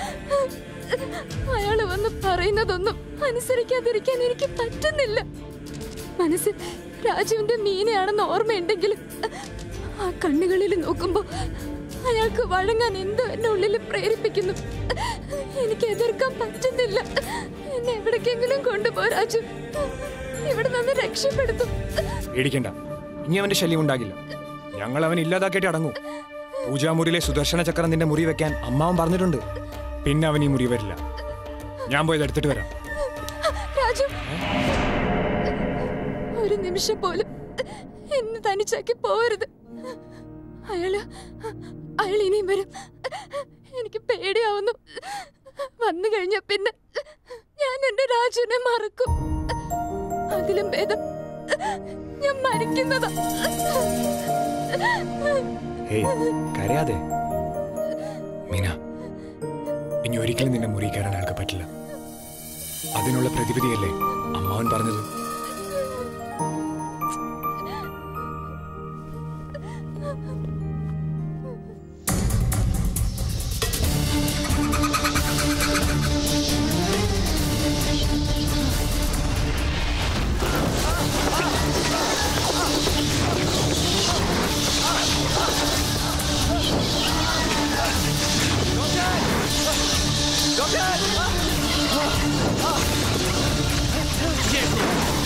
അയാള് വന്ന് പറയുന്നതൊന്നും അനുസരിക്കാതിരിക്കാൻ എനിക്ക് പറ്റുന്നില്ല മനസ്സിൽ രാജുവിന്റെ മീനയാണെന്ന് ഓർമ്മയുണ്ടെങ്കിലും ആ കണ്ണുകളിൽ നോക്കുമ്പോ അയാൾക്ക് വഴങ്ങാൻ എന്തോ എന്നെ ഉള്ളിൽ പ്രേരിപ്പിക്കുന്നു എനിക്ക് എതിർക്കാൻ പറ്റുന്നില്ല എന്നെ എവിടേക്കെങ്കിലും കൊണ്ടുപോ രാജു ഇവിടെ നിന്ന് രക്ഷപ്പെടുത്തും പേടിക്കണ്ട ഇനി അവന്റെ ശല്യം ഉണ്ടാകില്ല ഞങ്ങൾ അവൻ ഇല്ലാതാക്കിയിട്ട് അടങ്ങൂ പൂജാമുറിയിലെ സുദർശന ചക്രം നിന്റെ മുറി വെക്കാൻ അമ്മാവൻ പറഞ്ഞിട്ടുണ്ട് പിന്നെ അവൻ ഈ മുറി വരില്ല ഞാൻ പോയത് എടുത്തിട്ട് വരാം രാജു ഒരു നിമിഷം പോലും എന്നെ തനിച്ചാക്കി പോരുത് അയാള് അയാൾ ഇനിയും വരും എനിക്ക് പേടിയാവുന്നു വന്നു കഴിഞ്ഞ പിന്നെ ഞാൻ എന്റെ രാജുവിനെ മറക്കും അതിലും ഭേദം ഞാൻ മരിക്കുന്നതാ ഹേയ് കരയാതെ മീന ഇനി ഒരിക്കലും നിന്നെ മുറി കയറാൻ അയാൾക്ക് പറ്റില്ല അതിനുള്ള പ്രതിവിധിയല്ലേ അമ്മാവൻ പറഞ്ഞത് Yes.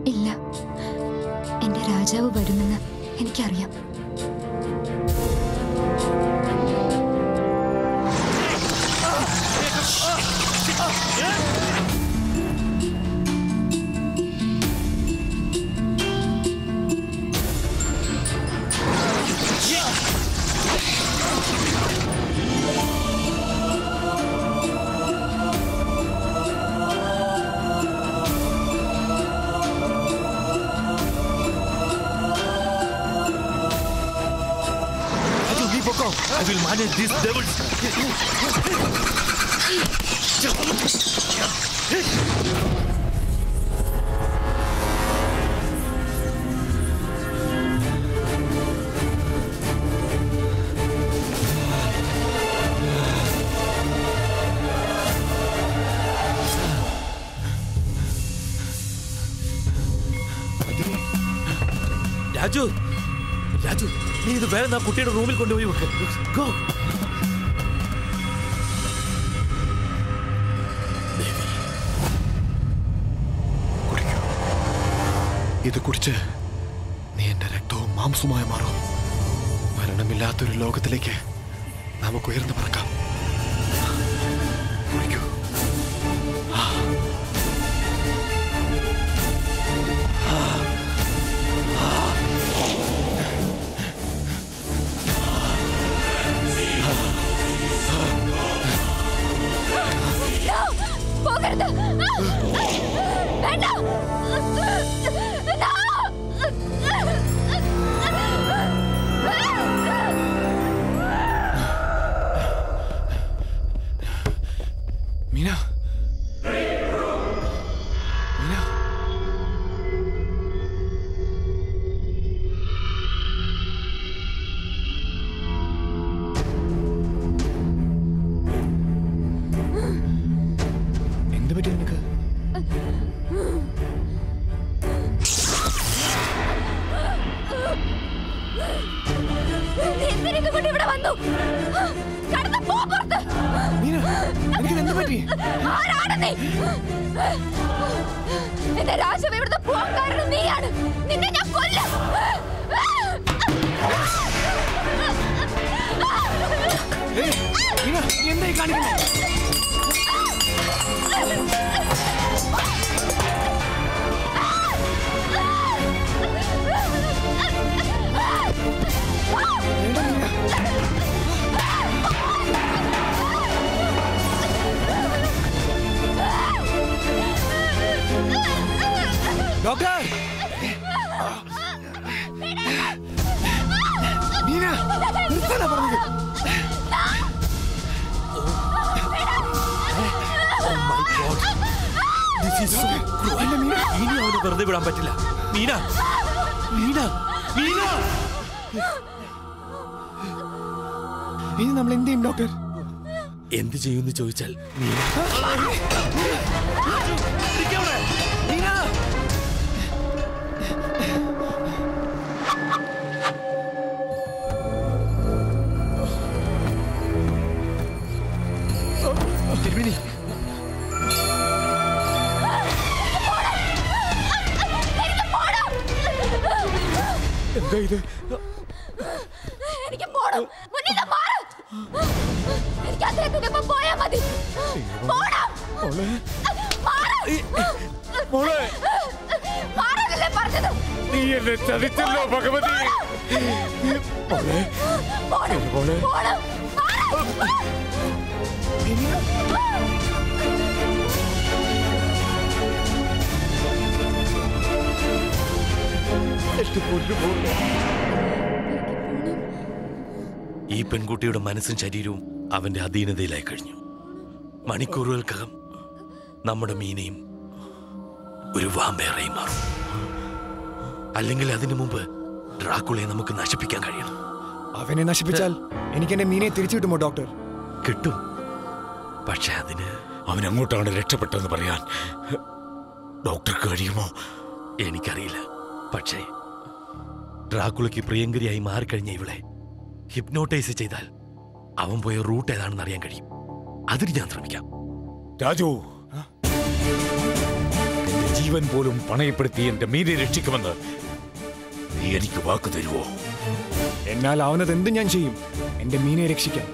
ഇല്ല എന്റെ രാജാവ് വരുമെന്ന് എനിക്കറിയാം Raju, നീ പൊക്കോ. I will manage these devils. Raju Raju നീ ഇത് വേറെ ആ കുട്ടിയുടെ റൂമിൽ കൊണ്ടുപോയി വെക്ക് ഗോ ഇത് കുടിച്ച് നീ എന്റെ രക്തവും മാംസവുമായി മാറും മരണമില്ലാത്തൊരു ലോകത്തിലേക്ക് നമുക്ക് ഉയർന്നു പറക്കാം കുടിക്കൂ ആ. ആ. ആ. പോകരുത് വേണ്ട മീന മീന എന്ത് പറ്റി നിനക്ക് നീ എന്തിനൊക്കെ കൊണ്ട് ഇവിടെ വന്നു കടന്നു പോ പുറത്ത് നിനക്ക് എന്ത് പറ്റി ആരാണ് നീ എന്റെ രാജാവ് ഇവിടുന്ന് പോകാൻ കാരണം നീയാണ് നിന്നെ ഞാൻ കൊല്ലും ഏയ്, മീന, നീ എന്തായി കാണിക്കുന്നത് ഡോക്ടർ മീന നിർത്താനാ പറഞ്ഞത് This is so cruel. ഇനി അവന് വെറുതെ വിടാൻ പറ്റില്ല മീന മീന മീന ഇനി നമ്മൾ എന്ത് ചെയ്യും ഡോക്ടർ എന്ത് ചെയ്യുമെന്ന് ചോദിച്ചാൽ മീന തിരുമേനി എന്താ ഇത് എനിക്ക് പോണം മുന്നിൽ മാറ് എനിക്ക് അദ്ദേഹത്തിന്റെ ഒപ്പം പോയാ മതി പോണം മാറ് മോളെ മാറാനല്ലേ പറഞ്ഞത് നീ എന്നെ ചതിച്ചല്ലോ ഭഗവതി മോളെ പോണം മോളെ പോണം എന്റെ പൊന്നു മോളെ ഈ പെൺകുട്ടിയുടെ മനസ്സും ശരീരവും അവന്റെ അധീനതയിലായി കഴിഞ്ഞു മണിക്കൂറുകൾക്കകം നമ്മുടെ മീനയും ഒരു വാമ്പേറയി മാറും അല്ലെങ്കിൽ അതിനു മുമ്പ് ഡ്രാക്കുളയെ നമുക്ക് നശിപ്പിക്കാൻ കഴിയണം അവനെ നശിപ്പിച്ചാൽ എനിക്ക് എന്റെ മീനെ തിരിച്ചു കിട്ടുമോ ഡോക്ടർ കിട്ടും പക്ഷെ അതിന് അവൻ അങ്ങോട്ടാണ് രക്ഷപ്പെട്ടതെന്ന് പറയാൻ ഡോക്ടർക്ക് കഴിയുമോ എനിക്കറിയില്ല പക്ഷേ ഡ്രാക്കുളയ്ക്ക് പ്രിയങ്കരിയായി മാറിക്കഴിഞ്ഞ ഇവളെ ഹിപ്നോട്ടൈസ് ചെയ്താൽ അവൻ പോയ റൂട്ട് ഏതാണെന്ന് അറിയാൻ കഴിയും അതിന് ഞാൻ ശ്രമിക്കാം രാജു എന്റെ ജീവൻ ജീവൻ പോലും പണയപ്പെടുത്തി എന്റെ മീനെ രക്ഷിക്കുമെന്ന് നീ എനിക്ക് വാക്ക് തരുവോ എന്നാൽ ആവുന്നത് എന്ത് ഞാൻ ചെയ്യും എന്റെ മീനെ രക്ഷിക്കാൻ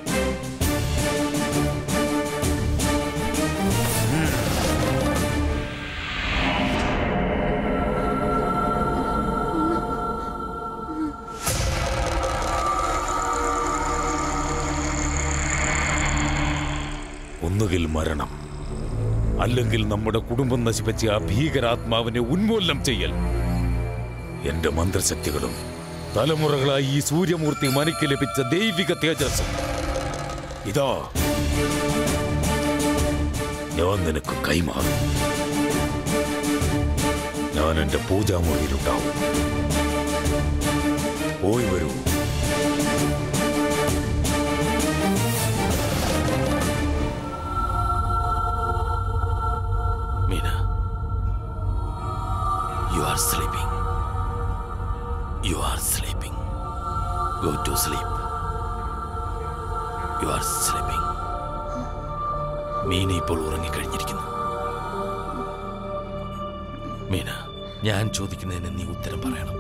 ഒന്നുകിൽ മരണം അല്ലെങ്കിൽ നമ്മുടെ കുടുംബം നശിപ്പിച്ച ആ ഭീകരാത്മാവിനെ ഉന്മൂലനം ചെയ്യൽ എന്റെ മന്ത്രശക്തികളും തലമുറകളായി ഈ സൂര്യമൂർത്തി മനയ്ക്ക് ലഭിച്ച ദൈവിക തേജസ് ഇതാ ഞാൻ നിനക്ക് കൈമാറും ഞാൻ എന്റെ പൂജാമുറിയിലുണ്ടാവും പോയി വരൂ Mina, you are sleeping. You are sleeping. Go to sleep. You are sleeping. Meena ഇപ്പോൾ ഉറങ്ങിക്കഴിഞ്ഞിരിക്കുന്നു മീന ഞാൻ ചോദിക്കുന്നതിന് നീ ഉത്തരം പറയണം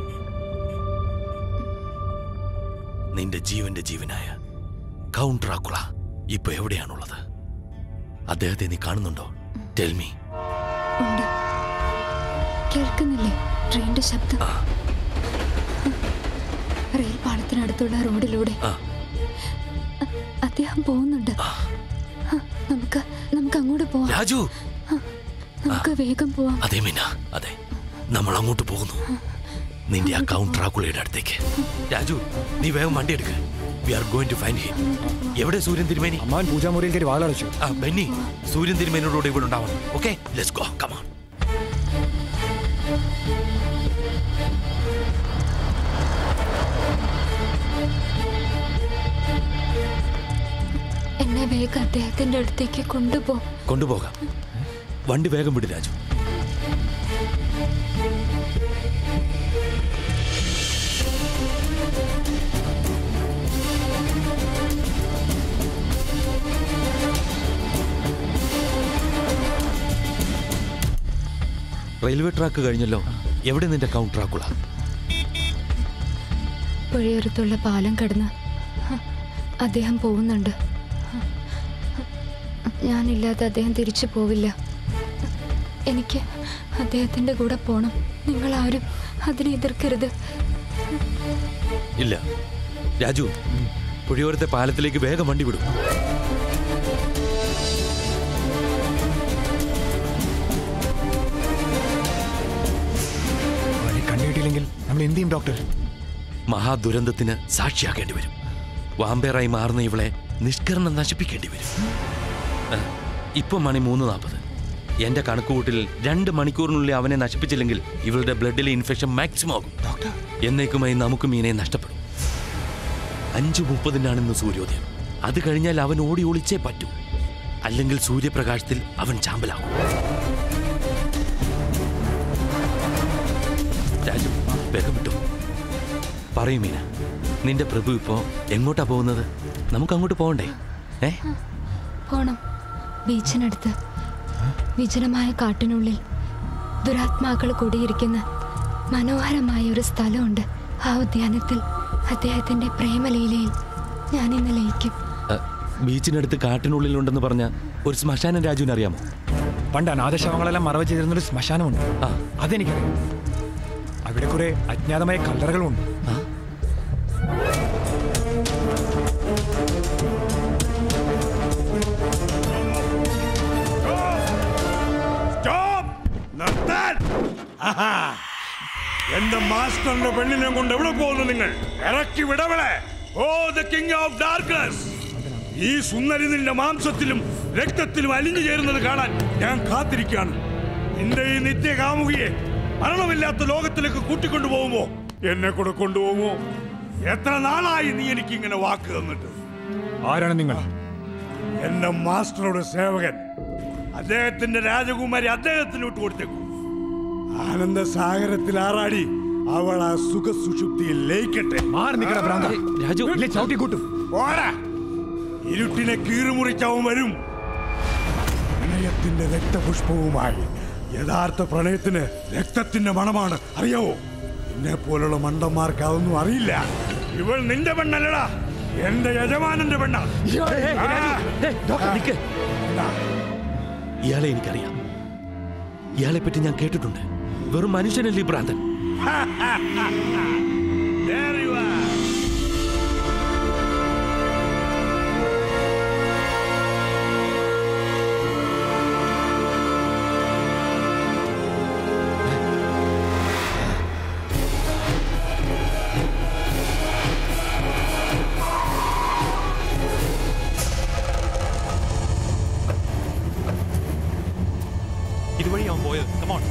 നിന്റെ ജീവന്റെ ജീവനായ കൗണ്ട് ഡ്രാക്കുള ഇപ്പൊ എവിടെയാണുള്ളത് അദ്ദേഹത്തെ നീ കാണുന്നുണ്ടോ ടെൽമി ഉണ്ട് കേൾക്കുന്നില്ലേ ട്രെയിനിന്റെ ശബ്ദം റെയിൽ പാളത്തിനടുത്തുള്ള റോഡിലൂടെ ആ. അ- അദ്ദേഹം പോകുന്നുണ്ട് ആ, നമുക്ക് നമുക്ക് അങ്ങോട്ട് പോവാം രാജു ആ, നമുക്ക് വേഗം പോവാം അതെ മീന അതെ നമ്മൾ അങ്ങോട്ട് പോകുന്നു നിന്റെ ആ കൗണ്ട് ഡ്രാക്കുളയുടെ അടുത്തേക്ക് രാജു നീ വേഗം വണ്ടി എടുക്ക we are going to find him എവിടെ സൂര്യൻ തിരുമേനി അമ്മാൻ പൂജാമുറിയിൽ കയറി വാളടച്ചു ആ ബെന്നി സൂര്യൻ തിരുമേനോട് ഇവിടെ ഉണ്ടാവണം ഓക്കെ ലെറ്റ്സ് ഗോ കമാൺ എന്നെ വേഗം അദ്ദേഹത്തിന്റെ അടുത്തേക്ക് കൊണ്ടുപോ കൊണ്ടുപോകാം വണ്ടി വേഗം വിട് രാജു റെയിൽവേ ട്രാക്ക് കഴിഞ്ഞല്ലോ എവിടെ നിന്റെ കൗണ്ട് ട്രാക്കുള പുഴയോരത്തുള്ള പാലം കടന്ന് ഹ, അദ്ദേഹം പോകുന്നുണ്ട് ഹ, ഞാനില്ലാതെ അദ്ദേഹം തിരിച്ചു പോവില്ല എനിക്ക് അദ്ദേഹത്തിന്റെ കൂടെ പോണം നിങ്ങൾ ആരും അതിനെ എതിർക്കരുത് ഇല്ല രാജു പുഴയോരത്തെ പാലത്തിലേക്ക് വേഗം വണ്ടി വിടും അവനെ കണ്ടുകിട്ടിയില്ലെങ്കിൽ നമ്മൾ എന്ത് ചെയ്യും ഡോക്ടർ മഹാദുരന്തത്തിന് സാക്ഷിയാക്കേണ്ടി വരും വാമ്പേറായി മാറുന്ന ഇവളെ നിഷ്കരണം നശിപ്പിക്കേണ്ടി വരും ആ, ഇപ്പൊ മണി മൂന്ന് നാൽപ്പത് എന്റെ കണക്കുകൂട്ടിൽ രണ്ട് മണിക്കൂറിനുള്ളിൽ അവനെ നശിപ്പിച്ചില്ലെങ്കിൽ ഇവളുടെ ബ്ലഡിലെ ഇൻഫെക്ഷൻ മാക്സിമം ആകും എന്നേക്കുമായി നമുക്ക് മീനെ നഷ്ടപ്പെടും അഞ്ചു മുപ്പതിനാണ് ഇന്ന് സൂര്യോദയം അത് കഴിഞ്ഞാൽ അവൻ ഓടി ഒളിച്ചേ പറ്റൂ അല്ലെങ്കിൽ സൂര്യപ്രകാശത്തിൽ അവൻ ചാമ്പലാകും രാജു വേഗം വിട്ടു പറയൂ മീന നിന്റെ പ്രഭു ഇപ്പോ എങ്ങോട്ടാ പോകുന്നത് നമുക്ക് അങ്ങോട്ട് പോകണ്ടേ ഏ പോണം ബീച്ചിനടുത്ത് വിജനമായ കാട്ടിനുള്ളിൽ ദുരാത്മാക്കൾ കൂടിയിരിക്കുന്ന മനോഹരമായ ഒരു സ്ഥലമുണ്ട് ആ ഉദ്യാനത്തിൽ അദ്ദേഹത്തിന്റെ പ്രേമലീലയിൽ ഞാൻ ഇന്ന് ലയിക്കും അ, ബീച്ചിനടുത്ത് കാട്ടിനുള്ളിലുണ്ടെന്ന് പറഞ്ഞ ഒരു ശ്മശാനം രാജുവിന് അറിയാമോ പണ്ട് അനാഥശവങ്ങളെല്ലാം മറവ് ചെയ്തിരുന്നൊരു ശ്മശാനമുണ്ട് അതെനിക്കറിയാം അവിടെ കുറെ അജ്ഞാതമായ കല്ലറകളുമുണ്ട് സ്റ്റോപ്പ് നിർത്താൻ ആഹാ. എന്റെ മാസ്റ്ററിന്റെ പെണ്ണിനെ കൊണ്ട് എവിടെ പോകുന്നു നിങ്ങൾ ഇറക്കി വിടവളെ oh the king of darkness ഈ സുന്ദരി നിന്റെ മാംസത്തിലും രക്തത്തിലും അലിഞ്ഞു ചേരുന്നത് കാണാൻ ഞാൻ കാത്തിരിക്കുകയാണ് നിന്റെ ഈ നിത്യ കാമുകിയെ മരണമില്ലാത്ത ലോകത്തിലേക്ക് കൂട്ടിക്കൊണ്ടു പോകുമോ എന്നെ കൂടെ കൊണ്ടുപോകുമോ എത്ര നാളായി നീ എനിക്ക് ഇങ്ങനെ വാക്ക് തന്നിട്ട് ആരാണ് നിങ്ങൾ എന്റെ മാസ്റ്ററുടെ സേവകൻ അദ്ദേഹത്തിന്റെ രാജകുമാരി അദ്ദേഹത്തിന് വിട്ടു കൊടുത്തേക്കു ആനന്ദ സാഗരത്തിൽ ആറാടി അവൾ ആ സുഖ സുഷുപ്തിയിൽ ലയിക്കട്ടെ മാറി നിൽക്കട ഭ്രാന്ത. രാജു ഇല്ലേ, ചവിട്ടിക്കൂട്ടും. പോരാ ഇരുട്ടിനെ കീറുമുറിച്ചവൻ വരും പ്രണയത്തിന്റെ രക്തപുഷ്പവുമായി യഥാർത്ഥ പ്രണയത്തിന് രക്തത്തിന്റെ മണമാണ് അറിയാവോ എന്നെ പോലുള്ള മണ്ടന്മാർക്ക് അതൊന്നും അറിയില്ല ഇവൾ നിന്റെ പെണ്ണല്ലടാ എന്റെ യജമാനന്റെ പെണ്ണ ഇയാളെ എനിക്കറിയാം ഇയാളെ പറ്റി ഞാൻ കേട്ടിട്ടുണ്ട് വെറും മനുഷ്യനല്ലേ ഈ ഭ്രാന്തൻ ഇതുവഴി അവൻ പോയത് കമോൺ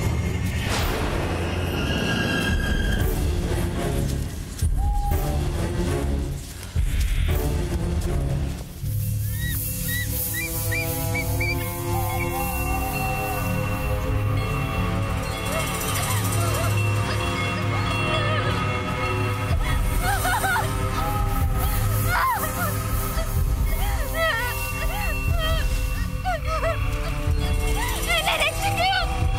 എന്നെ രക്ഷിക്കൂ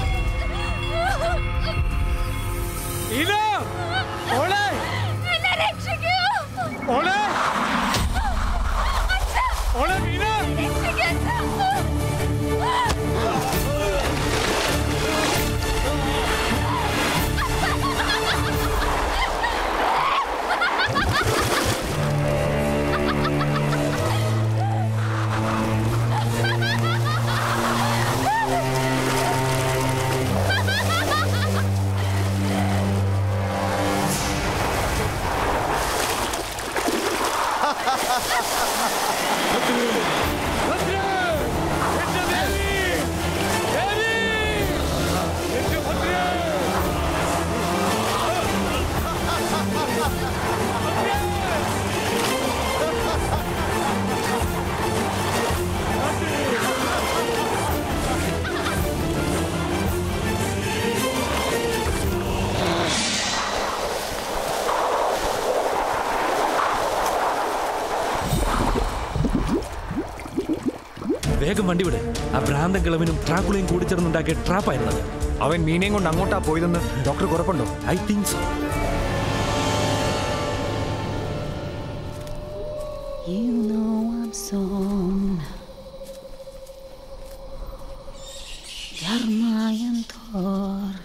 എന്നെ രക്ഷിക്കൂ രക്ഷിക്കൂ അച്ഛാ. വേഗം വണ്ടി വിട് ആ ഭ്രാന്തൻ കിളവനും ട്രാക്കുളയും കൂടി ചേർന്നുണ്ടാക്കിയ ട്രാപ്പായിരുന്നത് അവൻ മീനയും കൊണ്ട് അങ്ങോട്ടാ പോയതെന്ന് ഡോക്ടർ ഉറപ്പുണ്ടോ I think so You know I'm son. Ярмаем торг.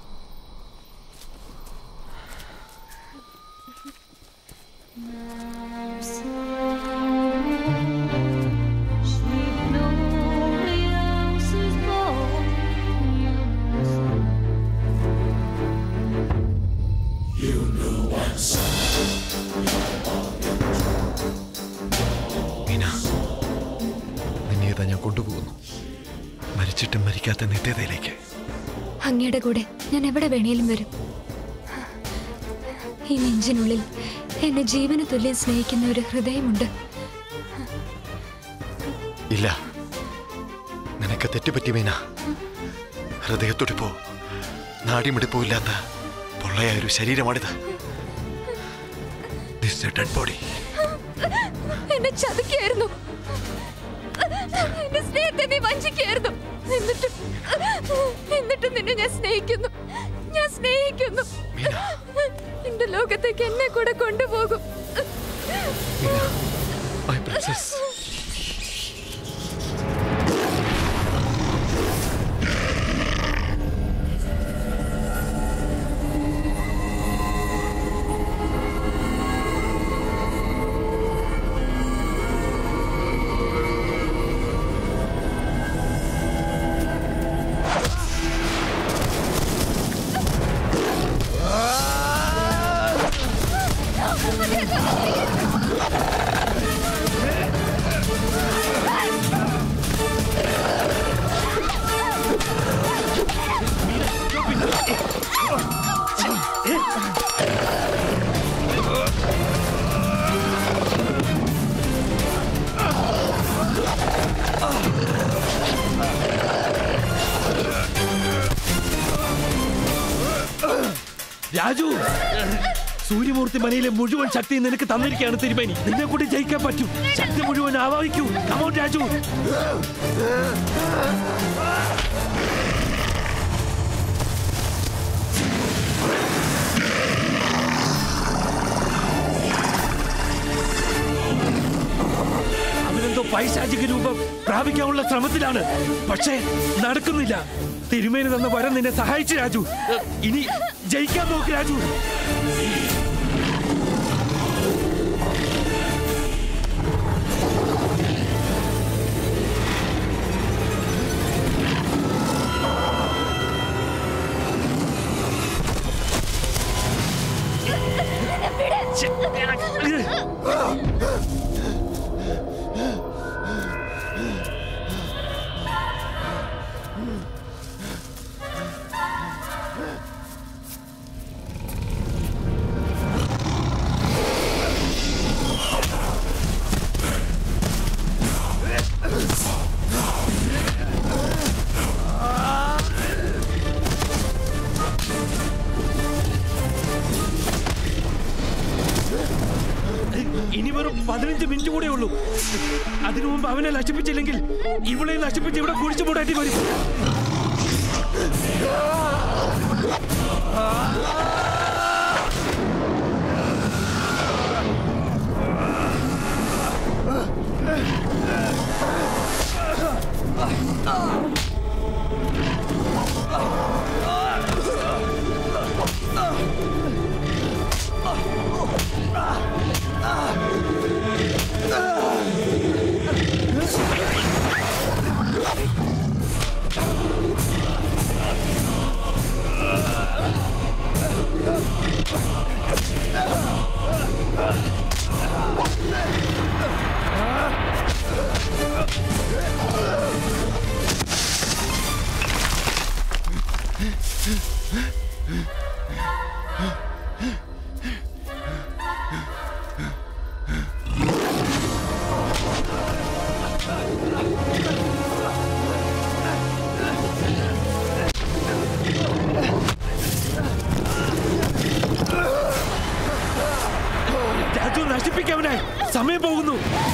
നിന്നെ ഇതാ ഞാൻ കൊണ്ടുപോകുന്നു മരിച്ചിട്ടും മരിക്കാത്ത നിത്യതയിലേക്ക് അങ്ങയുടെ കൂടെ ഞാൻ എവിടെ വേണേലും വരും ഈ നെഞ്ചിനുള്ളിൽ എന്നെ ജീവന തുല്യം സ്നേഹിക്കുന്ന ഒരു ഹൃദയമുണ്ട് ഇല്ല നിനക്ക് തെറ്റുപറ്റി മീന ഹൃദയത്തുടിപ്പോ നാടിമിടിപ്പോ ഇല്ലാത്ത പൊള്ളയായ ഒരു ശരീരമാണിത് ദിസ് ഡെഡ് ബോഡി എന്നെ ചതിക്കായിരുന്നു എന്റെ സ്നേഹത്തെ നീ വഞ്ചിക്കായിരുന്നു എന്നിട്ട് എന്നിട്ട് നിന്നെ ഞാൻ സ്നേഹിക്കുന്നു ഞാൻ സ്നേഹിക്കുന്നു എന്റെ ലോകത്തേക്ക് എന്നെ കൂടെ കൊണ്ടുപോകും മൈ പ്രിൻസസ് രാജു സൂര്യമൂർത്തി മനയിലെ മുഴുവൻ ശക്തി നിനക്ക് തന്നിരിക്കുകയാണ് തിരുമേനി നിന്നെ കൂടി ജയിക്കാൻ പറ്റും ശക്തി മുഴുവൻ ആവാഹിക്കൂ കമോൺ രാജു പൈശാചിക രൂപം പ്രാപിക്കാനുള്ള ശ്രമത്തിലാണ് പക്ഷേ നടക്കുന്നില്ല തിരുമേനി തന്ന വരം നിന്നെ സഹായിച്ചു രാജു ഇനി ജയിക്കാൻ നോക്ക് രാജു ഇനി വെറും പതിനഞ്ച് മിനിറ്റ് കൂടെ ഉള്ളൂ അതിനു മുമ്പ് അവനെ നശിപ്പിച്ചില്ലെങ്കിൽ ഇവളെ നശിപ്പിച്ച് ഇവിടെ കുഴിച്ചു മൂടേണ്ടി വരും രാജു നശിപ്പിക്കവനായി സമയം പോകുന്നു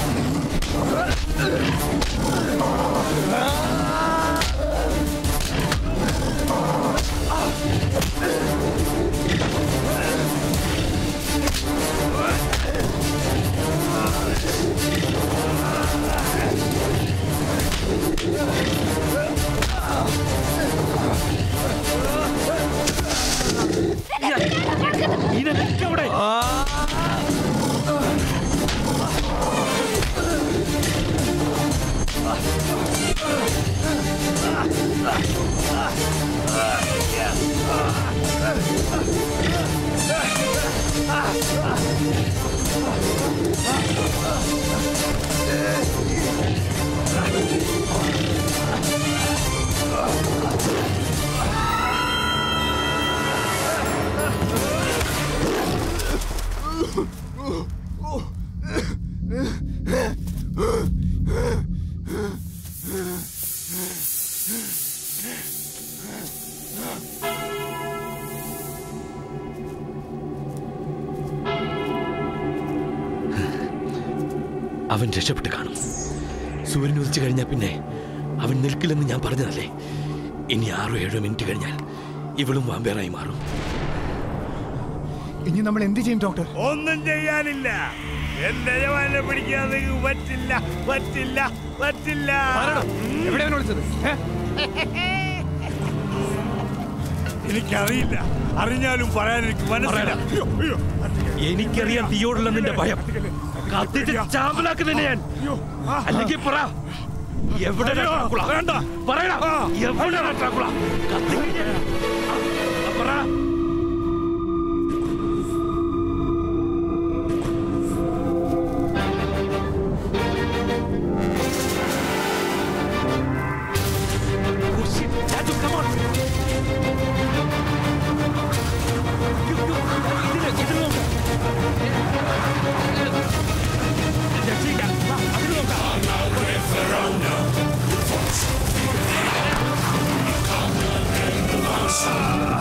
ഇനി നിൽക്കവിടെ അവൻ രക്ഷപ്പെട്ട് കാണും സൂര്യൻ ഉദിച്ചു കഴിഞ്ഞാൽ പിന്നെ അവൻ നിൽക്കില്ലെന്ന് ഞാൻ പറഞ്ഞതല്ലേ ഇനി ആറോ ഏഴോ മിനിറ്റ് കഴിഞ്ഞാൽ ഇവളും വാമ്പേറായി മാറും ഇനി നമ്മൾ എന്ത് ചെയ്യും ഡോക്ടർ ഒന്നും ചെയ്യാനില്ല എന്റെ ജവാനെ പിടിക്കാൻ നിങ്ങൾക്ക് പറ്റില്ല പറ്റില്ല പറ്റില്ല എവിടെയാണ് വിളിച്ചത് എനിക്കറിയില്ല അറിഞ്ഞാലും പറയാൻ എനിക്ക് മനസ്സില്ല അയ്യോ, അയ്യോ. എനിക്കറിയാം തീയോടുള്ള നിന്റെ ഭയം കത്തിച്ച് ചാമ്പലാക്കുന്നതിനെ ഞാൻ അല്ലെങ്കിൽ പറ എവിടെ വേണ്ട പറയടാ എവിടെ ഡ്രാക്കുള? കത്തിക്ക് ഞാൻ. ആ, പറ Oh, shit. Jaju, come on. You, you, ഇതില്, ഇതില് നോക്ക്. രക്ഷിക്കാം. വാ, അതില് നോക്കാം. Come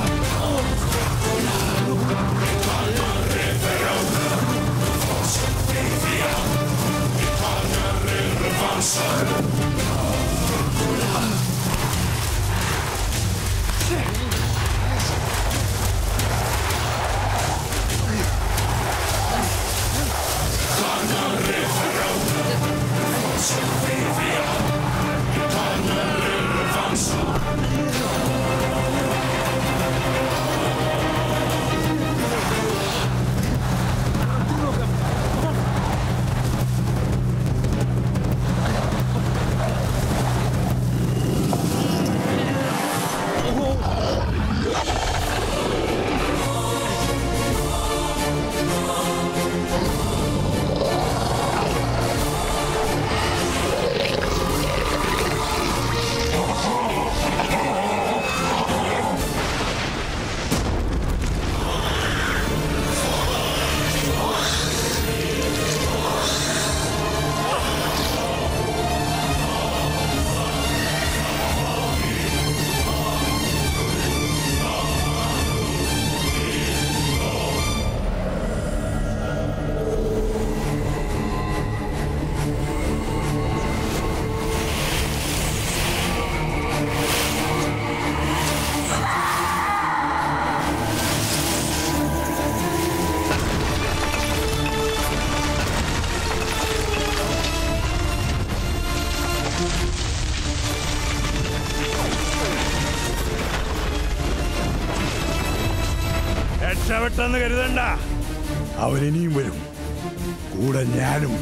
രക്ഷപ്പെട്ടെന്ന് കരുതണ്ട അവനിനിയും വരും കൂടെ ഞാനും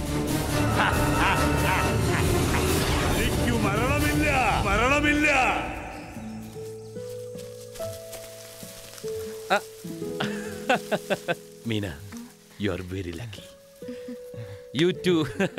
എനിക്ക് മരണമില്ല മരണമില്ല Meena you are very lucky you too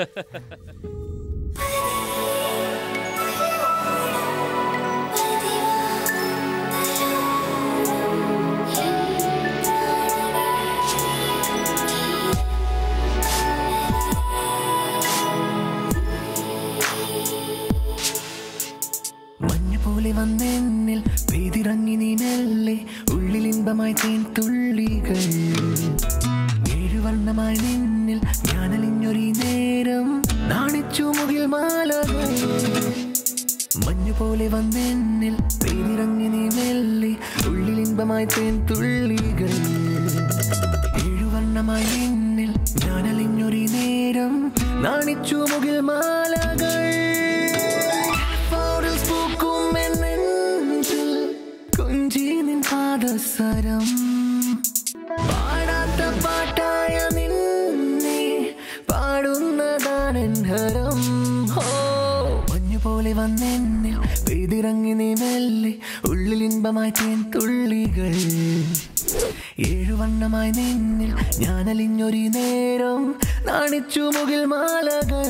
മഞ്ഞ പോലെ വന്നെന്നിൽ പെയ്തിറങ്ങി നീ മെല്ലെ ഉള്ളിലിമ്പമായി തേൻ തുള്ളികൾ ഏഴുവർണ്ണമായി നിന്നിൽ ഞാനലിഞ്ഞൊരു നേരം നാണിച്ചു മുകിൽ മാലകൾ മഞ്ഞു പോലെ വന്നെന്നിൽ പെയ്തിറങ്ങി നീ മെല്ലെ ഉള്ളിലിമ്പമായി തേൻ തുള്ളികൾ ഏഴുവർണ്ണമായി നിന്നിൽ ഞാനലിഞ്ഞൊരു നേരം നാണിച്ചു മുകിൽ മാലകൾ ഫോറിൽ പൂക്കും എൻ നെഞ്ചിൽ കൊഞ്ചി നിൻ പാദസരം പാടാത്ത പാട്ടായ നിന്നെ പാടുന്നതാണെൻ ഹരം ഹോ മഞ്ഞു പോലെ വന്നെന്നിൽ പെയ്തിറങ്ങി നീ മെല്ലെ ഉള്ളിലിമ്പമായി തേൻ തുള്ളികൾ ഏഴുവണ്ണമായി നിന്നിൽ ഞാനലിഞ്ഞൊരു നേരം നാണിച്ചു മുകിൽ മാലകൾ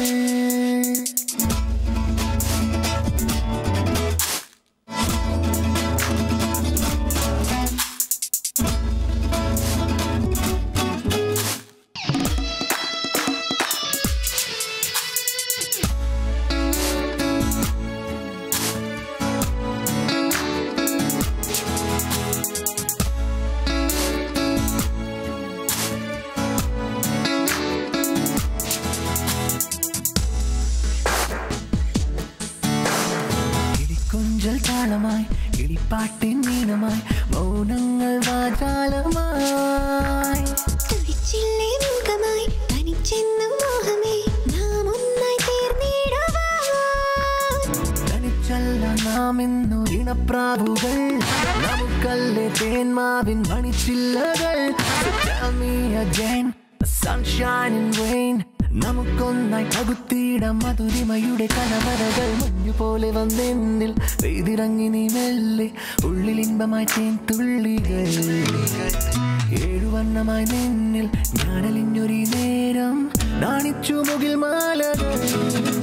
കിളിക്കൊഞ്ചൽ താളമായി കിളിപ്പാട്ടിൻ മീനമായി മൗനങ്ങൾ വാചാലമായി തുടിച്ചില്ലേ മുഖമായി തനിച്ചെന്ന മോഹമേ നാം ഒന്നായി തീർന്നിടുവാൻ തനിച്ചല്ല നാം ഇന്നു ഇണപ്രാവുകൾ നമുക്കല്ലേ തേന്മാവിൻ മണിച്ചില്ലകൾ So tell me again, sunshine and rain നമുക്കൊന്നായി പകുത്തിയിടാം മധുരിമയുടെ കനവരകൾ മഞ്ഞു പോലെ വന്നെന്നിൽ പെയ്തിറങ്ങി നീ മെല്ലെ ഉള്ളിലിമ്പമായി തേൻ തുള്ളികൾ ഏഴുവർണ്ണമായി നിന്നിൽ ഞാനലിഞ്ഞൊരു നേരം നാണിച്ചു മുകിൽ മാലകൾ